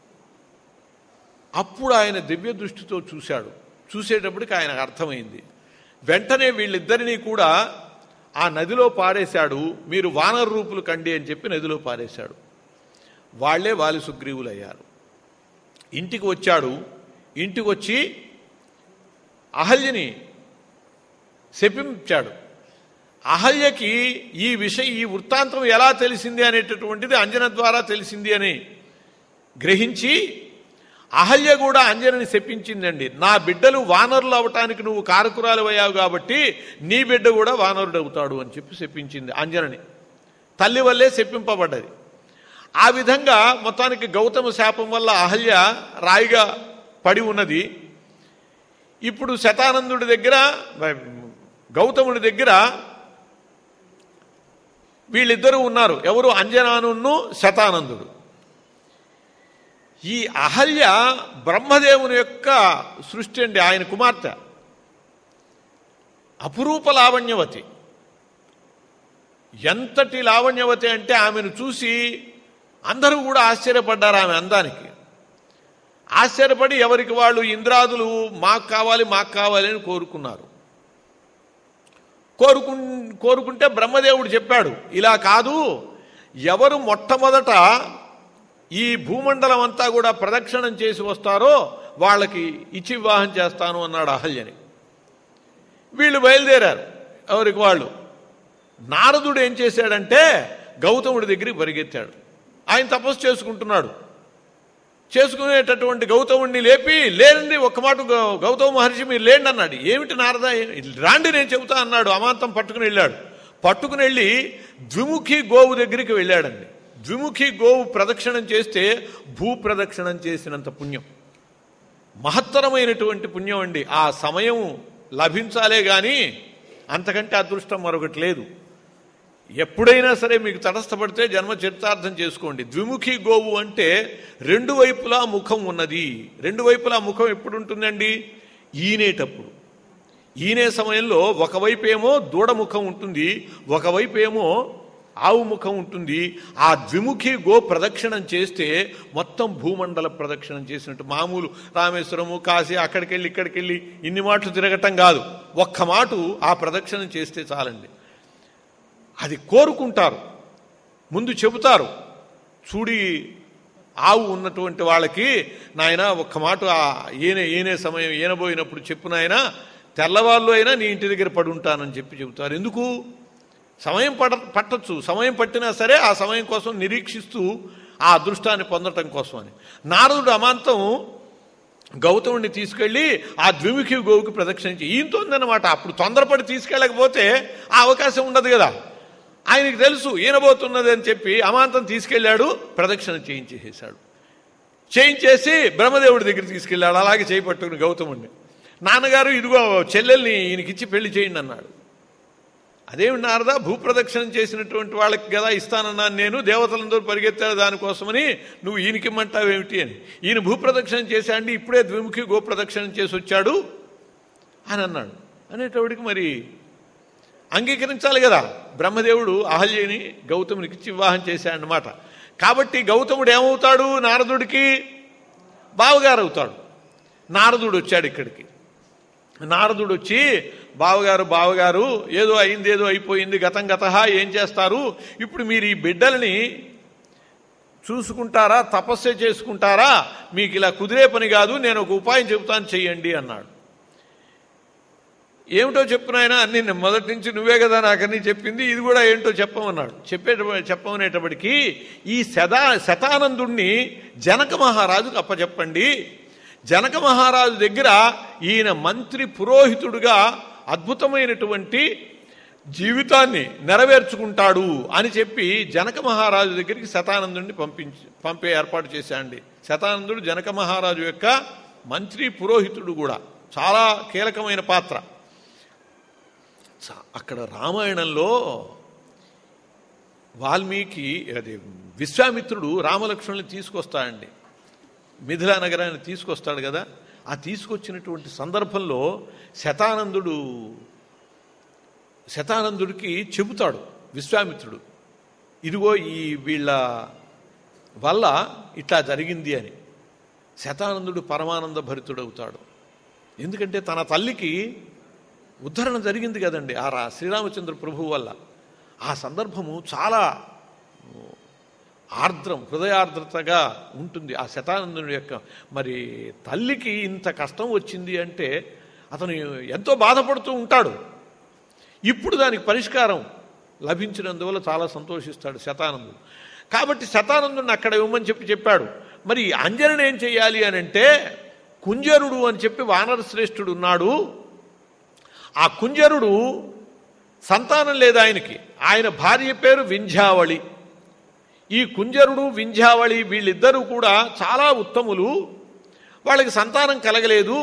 S1: అప్పుడు ఆయన దివ్య దృష్టితో చూశాడు చూసేటప్పటికి ఆయనకు అర్థమైంది వెంటనే వీళ్ళిద్దరినీ కూడా ఆ నదిలో పారేశాడు మీరు వానర రూపులు కండి అని చెప్పి నదిలో పారేశాడు వాళ్లే వాలి సుగ్రీవులయ్యారు ఇంటికి వచ్చాడు ఇంటికి వచ్చి అహల్యని శపించాడు అహల్యకి ఈ విషయం ఈ వృత్తాంతం ఎలా తెలిసింది అనేటటువంటిది అంజన ద్వారా తెలిసింది అని గ్రహించి అహల్య కూడా అంజనని శపించిందండి నా బిడ్డలు వానరులు అవటానికి నువ్వు కారకురాలు అయ్యావు కాబట్టి నీ బిడ్డ కూడా వానరుడు అవుతాడు అని చెప్పి శపించింది అంజనని తల్లి వల్లే శపింపబడ్డది ఆ విధంగా మొత్తానికి గౌతమ శాపం వల్ల అహల్య రాయిగా పడి ఉన్నది ఇప్పుడు శతానందుడి దగ్గర గౌతముడి దగ్గర వీళ్ళిద్దరూ ఉన్నారు ఎవరు అంజనానును శతానందుడు ఈ అహల్య బ్రహ్మదేవుని యొక్క సృష్టి అండి ఆయన కుమార్తె అపురూప లావణ్యవతి ఎంతటి లావణ్యవతి అంటే ఆమెను చూసి అందరూ కూడా ఆశ్చర్యపడ్డారు ఆమె అందానికి ఆశ్చర్యపడి ఎవరికి వాళ్ళు ఇంద్రాదులు మాకు కావాలి మాకు కావాలి అని కోరుకున్నారు కోరుకు కోరుకుంటే బ్రహ్మదేవుడు చెప్పాడు ఇలా కాదు ఎవరు మొట్టమొదట ఈ భూమండలం అంతా కూడా ప్రదక్షిణం చేసి వస్తారో వాళ్ళకి ఇచ్చి వివాహం చేస్తాను అన్నాడు అహల్యని వీళ్ళు బయలుదేరారు ఎవరికి వాళ్ళు నారదుడు ఏం చేశాడంటే గౌతముడి దగ్గరికి పరిగెత్తాడు ఆయన తపస్సు చేసుకుంటున్నాడు చేసుకునేటటువంటి గౌతముడిని లేపి లేనండి ఒక్క మాట గౌ- గౌతమ మహర్షి మీరు లేండి అన్నాడు ఏమిటి నారద రాండి నేను చెబుతా అన్నాడు అమాంతం పట్టుకుని వెళ్ళాడు పట్టుకుని వెళ్ళి ద్విముఖి గోవు దగ్గరికి వెళ్ళాడండి ద్విముఖి గోవు ప్రదక్షిణం చేస్తే భూ ప్రదక్షిణం చేసినంత పుణ్యం మహత్తరమైనటువంటి పుణ్యం అండి ఆ సమయం లభించాలే గాని అంతకంటే అదృష్టం మరొకటి లేదు ఎప్పుడైనా సరే మీకు తటస్థపడితే జన్మ చరితార్థం చేసుకోండి ద్విముఖి గోవు అంటే రెండు వైపులా ముఖం ఉన్నది రెండు వైపులా ముఖం ఎప్పుడు ఉంటుందండి ఈనేటప్పుడు ఈనే సమయంలో ఒకవైపు ఏమో దూడ ముఖం ఉంటుంది ఒకవైపు ఏమో ఆవు ముఖం ఉంటుంది ఆ ద్విముఖి గో ప్రదక్షిణం చేస్తే మొత్తం భూమండల ప్రదక్షిణం చేసినట్టు మామూలు రామేశ్వరము కాశీ అక్కడికెళ్ళి ఇక్కడికెళ్ళి ఇన్ని మాటలు తిరగటం కాదు ఒక్క మాటు ఆ ప్రదక్షిణం చేస్తే చాలండి అది కోరుకుంటారు ముందు చెబుతారు చూడి ఆవు ఉన్నటువంటి వాళ్ళకి నాయన ఒక్క మాట ఆ ఈయన ఈయనే సమయం ఈనబోయినప్పుడు చెప్పు నాయన తెల్లవాళ్ళు అయినా నీ ఇంటి దగ్గర పడి ఉంటానని చెప్పి చెబుతారు ఎందుకు సమయం పడ పట్టచ్చు సమయం పట్టినా సరే ఆ సమయం కోసం నిరీక్షిస్తూ ఆ అదృష్టాన్ని పొందటం కోసం అని నారదుడు అమాంతం గౌతముడిని తీసుకెళ్ళి ఆ ద్విముఖి గోవుకి ప్రదక్షిణించి ఈయనతో ఉందన్నమాట అప్పుడు తొందరపడి తీసుకెళ్ళకపోతే ఆ అవకాశం ఉండదు కదా ఆయనకి తెలుసు ఈనబోతున్నది అని చెప్పి అమాంతం తీసుకెళ్ళాడు ప్రదక్షిణ చేయించేసాడు చేయించేసి బ్రహ్మదేవుడి దగ్గర తీసుకెళ్ళాడు అలాగే చేయి పట్టుకుని గౌతముడిని నాన్నగారు ఇదిగో చెల్లెల్ని ఈయనకిచ్చి పెళ్లి చేయండి అన్నాడు అదేమి నారదా భూప్రదక్షిణం చేసినటువంటి వాళ్ళకి కదా ఇస్తానన్నాను నేను దేవతలందరూ పరిగెత్తారు దానికోసమని నువ్వు ఈయనకిమ్మంటావేమిటి అని ఈయన భూప్రదక్షిణం చేశాండి ఇప్పుడే ద్విముఖి గోప్రదక్షిణం చేసి వచ్చాడు అని అన్నాడు అనేటప్పటికి మరి అంగీకరించాలి కదా బ్రహ్మదేవుడు అహల్యని గౌతమునికి ఇచ్చి వివాహం చేశాడనమాట కాబట్టి గౌతముడు ఏమవుతాడు నారదుడికి బావగారు అవుతాడు నారదుడు వచ్చాడు ఇక్కడికి నారదుడు వచ్చి బావగారు బావగారు ఏదో అయింది ఏదో అయిపోయింది గతం గత ఏం చేస్తారు ఇప్పుడు మీరు ఈ బిడ్డల్ని చూసుకుంటారా తపస్సే చేసుకుంటారా మీకు ఇలా కుదిరే పని కాదు నేను ఒక ఉపాయం చెబుతాను చెయ్యండి అన్నాడు ఏమిటో చెప్పునాయన అన్ని నేను మొదటి నుంచి నువ్వే కదా నాకు అన్ని చెప్పింది ఇది కూడా ఏంటో చెప్పమన్నాడు చెప్పే చెప్పమనేటప్పటికీ ఈ శతా శతానందుణ్ణి జనక మహారాజుకు అప్పచెప్పండి జనక మహారాజు దగ్గర ఈయన మంత్రి పురోహితుడుగా అద్భుతమైనటువంటి జీవితాన్ని నెరవేర్చుకుంటాడు అని చెప్పి జనక మహారాజు దగ్గరికి శతానందుడిని పంపించి పంపే ఏర్పాటు చేశాండి శతానందుడు జనక మహారాజు యొక్క మంత్రి పురోహితుడు కూడా చాలా కీలకమైన పాత్ర చ- అక్కడ రామాయణంలో వాల్మీకి అది విశ్వామిత్రుడు రామలక్ష్మణుని తీసుకొస్తాడండి మిథిలా నగరాన్ని తీసుకొస్తాడు కదా ఆ తీసుకొచ్చినటువంటి సందర్భంలో శతానందుడు శతానందుడికి చెబుతాడు విశ్వామిత్రుడు ఇదిగో ఈ వీళ్ళ వల్ల ఇట్లా జరిగింది అని శతానందుడు పరమానంద భరితుడవుతాడు ఎందుకంటే తన తల్లికి ఉద్ధరణ జరిగింది కదండి ఆ రా- శ్రీరామచంద్ర ప్రభు వల్ల ఆ సందర్భము చాలా ఆర్ద్రం హృదయార్ద్రతగా ఉంటుంది ఆ శతానందుని యొక్క మరి తల్లికి ఇంత కష్టం వచ్చింది అంటే అతను ఎంతో బాధపడుతూ ఉంటాడు ఇప్పుడు దానికి పరిష్కారం లభించినందువల్ల చాలా సంతోషిస్తాడు శతానందుడు కాబట్టి శతానందుడిని అక్కడ ఇవ్వమని చెప్పి చెప్పాడు మరి అంజనని ఏం చేయాలి అని అంటే కుంజరుడు అని చెప్పి వానర శ్రేష్ఠుడు ఉన్నాడు ఆ కుంజరుడు సంతానం లేదు ఆయనకి ఆయన భార్య పేరు వింధ్యావళి ఈ కుంజరుడు వింధ్యావళి వీళ్ళిద్దరూ కూడా చాలా ఉత్తములు వాళ్ళకి సంతానం కలగలేదు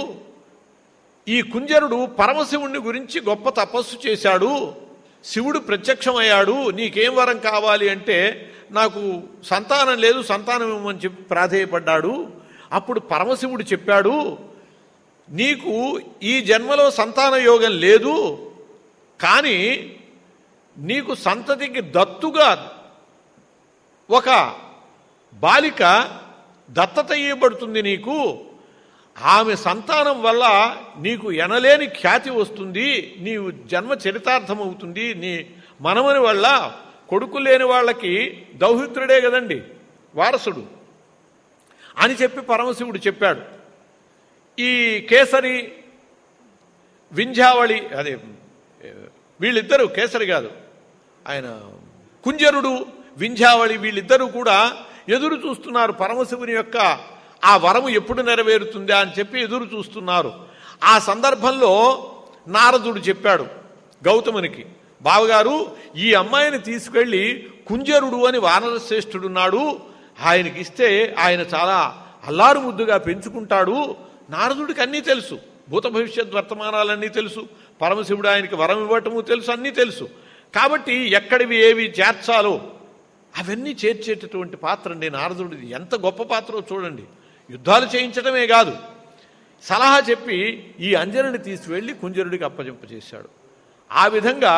S1: ఈ కుంజరుడు పరమశివుణ్ణి గురించి గొప్ప తపస్సు చేశాడు శివుడు ప్రత్యక్షమయ్యాడు నీకేం వరం కావాలి అంటే నాకు సంతానం లేదు సంతానం ఇవ్వమని చెప్పి ప్రాధేయపడ్డాడు అప్పుడు పరమశివుడు చెప్పాడు నీకు ఈ జన్మలో సంతాన యోగం లేదు కానీ నీకు సంతతికి దత్తుగా ఒక బాలిక దత్తత ఇవ్వబడుతుంది నీకు ఆమె సంతానం వల్ల నీకు ఎనలేని ఖ్యాతి వస్తుంది నీవు జన్మ చరితార్థం అవుతుంది నీ మనమని వల్ల కొడుకు లేని వాళ్ళకి దౌహిత్రుడే కదండి వారసుడు అని చెప్పి పరమశివుడు చెప్పాడు ఈ కేసరి వింధ్యావళి అదే వీళ్ళిద్దరూ కేసరి కాదు ఆయన కుంజరుడు వింధ్యావళి వీళ్ళిద్దరూ కూడా ఎదురు చూస్తున్నారు పరమశివుని యొక్క ఆ వరము ఎప్పుడు నెరవేరుతుందా అని చెప్పి ఎదురు చూస్తున్నారు ఆ సందర్భంలో నారదుడు చెప్పాడు గౌతమునికి బావగారు ఈ అమ్మాయిని తీసుకెళ్లి కుంజరుడు అని వానర శ్రేష్ఠుడున్నాడు ఆయనకి ఇస్తే ఆయన చాలా అల్లారు ముద్దుగా పెంచుకుంటాడు నారదుడికి అన్నీ తెలుసు భూత భవిష్యత్ వర్తమానాలన్నీ తెలుసు పరమశివుడు ఆయనకి వరం ఇవ్వటము తెలుసు అన్నీ తెలుసు కాబట్టి ఎక్కడివి ఏవి చేర్చాలో అవన్నీ చేర్చేటటువంటి పాత్ర అండి నారదుడిది ఎంత గొప్ప పాత్రో చూడండి యుద్ధాలు చేయించడమే కాదు సలహా చెప్పి ఈ అంజనని తీసుకువెళ్ళి కుంజరుడికి అప్పజంప చేశాడు ఆ విధంగా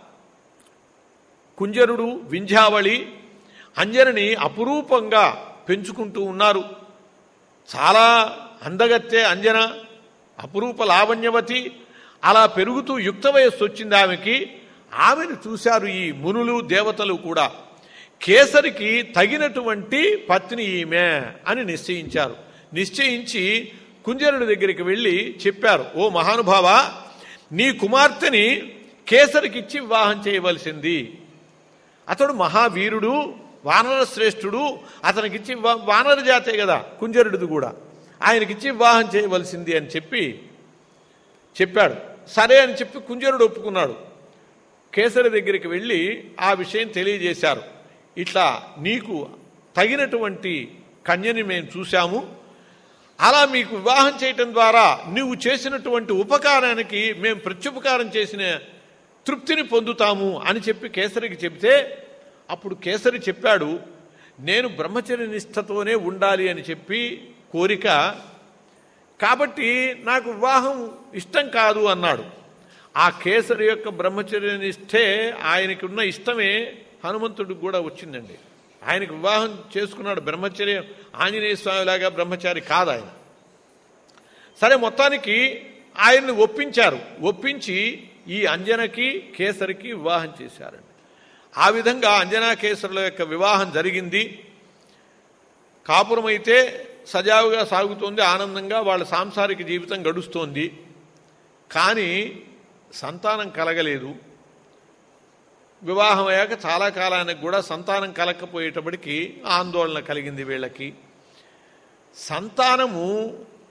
S1: కుంజరుడు వింధ్యావళి అంజనని అపురూపంగా పెంచుకుంటూ ఉన్నారు చాలా అందగత్తే అంజన అపురూప లావణ్యవతి అలా పెరుగుతూ యుక్త వయస్సు వచ్చింది ఆమెకి ఆమెను చూశారు ఈ మునులు దేవతలు కూడా కేసరికి తగినటువంటి పత్ని ఈమె అని నిశ్చయించారు నిశ్చయించి కుంజరుడి దగ్గరికి వెళ్ళి చెప్పారు ఓ మహానుభావ నీ కుమార్తెని కేసరికిచ్చి వివాహం చేయవలసింది అతడు మహావీరుడు వానర శ్రేష్ఠుడు అతనికిచ్చి వివా- వానర జాతే కదా కుంజరుడిది కూడా ఆయనకిచ్చి వివాహం చేయవలసింది అని చెప్పి చెప్పాడు సరే అని చెప్పి కుంజరుడు ఒప్పుకున్నాడు కేసరి దగ్గరికి వెళ్ళి ఆ విషయం తెలియజేశారు ఇట్లా నీకు తగినటువంటి కన్యని మేము చూశాము అలా మీకు వివాహం చేయటం ద్వారా నువ్వు చేసినటువంటి ఉపకారానికి మేము ప్రత్యుపకారం చేసిన తృప్తిని పొందుతాము అని చెప్పి కేసరికి చెబితే అప్పుడు కేసరి చెప్పాడు నేను బ్రహ్మచర్య నిష్టతోనే ఉండాలి అని చెప్పి కోరిక కాబట్టి నాకు వివాహం ఇష్టం కాదు అన్నాడు ఆ కేసరి యొక్క బ్రహ్మచర్య నిష్ఠే ఆయనకి ఉన్న ఇష్టమే హనుమంతుడికి కూడా వచ్చిందండి ఆయనకు వివాహం చేసుకున్నాడు బ్రహ్మచర్యం ఆంజనేయ స్వామిలాగా బ్రహ్మచారి కాదు ఆయన సరే మొత్తానికి ఆయన్ని ఒప్పించారు ఒప్పించి ఈ అంజనకి కేసరికి వివాహం చేశారండి ఆ విధంగా అంజనా కేసరుల యొక్క వివాహం జరిగింది కాపురం అయితే సజావుగా సాగుతోంది ఆనందంగా వాళ్ళ సాంసారిక జీవితం గడుస్తోంది కానీ సంతానం కలగలేదు వివాహం అయ్యాక చాలా కాలానికి కూడా సంతానం కలగకపోయేటప్పటికి ఆందోళన కలిగింది వీళ్ళకి సంతానము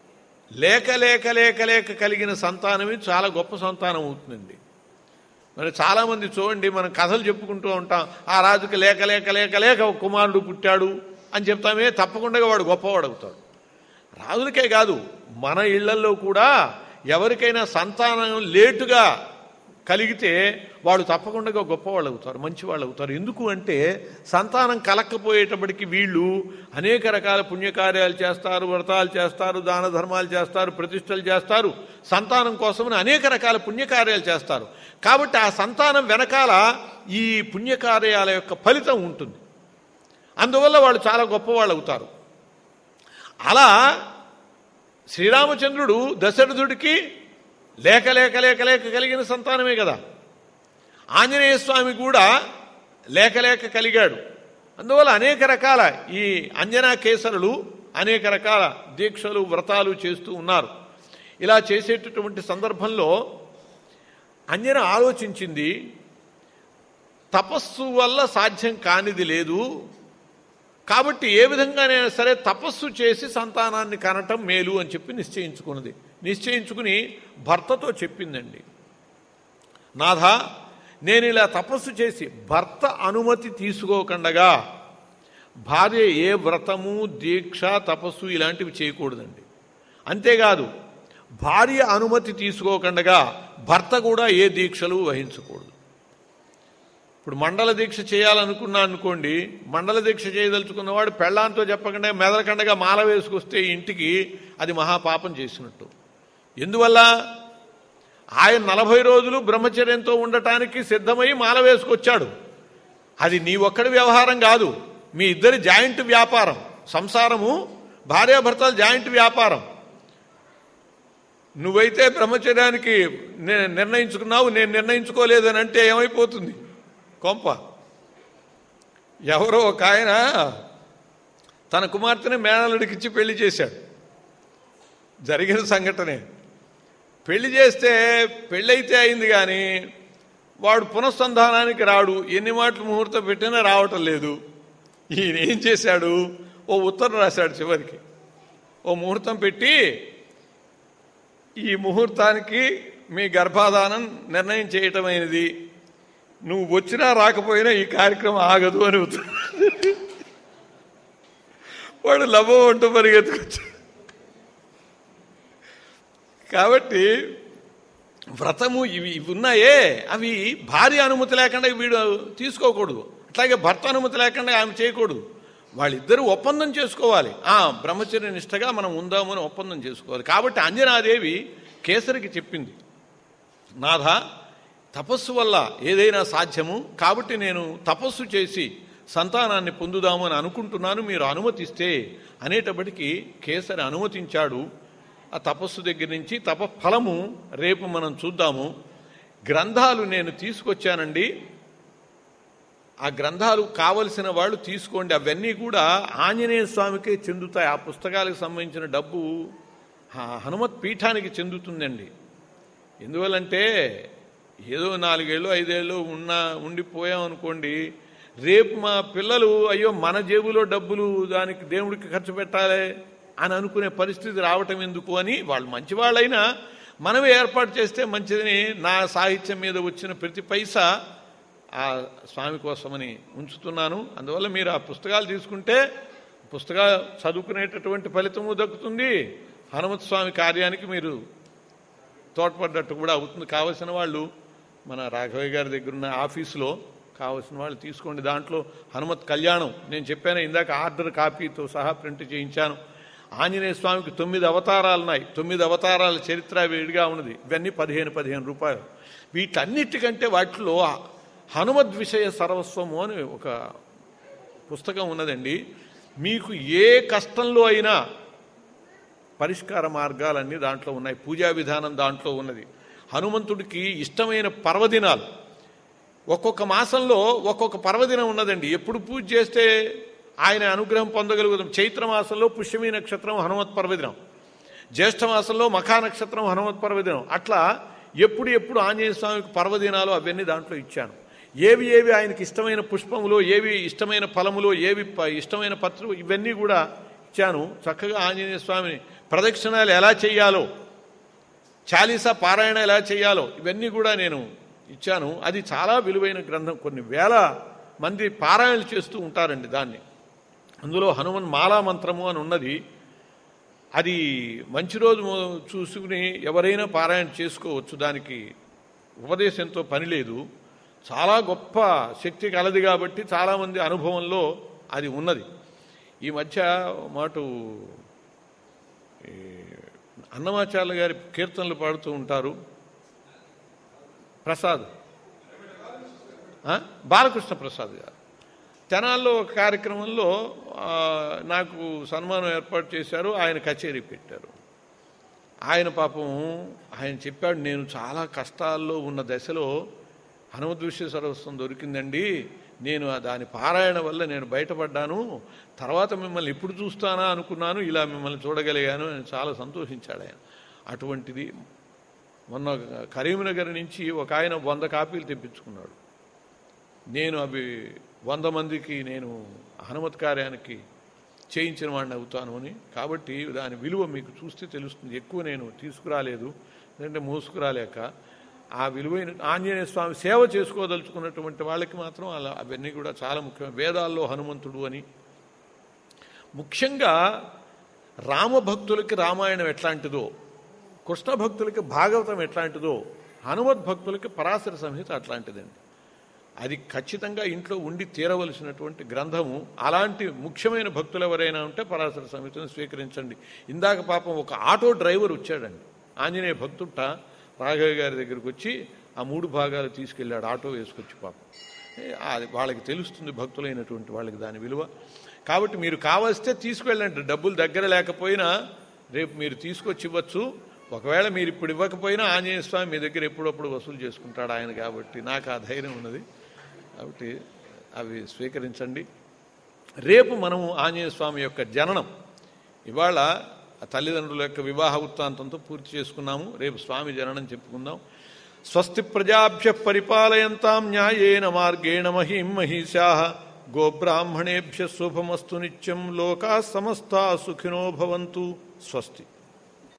S1: లేక లేక లేక లేక కలిగిన సంతానమే చాలా గొప్ప సంతానం అవుతుందండి మరి చాలామంది చూడండి మనం కథలు చెప్పుకుంటూ ఉంటాం ఆ రాజుకి లేక లేక లేక లేక ఒక కుమారుడు పుట్టాడు అని చెప్తామే తప్పకుండా వాడు గొప్పవాడు అవుతాడు రాజులకే కాదు మన ఇళ్లల్లో కూడా ఎవరికైనా సంతానం లేటుగా కలిగితే వాడు తప్పకుండా గొప్పవాళ్ళు అవుతారు మంచివాళ్ళు అవుతారు ఎందుకు అంటే సంతానం కలక్కపోయేటప్పటికి వీళ్ళు అనేక రకాల పుణ్యకార్యాలు చేస్తారు వ్రతాలు చేస్తారు దాన ధర్మాలు చేస్తారు ప్రతిష్టలు చేస్తారు సంతానం కోసమని అనేక రకాల పుణ్యకార్యాలు చేస్తారు కాబట్టి ఆ సంతానం వెనకాల ఈ పుణ్యకార్యాల యొక్క ఫలితం ఉంటుంది అందువల్ల వాళ్ళు చాలా గొప్పవాళ్ళు అవుతారు అలా శ్రీరామచంద్రుడు దశరథుడికి లేక లేక లేక లేక కలిగిన సంతానమే కదా ఆంజనేయ స్వామి కూడా లేక లేక కలిగాడు అందువల్ల అనేక రకాల ఈ అంజనా కేసరులు అనేక రకాల దీక్షలు వ్రతాలు చేస్తూ ఉన్నారు ఇలా చేసేటటువంటి సందర్భంలో అంజన ఆలోచించింది తపస్సు వల్ల సాధ్యం కానిది లేదు కాబట్టి ఏ విధంగానైనా సరే తపస్సు చేసి సంతానాన్ని కనటం మేలు అని చెప్పి నిశ్చయించుకున్నది నిశ్చయించుకుని భర్తతో చెప్పిందండి నాథ నేను ఇలా తపస్సు చేసి భర్త అనుమతి తీసుకోకుండగా భార్య ఏ వ్రతము దీక్ష తపస్సు ఇలాంటివి చేయకూడదండి అంతేకాదు భార్య అనుమతి తీసుకోకుండగా భర్త కూడా ఏ దీక్షలు వహించకూడదు ఇప్పుడు మండల దీక్ష చేయాలనుకున్నా అనుకోండి మండల దీక్ష చేయదలుచుకున్నవాడు పెళ్ళాంతో చెప్పకుండా మెదలకండగా మాల వేసుకొస్తే ఇంటికి అది మహాపాపం చేసినట్టు ఎందువల్ల ఆయన నలభై రోజులు బ్రహ్మచర్యంతో ఉండటానికి సిద్ధమై మాల వేసుకొచ్చాడు అది నీ ఒక్కడి వ్యవహారం కాదు మీ ఇద్దరి జాయింట్ వ్యాపారం సంసారము భార్యాభర్తల జాయింట్ వ్యాపారం నువ్వైతే బ్రహ్మచర్యానికి ని- నిర్ణయించుకున్నావు నేను నిర్ణయించుకోలేదని అంటే ఏమైపోతుంది కొంప ఎవరో ఒక ఆయన తన కుమార్తెని మేనలుడికిచ్చి పెళ్లి చేశాడు జరిగిన సంఘటనే పెళ్లి చేస్తే పెళ్ళైతే అయింది కానీ వాడు పునఃసంధానానికి రాడు ఎన్ని మాటలు ముహూర్తం పెట్టినా రావటం లేదు ఈయన ఏం చేశాడు ఓ ఉత్తరం రాశాడు చివరికి ఓ ముహూర్తం పెట్టి ఈ ముహూర్తానికి మీ గర్భాధానం నిర్ణయం చేయటమైనది నువ్వు వచ్చినా రాకపోయినా ఈ కార్యక్రమం ఆగదు అని ఉత్తరం వాడు లభం అంటూ పరిగెత్తుకొచ్చాడు కాబట్టి వ్రతము ఇవి ఇవి ఉన్నాయే అవి భార్య అనుమతి లేకుండా వీడు తీసుకోకూడదు అట్లాగే భర్త అనుమతి లేకుండా ఆమె చేయకూడదు వాళ్ళిద్దరూ ఒప్పందం చేసుకోవాలి ఆ బ్రహ్మచర్య నిష్టగా మనం ఉందామని ఒప్పందం చేసుకోవాలి కాబట్టి అంజనాదేవి కేసరికి చెప్పింది నాథ తపస్సు వల్ల ఏదైనా సాధ్యము కాబట్టి నేను తపస్సు చేసి సంతానాన్ని పొందుదాము అని అనుకుంటున్నాను మీరు అనుమతిస్తే అనేటప్పటికీ కేసరి అనుమతించాడు ఆ తపస్సు దగ్గర నుంచి తప ఫలము రేపు మనం చూద్దాము గ్రంథాలు నేను తీసుకొచ్చానండి ఆ గ్రంథాలు కావలసిన వాళ్ళు తీసుకోండి అవన్నీ కూడా ఆంజనేయ స్వామికే చెందుతాయి ఆ పుస్తకాలకు సంబంధించిన డబ్బు ఆ హనుమత్ పీఠానికి చెందుతుందండి ఎందువల్లంటే ఏదో నాలుగేళ్ళు ఐదేళ్ళు ఉన్నా ఉండిపోయాం అనుకోండి రేపు మా పిల్లలు అయ్యో మన జేబులో డబ్బులు దానికి దేవుడికి ఖర్చు పెట్టాలి అని అనుకునే పరిస్థితి రావటం ఎందుకు అని వాళ్ళు మంచివాళ్ళైనా మనమే ఏర్పాటు చేస్తే మంచిదని నా సాహిత్యం మీద వచ్చిన ప్రతి పైసా ఆ స్వామి కోసమని ఉంచుతున్నాను అందువల్ల మీరు ఆ పుస్తకాలు తీసుకుంటే పుస్తకాలు చదువుకునేటటువంటి ఫలితము దక్కుతుంది హనుమత్ స్వామి కార్యానికి మీరు తోడ్పడ్డట్టు కూడా అవుతుంది కావలసిన వాళ్ళు మన రాఘవయ్య గారి దగ్గర ఉన్న ఆఫీసులో కావలసిన వాళ్ళు తీసుకోండి దాంట్లో హనుమత్ కళ్యాణం నేను చెప్పాను ఇందాక ఆర్డర్ కాపీతో సహా ప్రింట్ చేయించాను ఆంజనేయ స్వామికి తొమ్మిది అవతారాలు ఉన్నాయి తొమ్మిది అవతారాల చరిత్ర వేడిగా ఉన్నది ఇవన్నీ పదిహేను పదిహేను రూపాయలు వీటన్నిటికంటే వాటిలో హనుమద్ విషయ సర్వస్వము అని ఒక పుస్తకం ఉన్నదండి మీకు ఏ కష్టంలో అయినా పరిష్కార మార్గాలన్నీ దాంట్లో ఉన్నాయి పూజా విధానం దాంట్లో ఉన్నది హనుమంతుడికి ఇష్టమైన పర్వదినాలు ఒక్కొక్క మాసంలో ఒక్కొక్క పర్వదినం ఉన్నదండి ఎప్పుడు పూజ చేస్తే ఆయన అనుగ్రహం పొందగలుగుతాం చైత్ర మాసంలో పుష్యమి నక్షత్రం హనుమత్ పర్వదినం జ్యేష్ఠ మాసంలో మఖా నక్షత్రం హనుమత్ పర్వదినం అట్లా ఎప్పుడు ఎప్పుడు ఆంజనేయ స్వామికి పర్వదినాలు అవన్నీ దాంట్లో ఇచ్చాను ఏవి ఏవి ఆయనకి ఇష్టమైన పుష్పములో ఏవి ఇష్టమైన ఫలములో ఏవి ప- ఇష్టమైన పత్రులు ఇవన్నీ కూడా ఇచ్చాను చక్కగా ఆంజనేయ స్వామిని ప్రదక్షిణాలు ఎలా చేయాలో చాలీసా పారాయణ ఎలా చేయాలో ఇవన్నీ కూడా నేను ఇచ్చాను అది చాలా విలువైన గ్రంథం కొన్ని వేల మంది పారాయణలు చేస్తూ ఉంటారండి దాన్ని అందులో హనుమన్ మాలా మంత్రము అని ఉన్నది అది మంచి రోజు మొ- చూసుకుని ఎవరైనా పారాయణ చేసుకోవచ్చు దానికి ఉపదేశంతో పని లేదు చాలా గొప్ప శక్తి కలది కాబట్టి చాలామంది అనుభవంలో అది ఉన్నది ఈ మధ్య మాటు ఈ అన్నమాచార్య గారి కీర్తనలు పాడుతూ ఉంటారు ప్రసాద్ ఆ? బాలకృష్ణ ప్రసాద్ గారు తెనాల్లో ఒక కార్యక్రమంలో ఆ, నాకు సన్మానం ఏర్పాటు చేశారు ఆయన కచేరీ పెట్టారు ఆయన పాపం ఆయన చెప్పాడు నేను చాలా కష్టాల్లో ఉన్న దశలో హనుమద్విష సర్వస్వం దొరికిందండి నేను ఆ దాని పారాయణ వల్ల నేను బయటపడ్డాను తర్వాత మిమ్మల్ని ఎప్పుడు చూస్తానా అనుకున్నాను ఇలా మిమ్మల్ని చూడగలిగాను అని చాలా సంతోషించాడు ఆయన అటువంటిది మొన్న కరీంనగర్ నుంచి ఒక ఆయన వంద కాపీలు తెప్పించుకున్నాడు నేను అవి వంద మందికి నేను హనుమత్ కార్యానికి చేయించిన వాడిని అవుతాను అని కాబట్టి దాని విలువ మీకు చూస్తే తెలుస్తుంది ఎక్కువ నేను తీసుకురాలేదు ఎందుకంటే మోసుకురాలేక ఆ విలువైన ఆంజనేయ స్వామి సేవ చేసుకోదలుచుకున్నటువంటి వాళ్ళకి మాత్రం అలా అవన్నీ కూడా చాలా ముఖ్యం వేదాల్లో హనుమంతుడు అని ముఖ్యంగా రామభక్తులకి రామాయణం ఎట్లాంటిదో కృష్ణ భక్తులకి భాగవతం ఎట్లాంటిదో హనుమద్ భక్తులకి పరాశర సంహిత అట్లాంటిదండి అది ఖచ్చితంగా ఇంట్లో ఉండి తీరవలసినటువంటి గ్రంథము అలాంటి ముఖ్యమైన భక్తులు ఎవరైనా ఉంటే పరాశర సంహితను స్వీకరించండి ఇందాక పాపం ఒక ఆటో డ్రైవర్ వచ్చాడండి ఆంజనేయ భక్తుట్ట రాఘవ గారి దగ్గరికి వచ్చి ఆ మూడు భాగాలు తీసుకెళ్ళాడు ఆటో వేసుకొచ్చి పాపం ఏ, అది వాళ్ళకి తెలుస్తుంది భక్తులైనటువంటి వాళ్ళకి దాని విలువ కాబట్టి మీరు కావలిస్తే తీసుకువెళ్ళండి డబ్బులు దగ్గర లేకపోయినా రేపు మీరు తీసుకొచ్చి ఇవ్వచ్చు ఒకవేళ మీరు ఇప్పుడు ఇవ్వకపోయినా ఆంజనేయ స్వామి మీ దగ్గర ఎప్పుడప్పుడు వసూలు చేసుకుంటాడు ఆయన కాబట్టి నాకు ఆ ధైర్యం ఉన్నది కాబట్టి అవి స్వీకరించండి రేపు మనము ఆంజనేయ స్వామి యొక్క జననం ఇవాళ ఆ తల్లిదండ్రుల యొక్క వివాహ వృత్తాంతంతో పూర్తి చేసుకున్నాము రేపు స్వామి జననం చెప్పుకుందాం స్వస్తి ప్రజాభ్య పరిపాలయంతాం న్యాయేన మార్గేణ మహిం మహిషా గోబ్రాహ్మణేభ్య శుభమస్తు నిత్యం లోకా సమస్తా సుఖినో భవంతు స్వస్తి